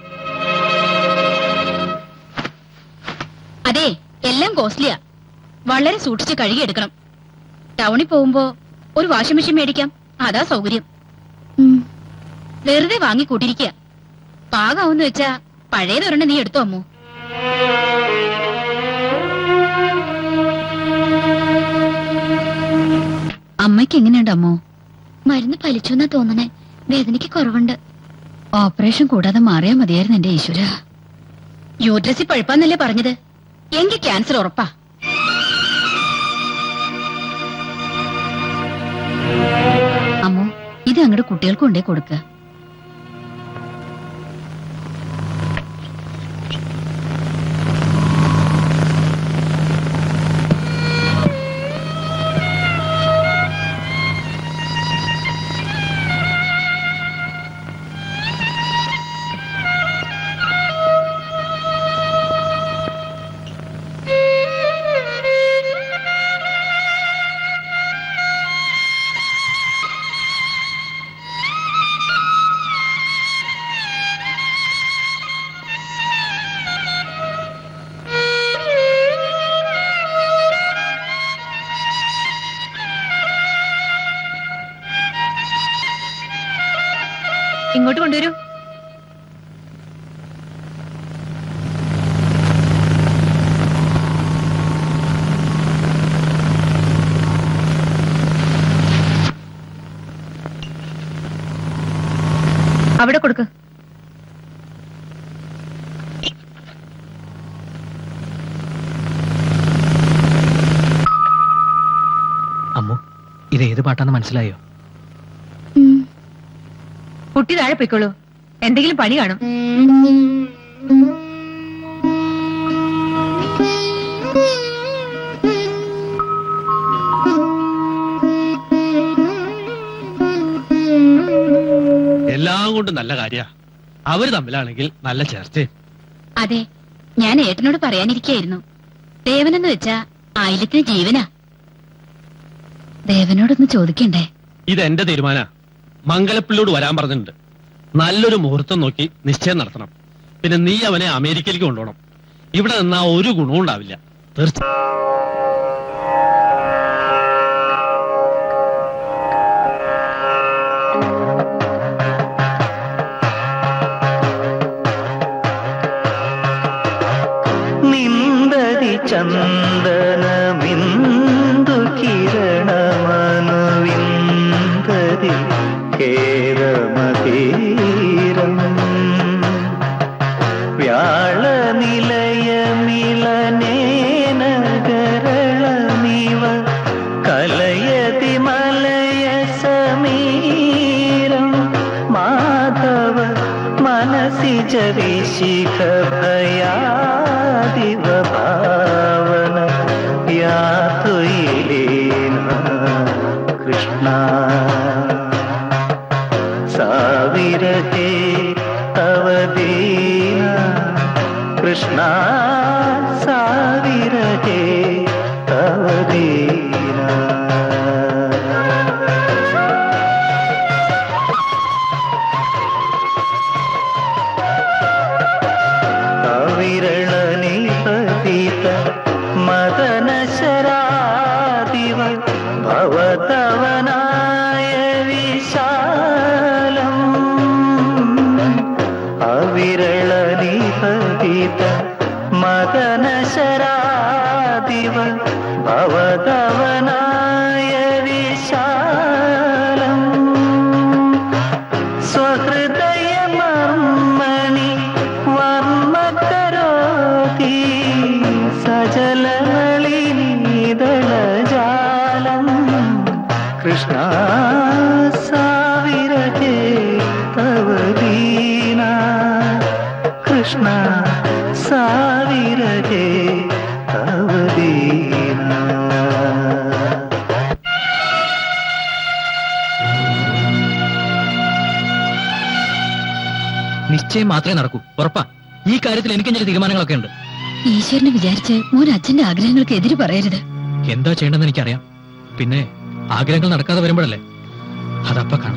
അതെ എല്ലാം കോസ്റ്റ്ലിയാ വളരെ സൂക്ഷിച്ച് കഴുകിയെടുക്കണം ടൗണിൽ പോകുമ്പോ ഒരു വാഷിംഗ് മെഷീൻ മേടിക്കാം അതാ സൗകര്യം വെറുതെ വാങ്ങി കൂട്ടിരിക്കുക പാകാവെന്ന് വെച്ചാ പഴയതൊരെണ്ണം നീ എടുത്തോ അമ്മു അമ്മയ്ക്ക് എങ്ങനെയുണ്ട് അമ്മോ മരുന്ന് ഫലിച്ചു എന്നാ തോന്നണേ വേദനയ്ക്ക് കുറവുണ്ട് ഓപ്പറേഷൻ കൂടാതെ മാറിയാ മതിയായിരുന്നു എന്റെ ഈശ്വര യൂട്രസിൽ പഴുപ്പാന്നല്ലേ പറഞ്ഞത് എങ്കിൽ ക്യാൻസർ ഉറപ്പാ അമ്മോ ഇത് അങ്ങോട്ട് കുട്ടികൾക്ക് കൊണ്ടേ കൊടുക്ക ഇങ്ങോട്ട് കൊണ്ടുവരൂ അവിടെ കൊടുക്ക് അമ്മു ഇത് ഏത് പാട്ടാന്ന് മനസ്സിലായോ കുട്ടി താഴെ പൊയ്ക്കോളൂ എന്തെങ്കിലും പണി കാണും എല്ലാം കൊണ്ടും നല്ല കാര്യ അവര് തമ്മിലാണെങ്കിൽ നല്ല ചേർച്ചയും അതെ ഞാൻ ഏട്ടനോട് പറയാനിരിക്കായിരുന്നു ദേവനെന്ന് വെച്ചാ ആയിരത്തിന് ജീവനാ ദേവനോടൊന്ന് ചോദിക്കണ്ടേ ഇത് എന്റെ തീരുമാന മംഗലപ്പിള്ളോട് വരാൻ പറഞ്ഞിട്ടുണ്ട് നല്ലൊരു മുഹൂർത്തം നോക്കി നിശ്ചയം നടത്തണം പിന്നെ നീ അവനെ അമേരിക്കയിലേക്ക് കൊണ്ടുപോകണം ഇവിടെ നിന്നാ ഒരു ഗുണവും ഉണ്ടാവില്ല തീർച്ച നിന്ദതി ചന്ദനമിന്ദു കിരണമനുവിന്ദതി ഖേദമതീരം വ്യാളനിലയമിളനേനകരളമിവ കലയതി മലയ സമീരം മാധവ മനസി ജവിശിഖ ഭയാദിവ ഭാവന യാതുയിലേന കൃഷ്ണ സാവിരഹേ തവ ദീന കൃഷ്ണ സാവിരഹേ തവ ദീന വിരളനിപതിത മദനശരാദിവ ഭവതവനായ വിശാലം അവിരളനിപതിത മദനശരാദിവ ഭവതവനായ വിശാലം സ്വഹൃദയമർമ്മണി വർമ്മകരോതി സജലനളിനീതളജാലം കൃഷ്ണ സാവിരഹേ തവ ദീന കൃഷ്ണ സാവിരഹേ തവ ദീന നിശ്ചയം മാത്രമേ നടക്കൂ ഉറപ്പാ ഈ കാര്യത്തിൽ എനിക്ക് ചില തീരുമാനങ്ങളൊക്കെ ഉണ്ട് ഈശ്വരനെ വിചാരിച്ച് മോൻ അച്ഛന്റെ ആഗ്രഹങ്ങൾക്ക് എതിര് പറയരുത് എന്താ ചെയ്യേണ്ടതെന്ന് എനിക്കറിയാം പിന്നെ ആഗ്രഹങ്ങൾ നടക്കാതെ വരുമ്പോഴല്ലേ അതപ്പ കാണാം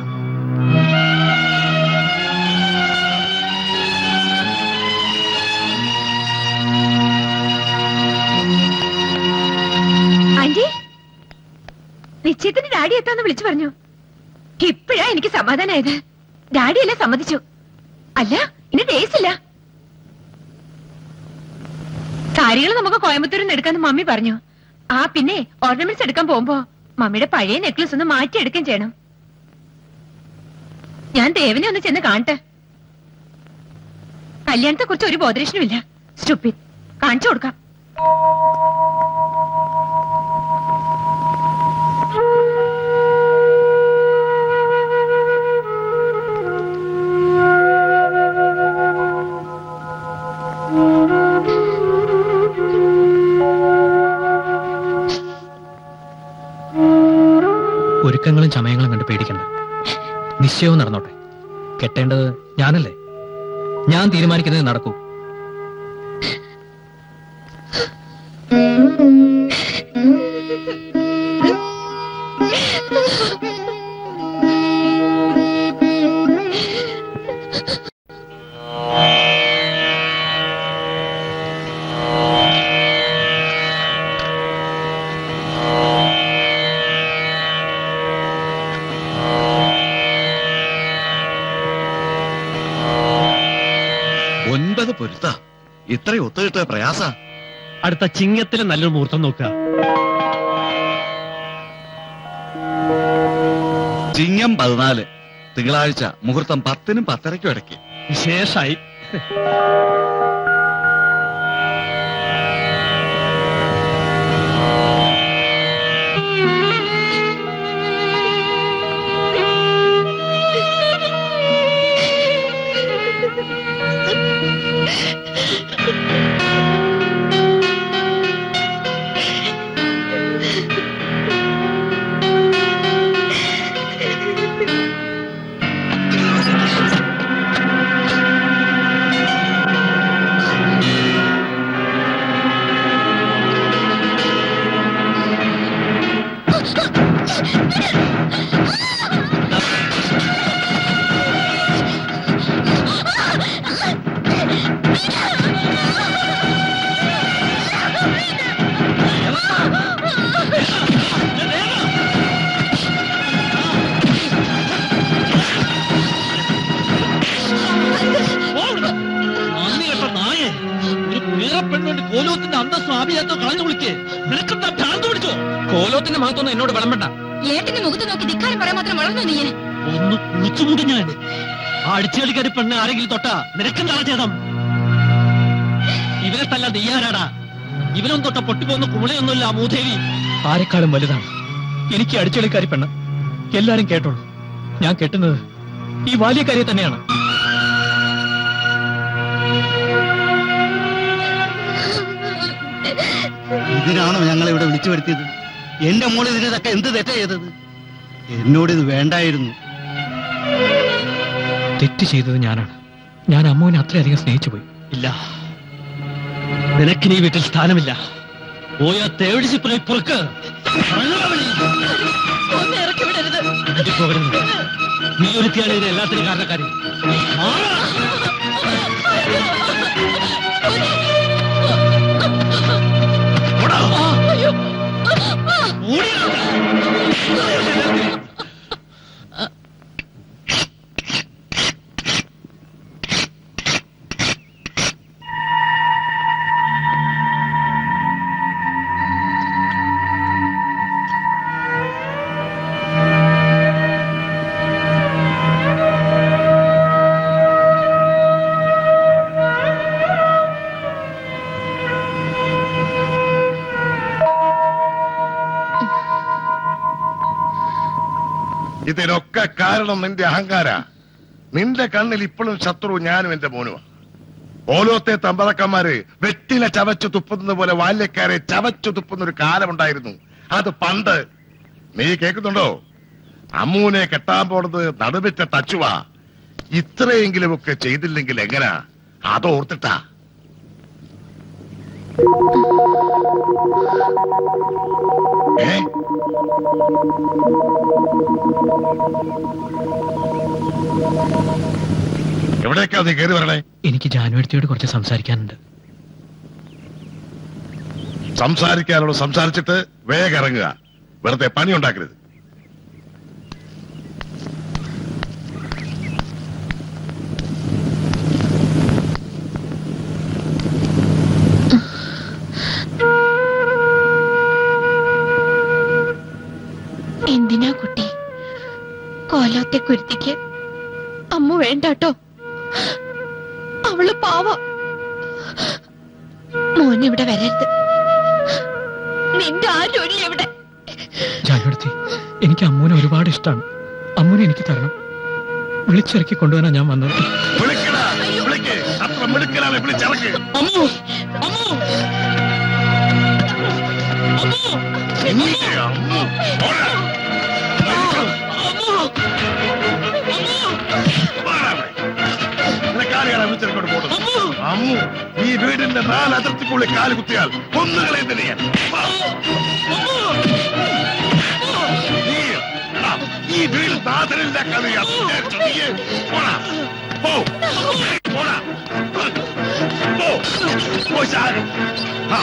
ആന്റി നിശ്ചയത്തിന് ഡാഡി എത്താന്ന് വിളിച്ചു പറഞ്ഞു ഇപ്പോഴാ എനിക്ക് സമാധാനായത് ഡാഡി എല്ലാം സമ്മതിച്ചു അല്ല ഇനി ഡേയ്സ് ഇല്ല സാരികൾ നമുക്ക് കോയമ്പത്തൂരിൽ നിന്ന് എടുക്കാന്ന് മമ്മി പറഞ്ഞു ആ പിന്നെ ഓർണമെന്റ്സ് എടുക്കാൻ പോകുമ്പോ മമ്മിയുടെ പഴയ നെക്ലസ് ഒന്ന് മാറ്റിയെടുക്കുകയും ചെയ്യണം ഞാൻ ദേവനെ ഒന്ന് ചെന്ന് കാണട്ടെ കല്യാണത്തെ കുറിച്ച് ഒരു ബോധരക്ഷനും ഇല്ല സ്റ്റുപ്പിഡ് കാണിച്ചു കൊടുക്കാം ഒരുക്കങ്ങളും ചമയങ്ങളും കണ്ട് പേടിക്കണ്ട നിശ്ചയവും നടന്നോട്ടെ കെട്ടേണ്ടത് ഞാനല്ലേ ഞാൻ തീരുമാനിക്കുന്നത് നടക്കൂ ഒൻപത് പൊരുത്ത ഇത്ര ഒത്തുകിട്ട പ്രയാസ അടുത്ത ചിങ്ങത്തിലെ നല്ലൊരു മുഹൂർത്തം നോക്കുക ചിങ്ങം പതിനാല് തിങ്കളാഴ്ച മുഹൂർത്തം പത്തിനും പത്തരയ്ക്കും ഇടയ്ക്ക് വിശേഷായി ആ വകയില്ലാത്ത കളഞ്ഞു വിളിക്ക് നിനക്കെന്താ ഭ്രാന്ത് പിടിച്ചോ കോലോത്തിന്റെ ഭാഗത്തൊന്നും എന്നോട് വിളമ്പണ്ട ഏട്ടന്റെ മുഖത്ത് നോക്കി ധിക്കാരം പറയാൻ മാത്രം വളർന്നു നീ ഒന്ന് കുളിച്ചുകൂടി ഞാൻ ആ അടിച്ചുകളിക്കാരി പെണ്ണ് ആരെങ്കിലും തൊട്ടാ നിനക്കെന്താണ് ചേതം ഇവനെ തല്ല നീയാരാടാ ഇവനൊന്നും തൊട്ട പൊട്ടിപ്പോകുന്ന കുമളയൊന്നുമില്ല ആ മൂദേവി ആരെക്കാളും വലുതാണ് എനിക്ക് അടിച്ചുകളിക്കാരി പെണ്ണ് എല്ലാരും കേട്ടോളൂ ഞാൻ കെട്ടുന്നത് ഈ ബാല്യക്കാരിയെ തന്നെയാണ് ഇതിനാണോ ഞങ്ങൾ ഇവിടെ വിളിച്ചു വരുത്തിയത് എന്റെ മോൾ ഇതിനൊക്കെ എന്ത് തെറ്റാ ചെയ്തത് എന്നോട് ഇത് വേണ്ടായിരുന്നു തെറ്റ് ചെയ്തത് ഞാനാണ് ഞാൻ അമ്മുവിനെ അത്രയധികം സ്നേഹിച്ചു പോയി ഇല്ല നിനക്കിനി ഈ വീട്ടിൽ സ്ഥാനമില്ല പോയ തേടിച്ച് പുറക്ക് ഒന്ന് ഇറക്കി വിടരുത് ഇറങ്ങി പോകരുത് നീ ഒരുത്തിയാണ് ഇതിന് എല്ലാത്തിനും കാരണക്കാരി അയ്യോ ഇതിനൊക്കെ കാരണം നിന്റെ അഹങ്കാര നിന്റെ കണ്ണിൽ ഇപ്പോഴും ശത്രു ഞാനും എന്റെ മോനുമാ ഓലോത്തെ തമ്പറക്കന്മാര് വെറ്റില ചവച്ചു തുപ്പുന്നത് പോലെ ബാല്യക്കാരെ ചവച്ചു തുപ്പുന്ന ഒരു കാലമുണ്ടായിരുന്നു അത് പണ്ട് നീ കേൾക്കുന്നുണ്ടോ അമ്മൂനെ കെട്ടാൻ പോണത് നടുവിറ്റ ടച്ചുവാ ഇത്രയെങ്കിലും ഒക്കെ ചെയ്തില്ലെങ്കിൽ എങ്ങനാ അതോർത്തിട്ടാ ഏ എവിടേക്കാ നീ കയറി വരണേ എനിക്ക് ജാനുവടുത്തിയോട് കുറച്ച് സംസാരിക്കാനുണ്ട് സംസാരിക്കാനോട് സംസാരിച്ചിട്ട് വേഗം ഇറങ്ങുക വെറുതെ പണി ഉണ്ടാക്കരുത് എന്തിനാ കുട്ടി കോലോത്തെ കുരുത്തിക്ക് അമ്മ വേണ്ടാട്ടോ അവള് പാവ മോൻ ഇവിടെ വരരുത് നിന്റെ ആരും ഇല്ല ഇവിടെ ജാനുവടുത്തി എനിക്ക് അമ്മൂനെ ഒരുപാട് ഇഷ്ടമാണ് അമ്മൂനെ എനിക്ക് തരണം വിളിച്ചിറക്കി കൊണ്ടുവരാൻ ഞാൻ വന്നത് വിളിക്കടാ വിളിക്ക് അത്ര മിടുക്കലാണ് വിളിച്ചിറക്ക് അമ്മു അമ്മു നിന്റെ അമ്മു. ഓടാ. വാടാ ഇവിടെ. നിനക്ക് ആരെയാണ് വിളിച്ചിറക്കോട്ട് പോകുന്നത് അമ്മു ഈ വീടിന്റെ നാല് അതിർത്തിക്കുള്ളിൽ കാല് കുത്തിയാൽ കൊന്നുകളെ തന്നെ നീ എടാ, ഈ വീട് നാഥനില്ല കളിയാ പോടാ പോ പോടാ പോ പോ ശാരി ആ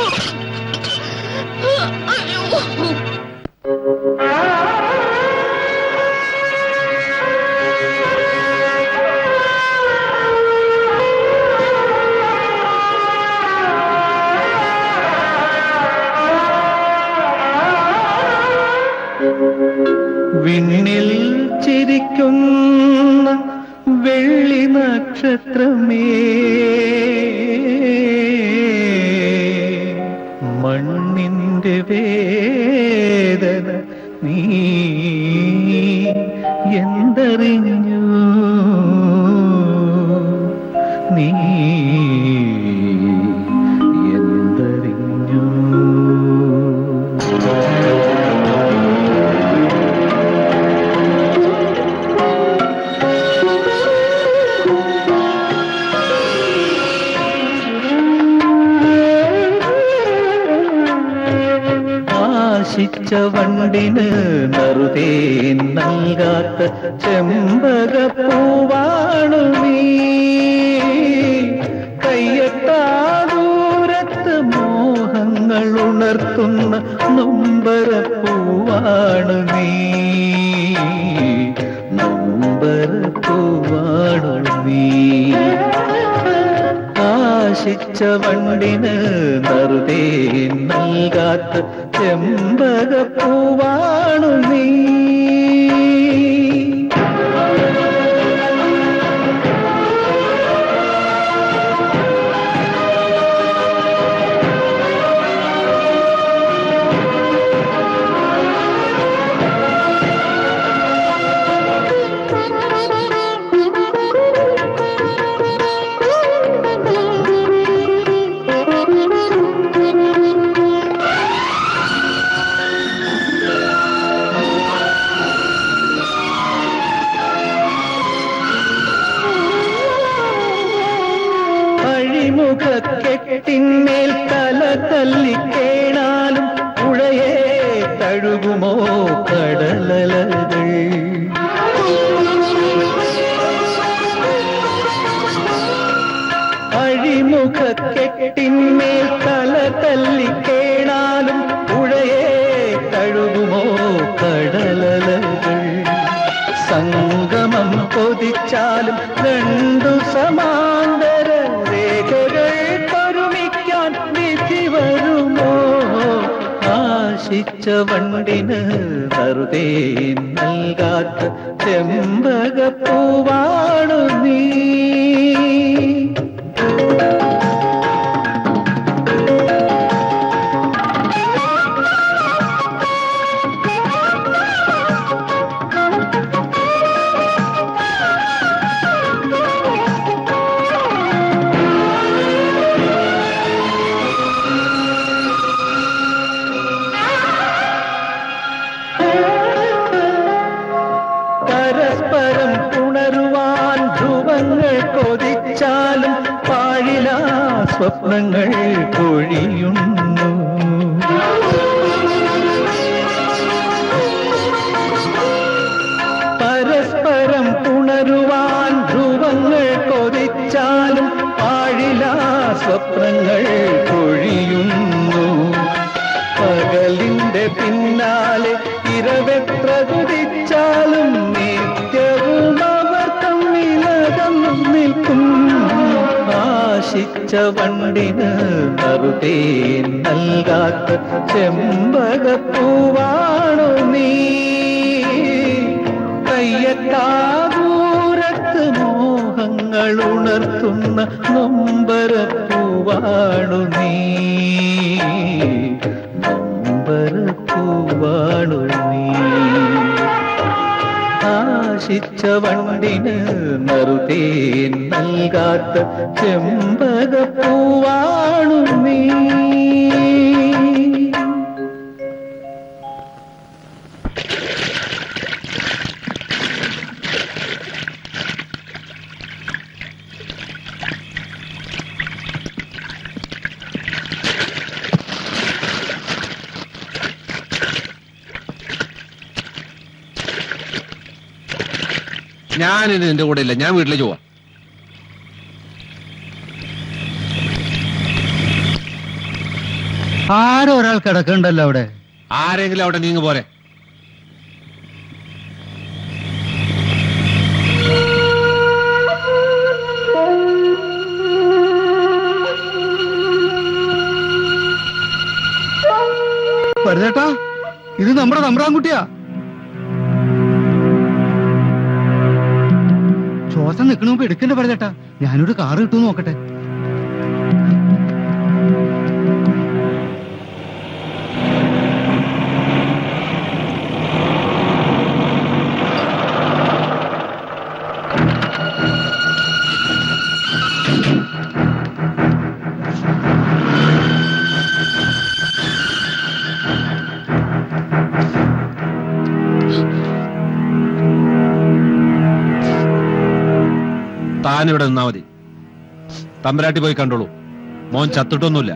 വിണ്ണിൽ ചിരിക്കുന്ന വെള്ളി നക്ഷത്രമേ മണ്ണിന്റെ വേദന നീ എന്തറിഞ്ഞു നീ എന്തറിഞ്ഞു ആശിച്ച വണ്ടിന് നറുതേ നൽകാത്ത ചെമ്പകപ്പൂവാണു നീ കയ്യെത്താ ദൂരത്ത് മോഹങ്ങൾ ഉണർത്തുന്ന നൊമ്പരപ്പൂവാണു നീ നൊമ്പരപ്പൂവാണു നീ ആശിച്ച വണ്ടിന് നറുതേ നൽകാത്ത ചെമ്പകപ്പൂവാണു നീ അഴിമുഖക്കെട്ടിന്മേൽ തല തല്ലിക്കേണാലും പുഴയെ തഴുകുമോ കടലലകൾ അഴിമുഖക്കെട്ടിന്മേൽ തല തല്ലിക്കേണാലും പുഴയെ തഴുകുമോ കടലലകൾ സംഗമം കൊതിച്ചാലും രണ്ടു സമാന്തര രേഖകൾ ഒരുമിക്കാൻ വിധി വരുമോ ആശിച്ച വണ്ടിന് വെറുതെ നൽകാത്ത ചെമ്പകപ്പൂവാണു നീ പരസ്പരം ഉണരുവാൻ ധ്രുവങ്ങൾ കൊതിച്ചാലും പാഴിലാ സ്വപ്നങ്ങൾ കൊഴിയുന്നു പരസ്പരം ഉണരുവാൻ ധ്രുവങ്ങൾ കൊതിച്ചാലും പാഴിലാ സ്വപ്നങ്ങൾ കൊഴിയുന്നു പകലിന്റെ പിന്നാലെ ഇരവെത്ര കുതിച്ചാലും നിത്യവും അവർ തമ്മിലകന്നു നിൽക്കും ആശിച്ച വണ്ടിന് നറുതേ നൽകാത്ത ചെമ്പകപ്പൂവാണു നീ കയ്യത്താകൂരത്ത് മോഹങ്ങൾ ഉണർത്തുന്ന നൊമ്പരപ്പൂവാണു നീ നൊമ്പരപ്പൂവാണു നീ ആശിച്ച വണ്ടിന് നറുതേ നൽകാത്ത ചെമ്പകപ്പൂവാണു നീ ഞാനിനി നിന്റെ കൂടെ ഇല്ല ഞാൻ വീട്ടിലേക്ക് പോവാം ആരോ ഒരാൾ കിടക്കണ്ടല്ലോ അവിടെ ആരെങ്കിലും അവിടെ നീങ്ങ് പോരെ പരതേട്ടാ ഇത് നമ്മുടെ തമ്പ്രാൻകുട്ടിയാ ശ്വാസം നിൽക്കണ മുമ്പ് എടുക്കണ്ട പരതേട്ടാ ഞാനൊരു കാറ് കിട്ടും നോക്കട്ടെ താൻ ഇവിടെ നിന്നാ മതി തമ്പരാട്ടി പോയി കണ്ടോളൂ മോൻ ചത്തിട്ടൊന്നുമില്ല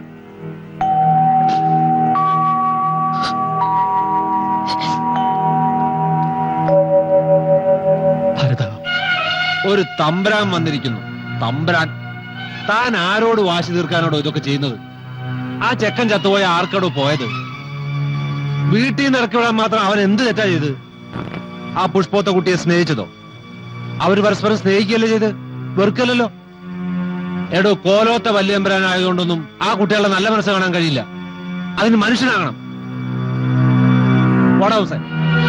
ഭരത ഒരു തമ്പരാൻ വന്നിരിക്കുന്നു തമ്പരാൻ താൻ ആരോട് വാശി തീർക്കാനോടോ ഇതൊക്കെ ചെയ്യുന്നത് ആ ചെക്കൻ ചത്തുപോയ ആർക്കടോ പോയത് വീട്ടിൽ നിന്ന് ഇറക്കി വിടാൻ മാത്രം അവൻ എന്ത് തെറ്റാ ചെയ്ത് ആ പുഷ്പോത്ത കുട്ടിയെ സ്നേഹിച്ചതോ അവര് പരസ്പരം സ്നേഹിക്കുകയല്ലേ ചെയ്ത് വെറുക്കല്ലോ എടോ കോലോത്ത വല്യമ്പരാനായതുകൊണ്ടൊന്നും ആ കുട്ടികളുടെ നല്ല മനസ്സ് കാണാൻ കഴിയില്ല അതിന് മനുഷ്യനാകണം പോടാ ഹുസൈൻ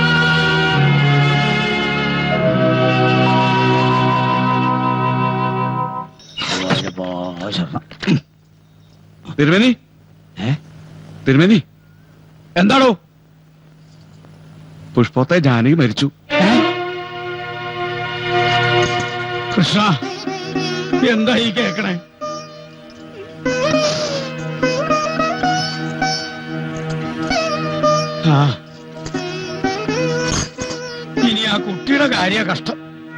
തിരുമേനി തിരുമേനി എന്താണോ പുഷ്പത്തെ ജാനകി മരിച്ചു കൃഷ്ണ എന്താ ഈ കേക്കണേ ആ ഇനി ആ കുട്ടിയുടെ കാര്യ കഷ്ടം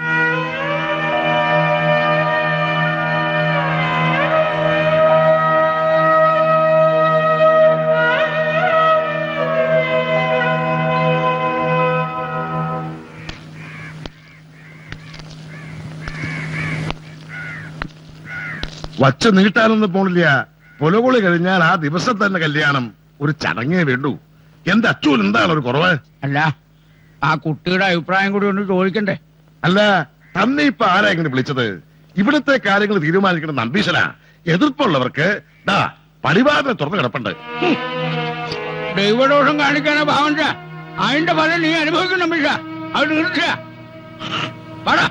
വച്ച് നീട്ടാനൊന്നും പോണില്ല പുലകുളി കഴിഞ്ഞാൽ ആ ദിവസം തന്നെ കല്യാണം ഒരു ചടങ്ങേ വേണ്ടൂ എന്റെ അച്ഛൻ എന്താണ് ഒരു കുറവ് അല്ല ആ കുട്ടിയുടെ അഭിപ്രായം കൂടി ഒന്ന് ചോദിക്കണ്ടേ അല്ല തന്നെ ഇപ്പൊ ആരാ ഇങ്ങനെ വിളിച്ചത് ഇവിടുത്തെ കാര്യങ്ങൾ തീരുമാനിക്കണം നമ്പീശനാ എതിർപ്പുള്ളവർക്ക് ദാ പടിവാതിനെ തുറന്നു കിടപ്പുണ്ട് ദൈവദോഷം കാണിക്കാനാ ഭാവണ്ട അതിന്റെ ഫലം നീ അനുഭവിക്കണം മിഷ അത് തീർച്ച പറ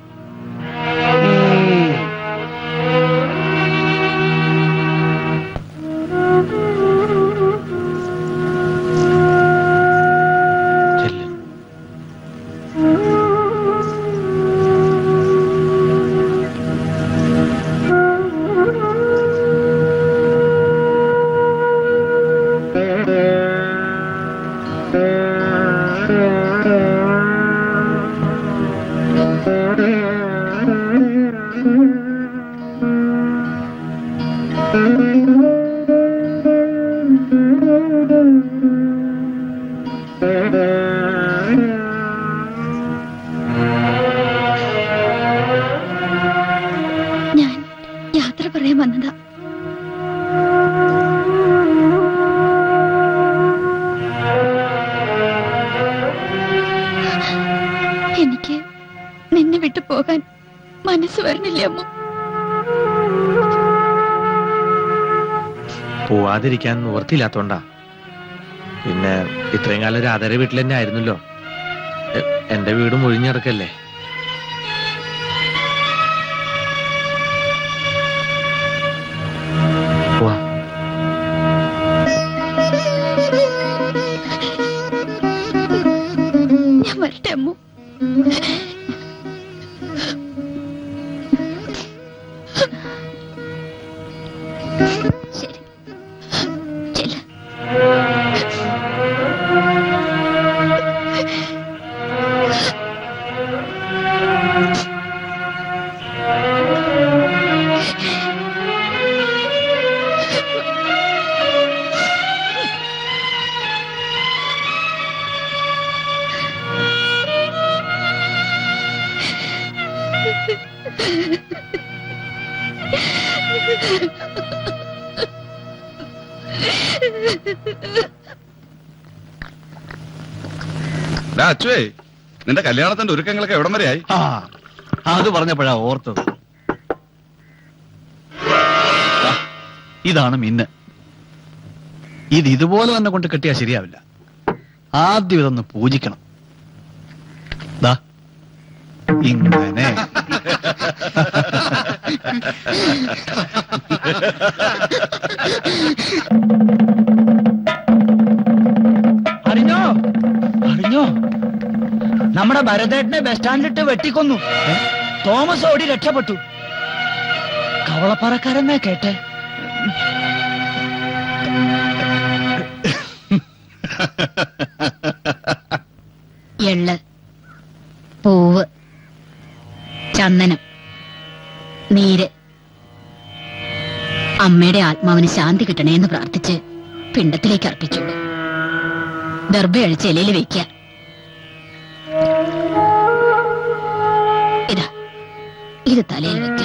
ഞാൻ യാത്ര പറയാൻ വന്നതാ എനിക്ക് നിന്നെ വിട്ടു പോകാൻ മനസ്സ് വരണില്ല അമ്മ പോവാതിരിക്കാൻ നിവർത്തിയില്ലാത്തോണ്ടാ പിന്നെ ഇത്രയും കാലം രാധയുടെ വീട്ടിൽ തന്നെ ആയിരുന്നല്ലോ എ- എന്റെ വീടും ഒഴിഞ്ഞിറക്കല്ലേ പോവാ ഞാൻ വരട്ടെ അമ്മു ശരി ചെല്ല അച്ചുവേ നിന്റെ കല്യാണത്തിന്റെ ഒരുക്കങ്ങളൊക്കെ എവിടം വരെയായി ആ അത് പറഞ്ഞപ്പോഴാ ഓർത്തത് ദാ, ഇതാണ് മിന്ന് ഇത് ഇതുപോലെ തന്നെ കൊണ്ട് കെട്ടിയാൽ ശരിയാവില്ല ആദ്യം ഇതൊന്ന് പൂജിക്കണം ദാ ഇങ്ങനെ അറിഞ്ഞോ അറിഞ്ഞോ നമ്മുടെ ഭരതേട്ടനെ ബസ് സ്റ്റാൻഡിലിട്ട് വെട്ടിക്കൊന്നു തോമസ് ഓടി രക്ഷപ്പെട്ടു കവളപ്പാറക്കാരെന്നാ കേട്ടെ എള്ള് പൂവ് ചന്ദനം നീര് അമ്മയുടെ ആത്മാവിന് ശാന്തി കിട്ടണേ എന്ന് പ്രാർത്ഥിച്ച് പിണ്ടത്തിലേക്ക് അർപ്പിച്ചോളൂ ദർഭയഴിച്ച് ഇലയിൽ വെക്കുക ഇതാ ഇത് തലയിൽ വെക്ക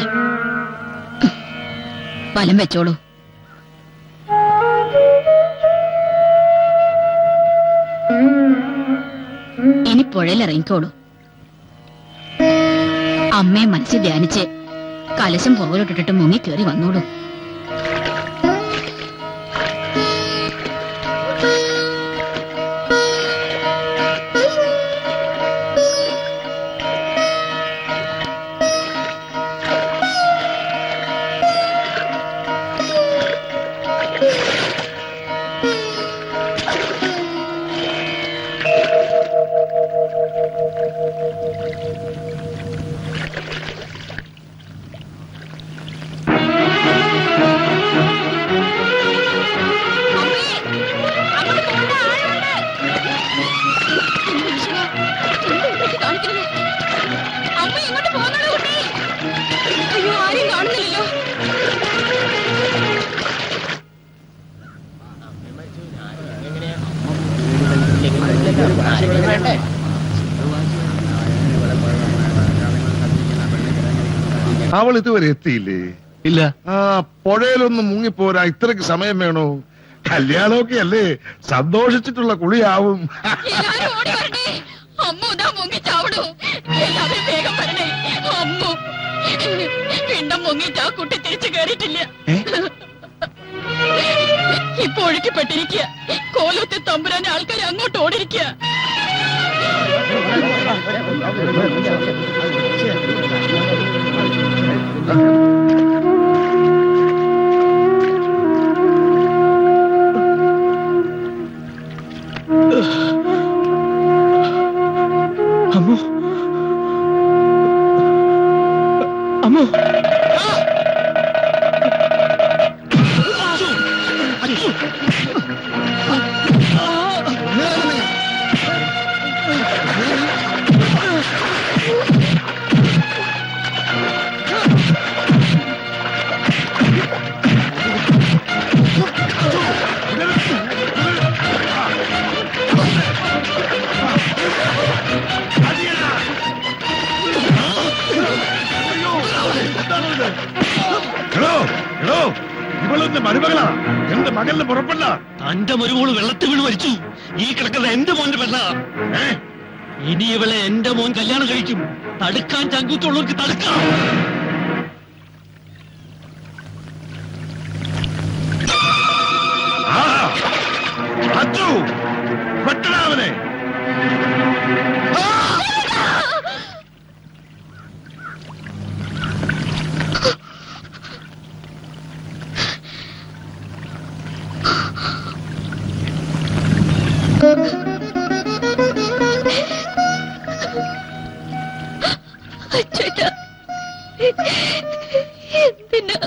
വലം വെച്ചോളൂ ഇനി പുഴയിൽ ഇറങ്ങിക്കോളൂ അമ്മയെ മനസ്സിൽ ധ്യാനിച്ച് കലശം പുറകിലോട്ടിട്ടിട്ട് മുങ്ങി കയറി വന്നോളൂ അമ്മ ഇങ്ങോട്ട് പോന്നോളൂ കുട്ടി അയ്യോ ആരെയും കാണുന്നില്ലല്ലോ അവൾ ഇതുവരെ എത്തിയില്ലേ ഇല്ല ആ പുഴയിലൊന്നും മുങ്ങിപ്പോരാ ഇത്രക്ക് സമയം വേണോ കല്യാണമൊക്കെ അല്ലേ സന്തോഷിച്ചിട്ടുള്ള കുളിയാവും എല്ലാരും ഓടി വരണേ അമ്മ ഇതാ മുങ്ങി ചാവണു എല്ലാവരും വേഗം വരണേ അമ്മു പിണ്ടം മുങ്ങിട്ട് ആ കുട്ടി തിരിച്ചു കയറിയിട്ടില്ല ഇപ്പൊ ഒഴുക്കിപ്പെട്ടിരിക്കുക കോലത്തെ തമ്പുരാന്റെ ആൾക്കാർ അങ്ങോട്ട് ഓടിരിക്കുക അമ്മു അമ്മു എടോ എടോ ഇവളെന്റെ മരുമകളാ എന്റെ മകലിന് പുറപ്പെടല തന്റെ മരുമോള് വെള്ളത്തിൽ വീണ് മരിച്ചു ഈ കിടക്കുന്ന എന്റെ മോന്റെ പെണ്ണ ഇനി ഇവളെ എന്റെ മോൻ കല്യാണം കഴിക്കും തടുക്കാൻ ചങ്കൂറ്റുള്ളവർക്ക് തടുക്കാം അച്ചു വെട്ടണാവനെ അച്ഛേട്ടാ എന്തിനാ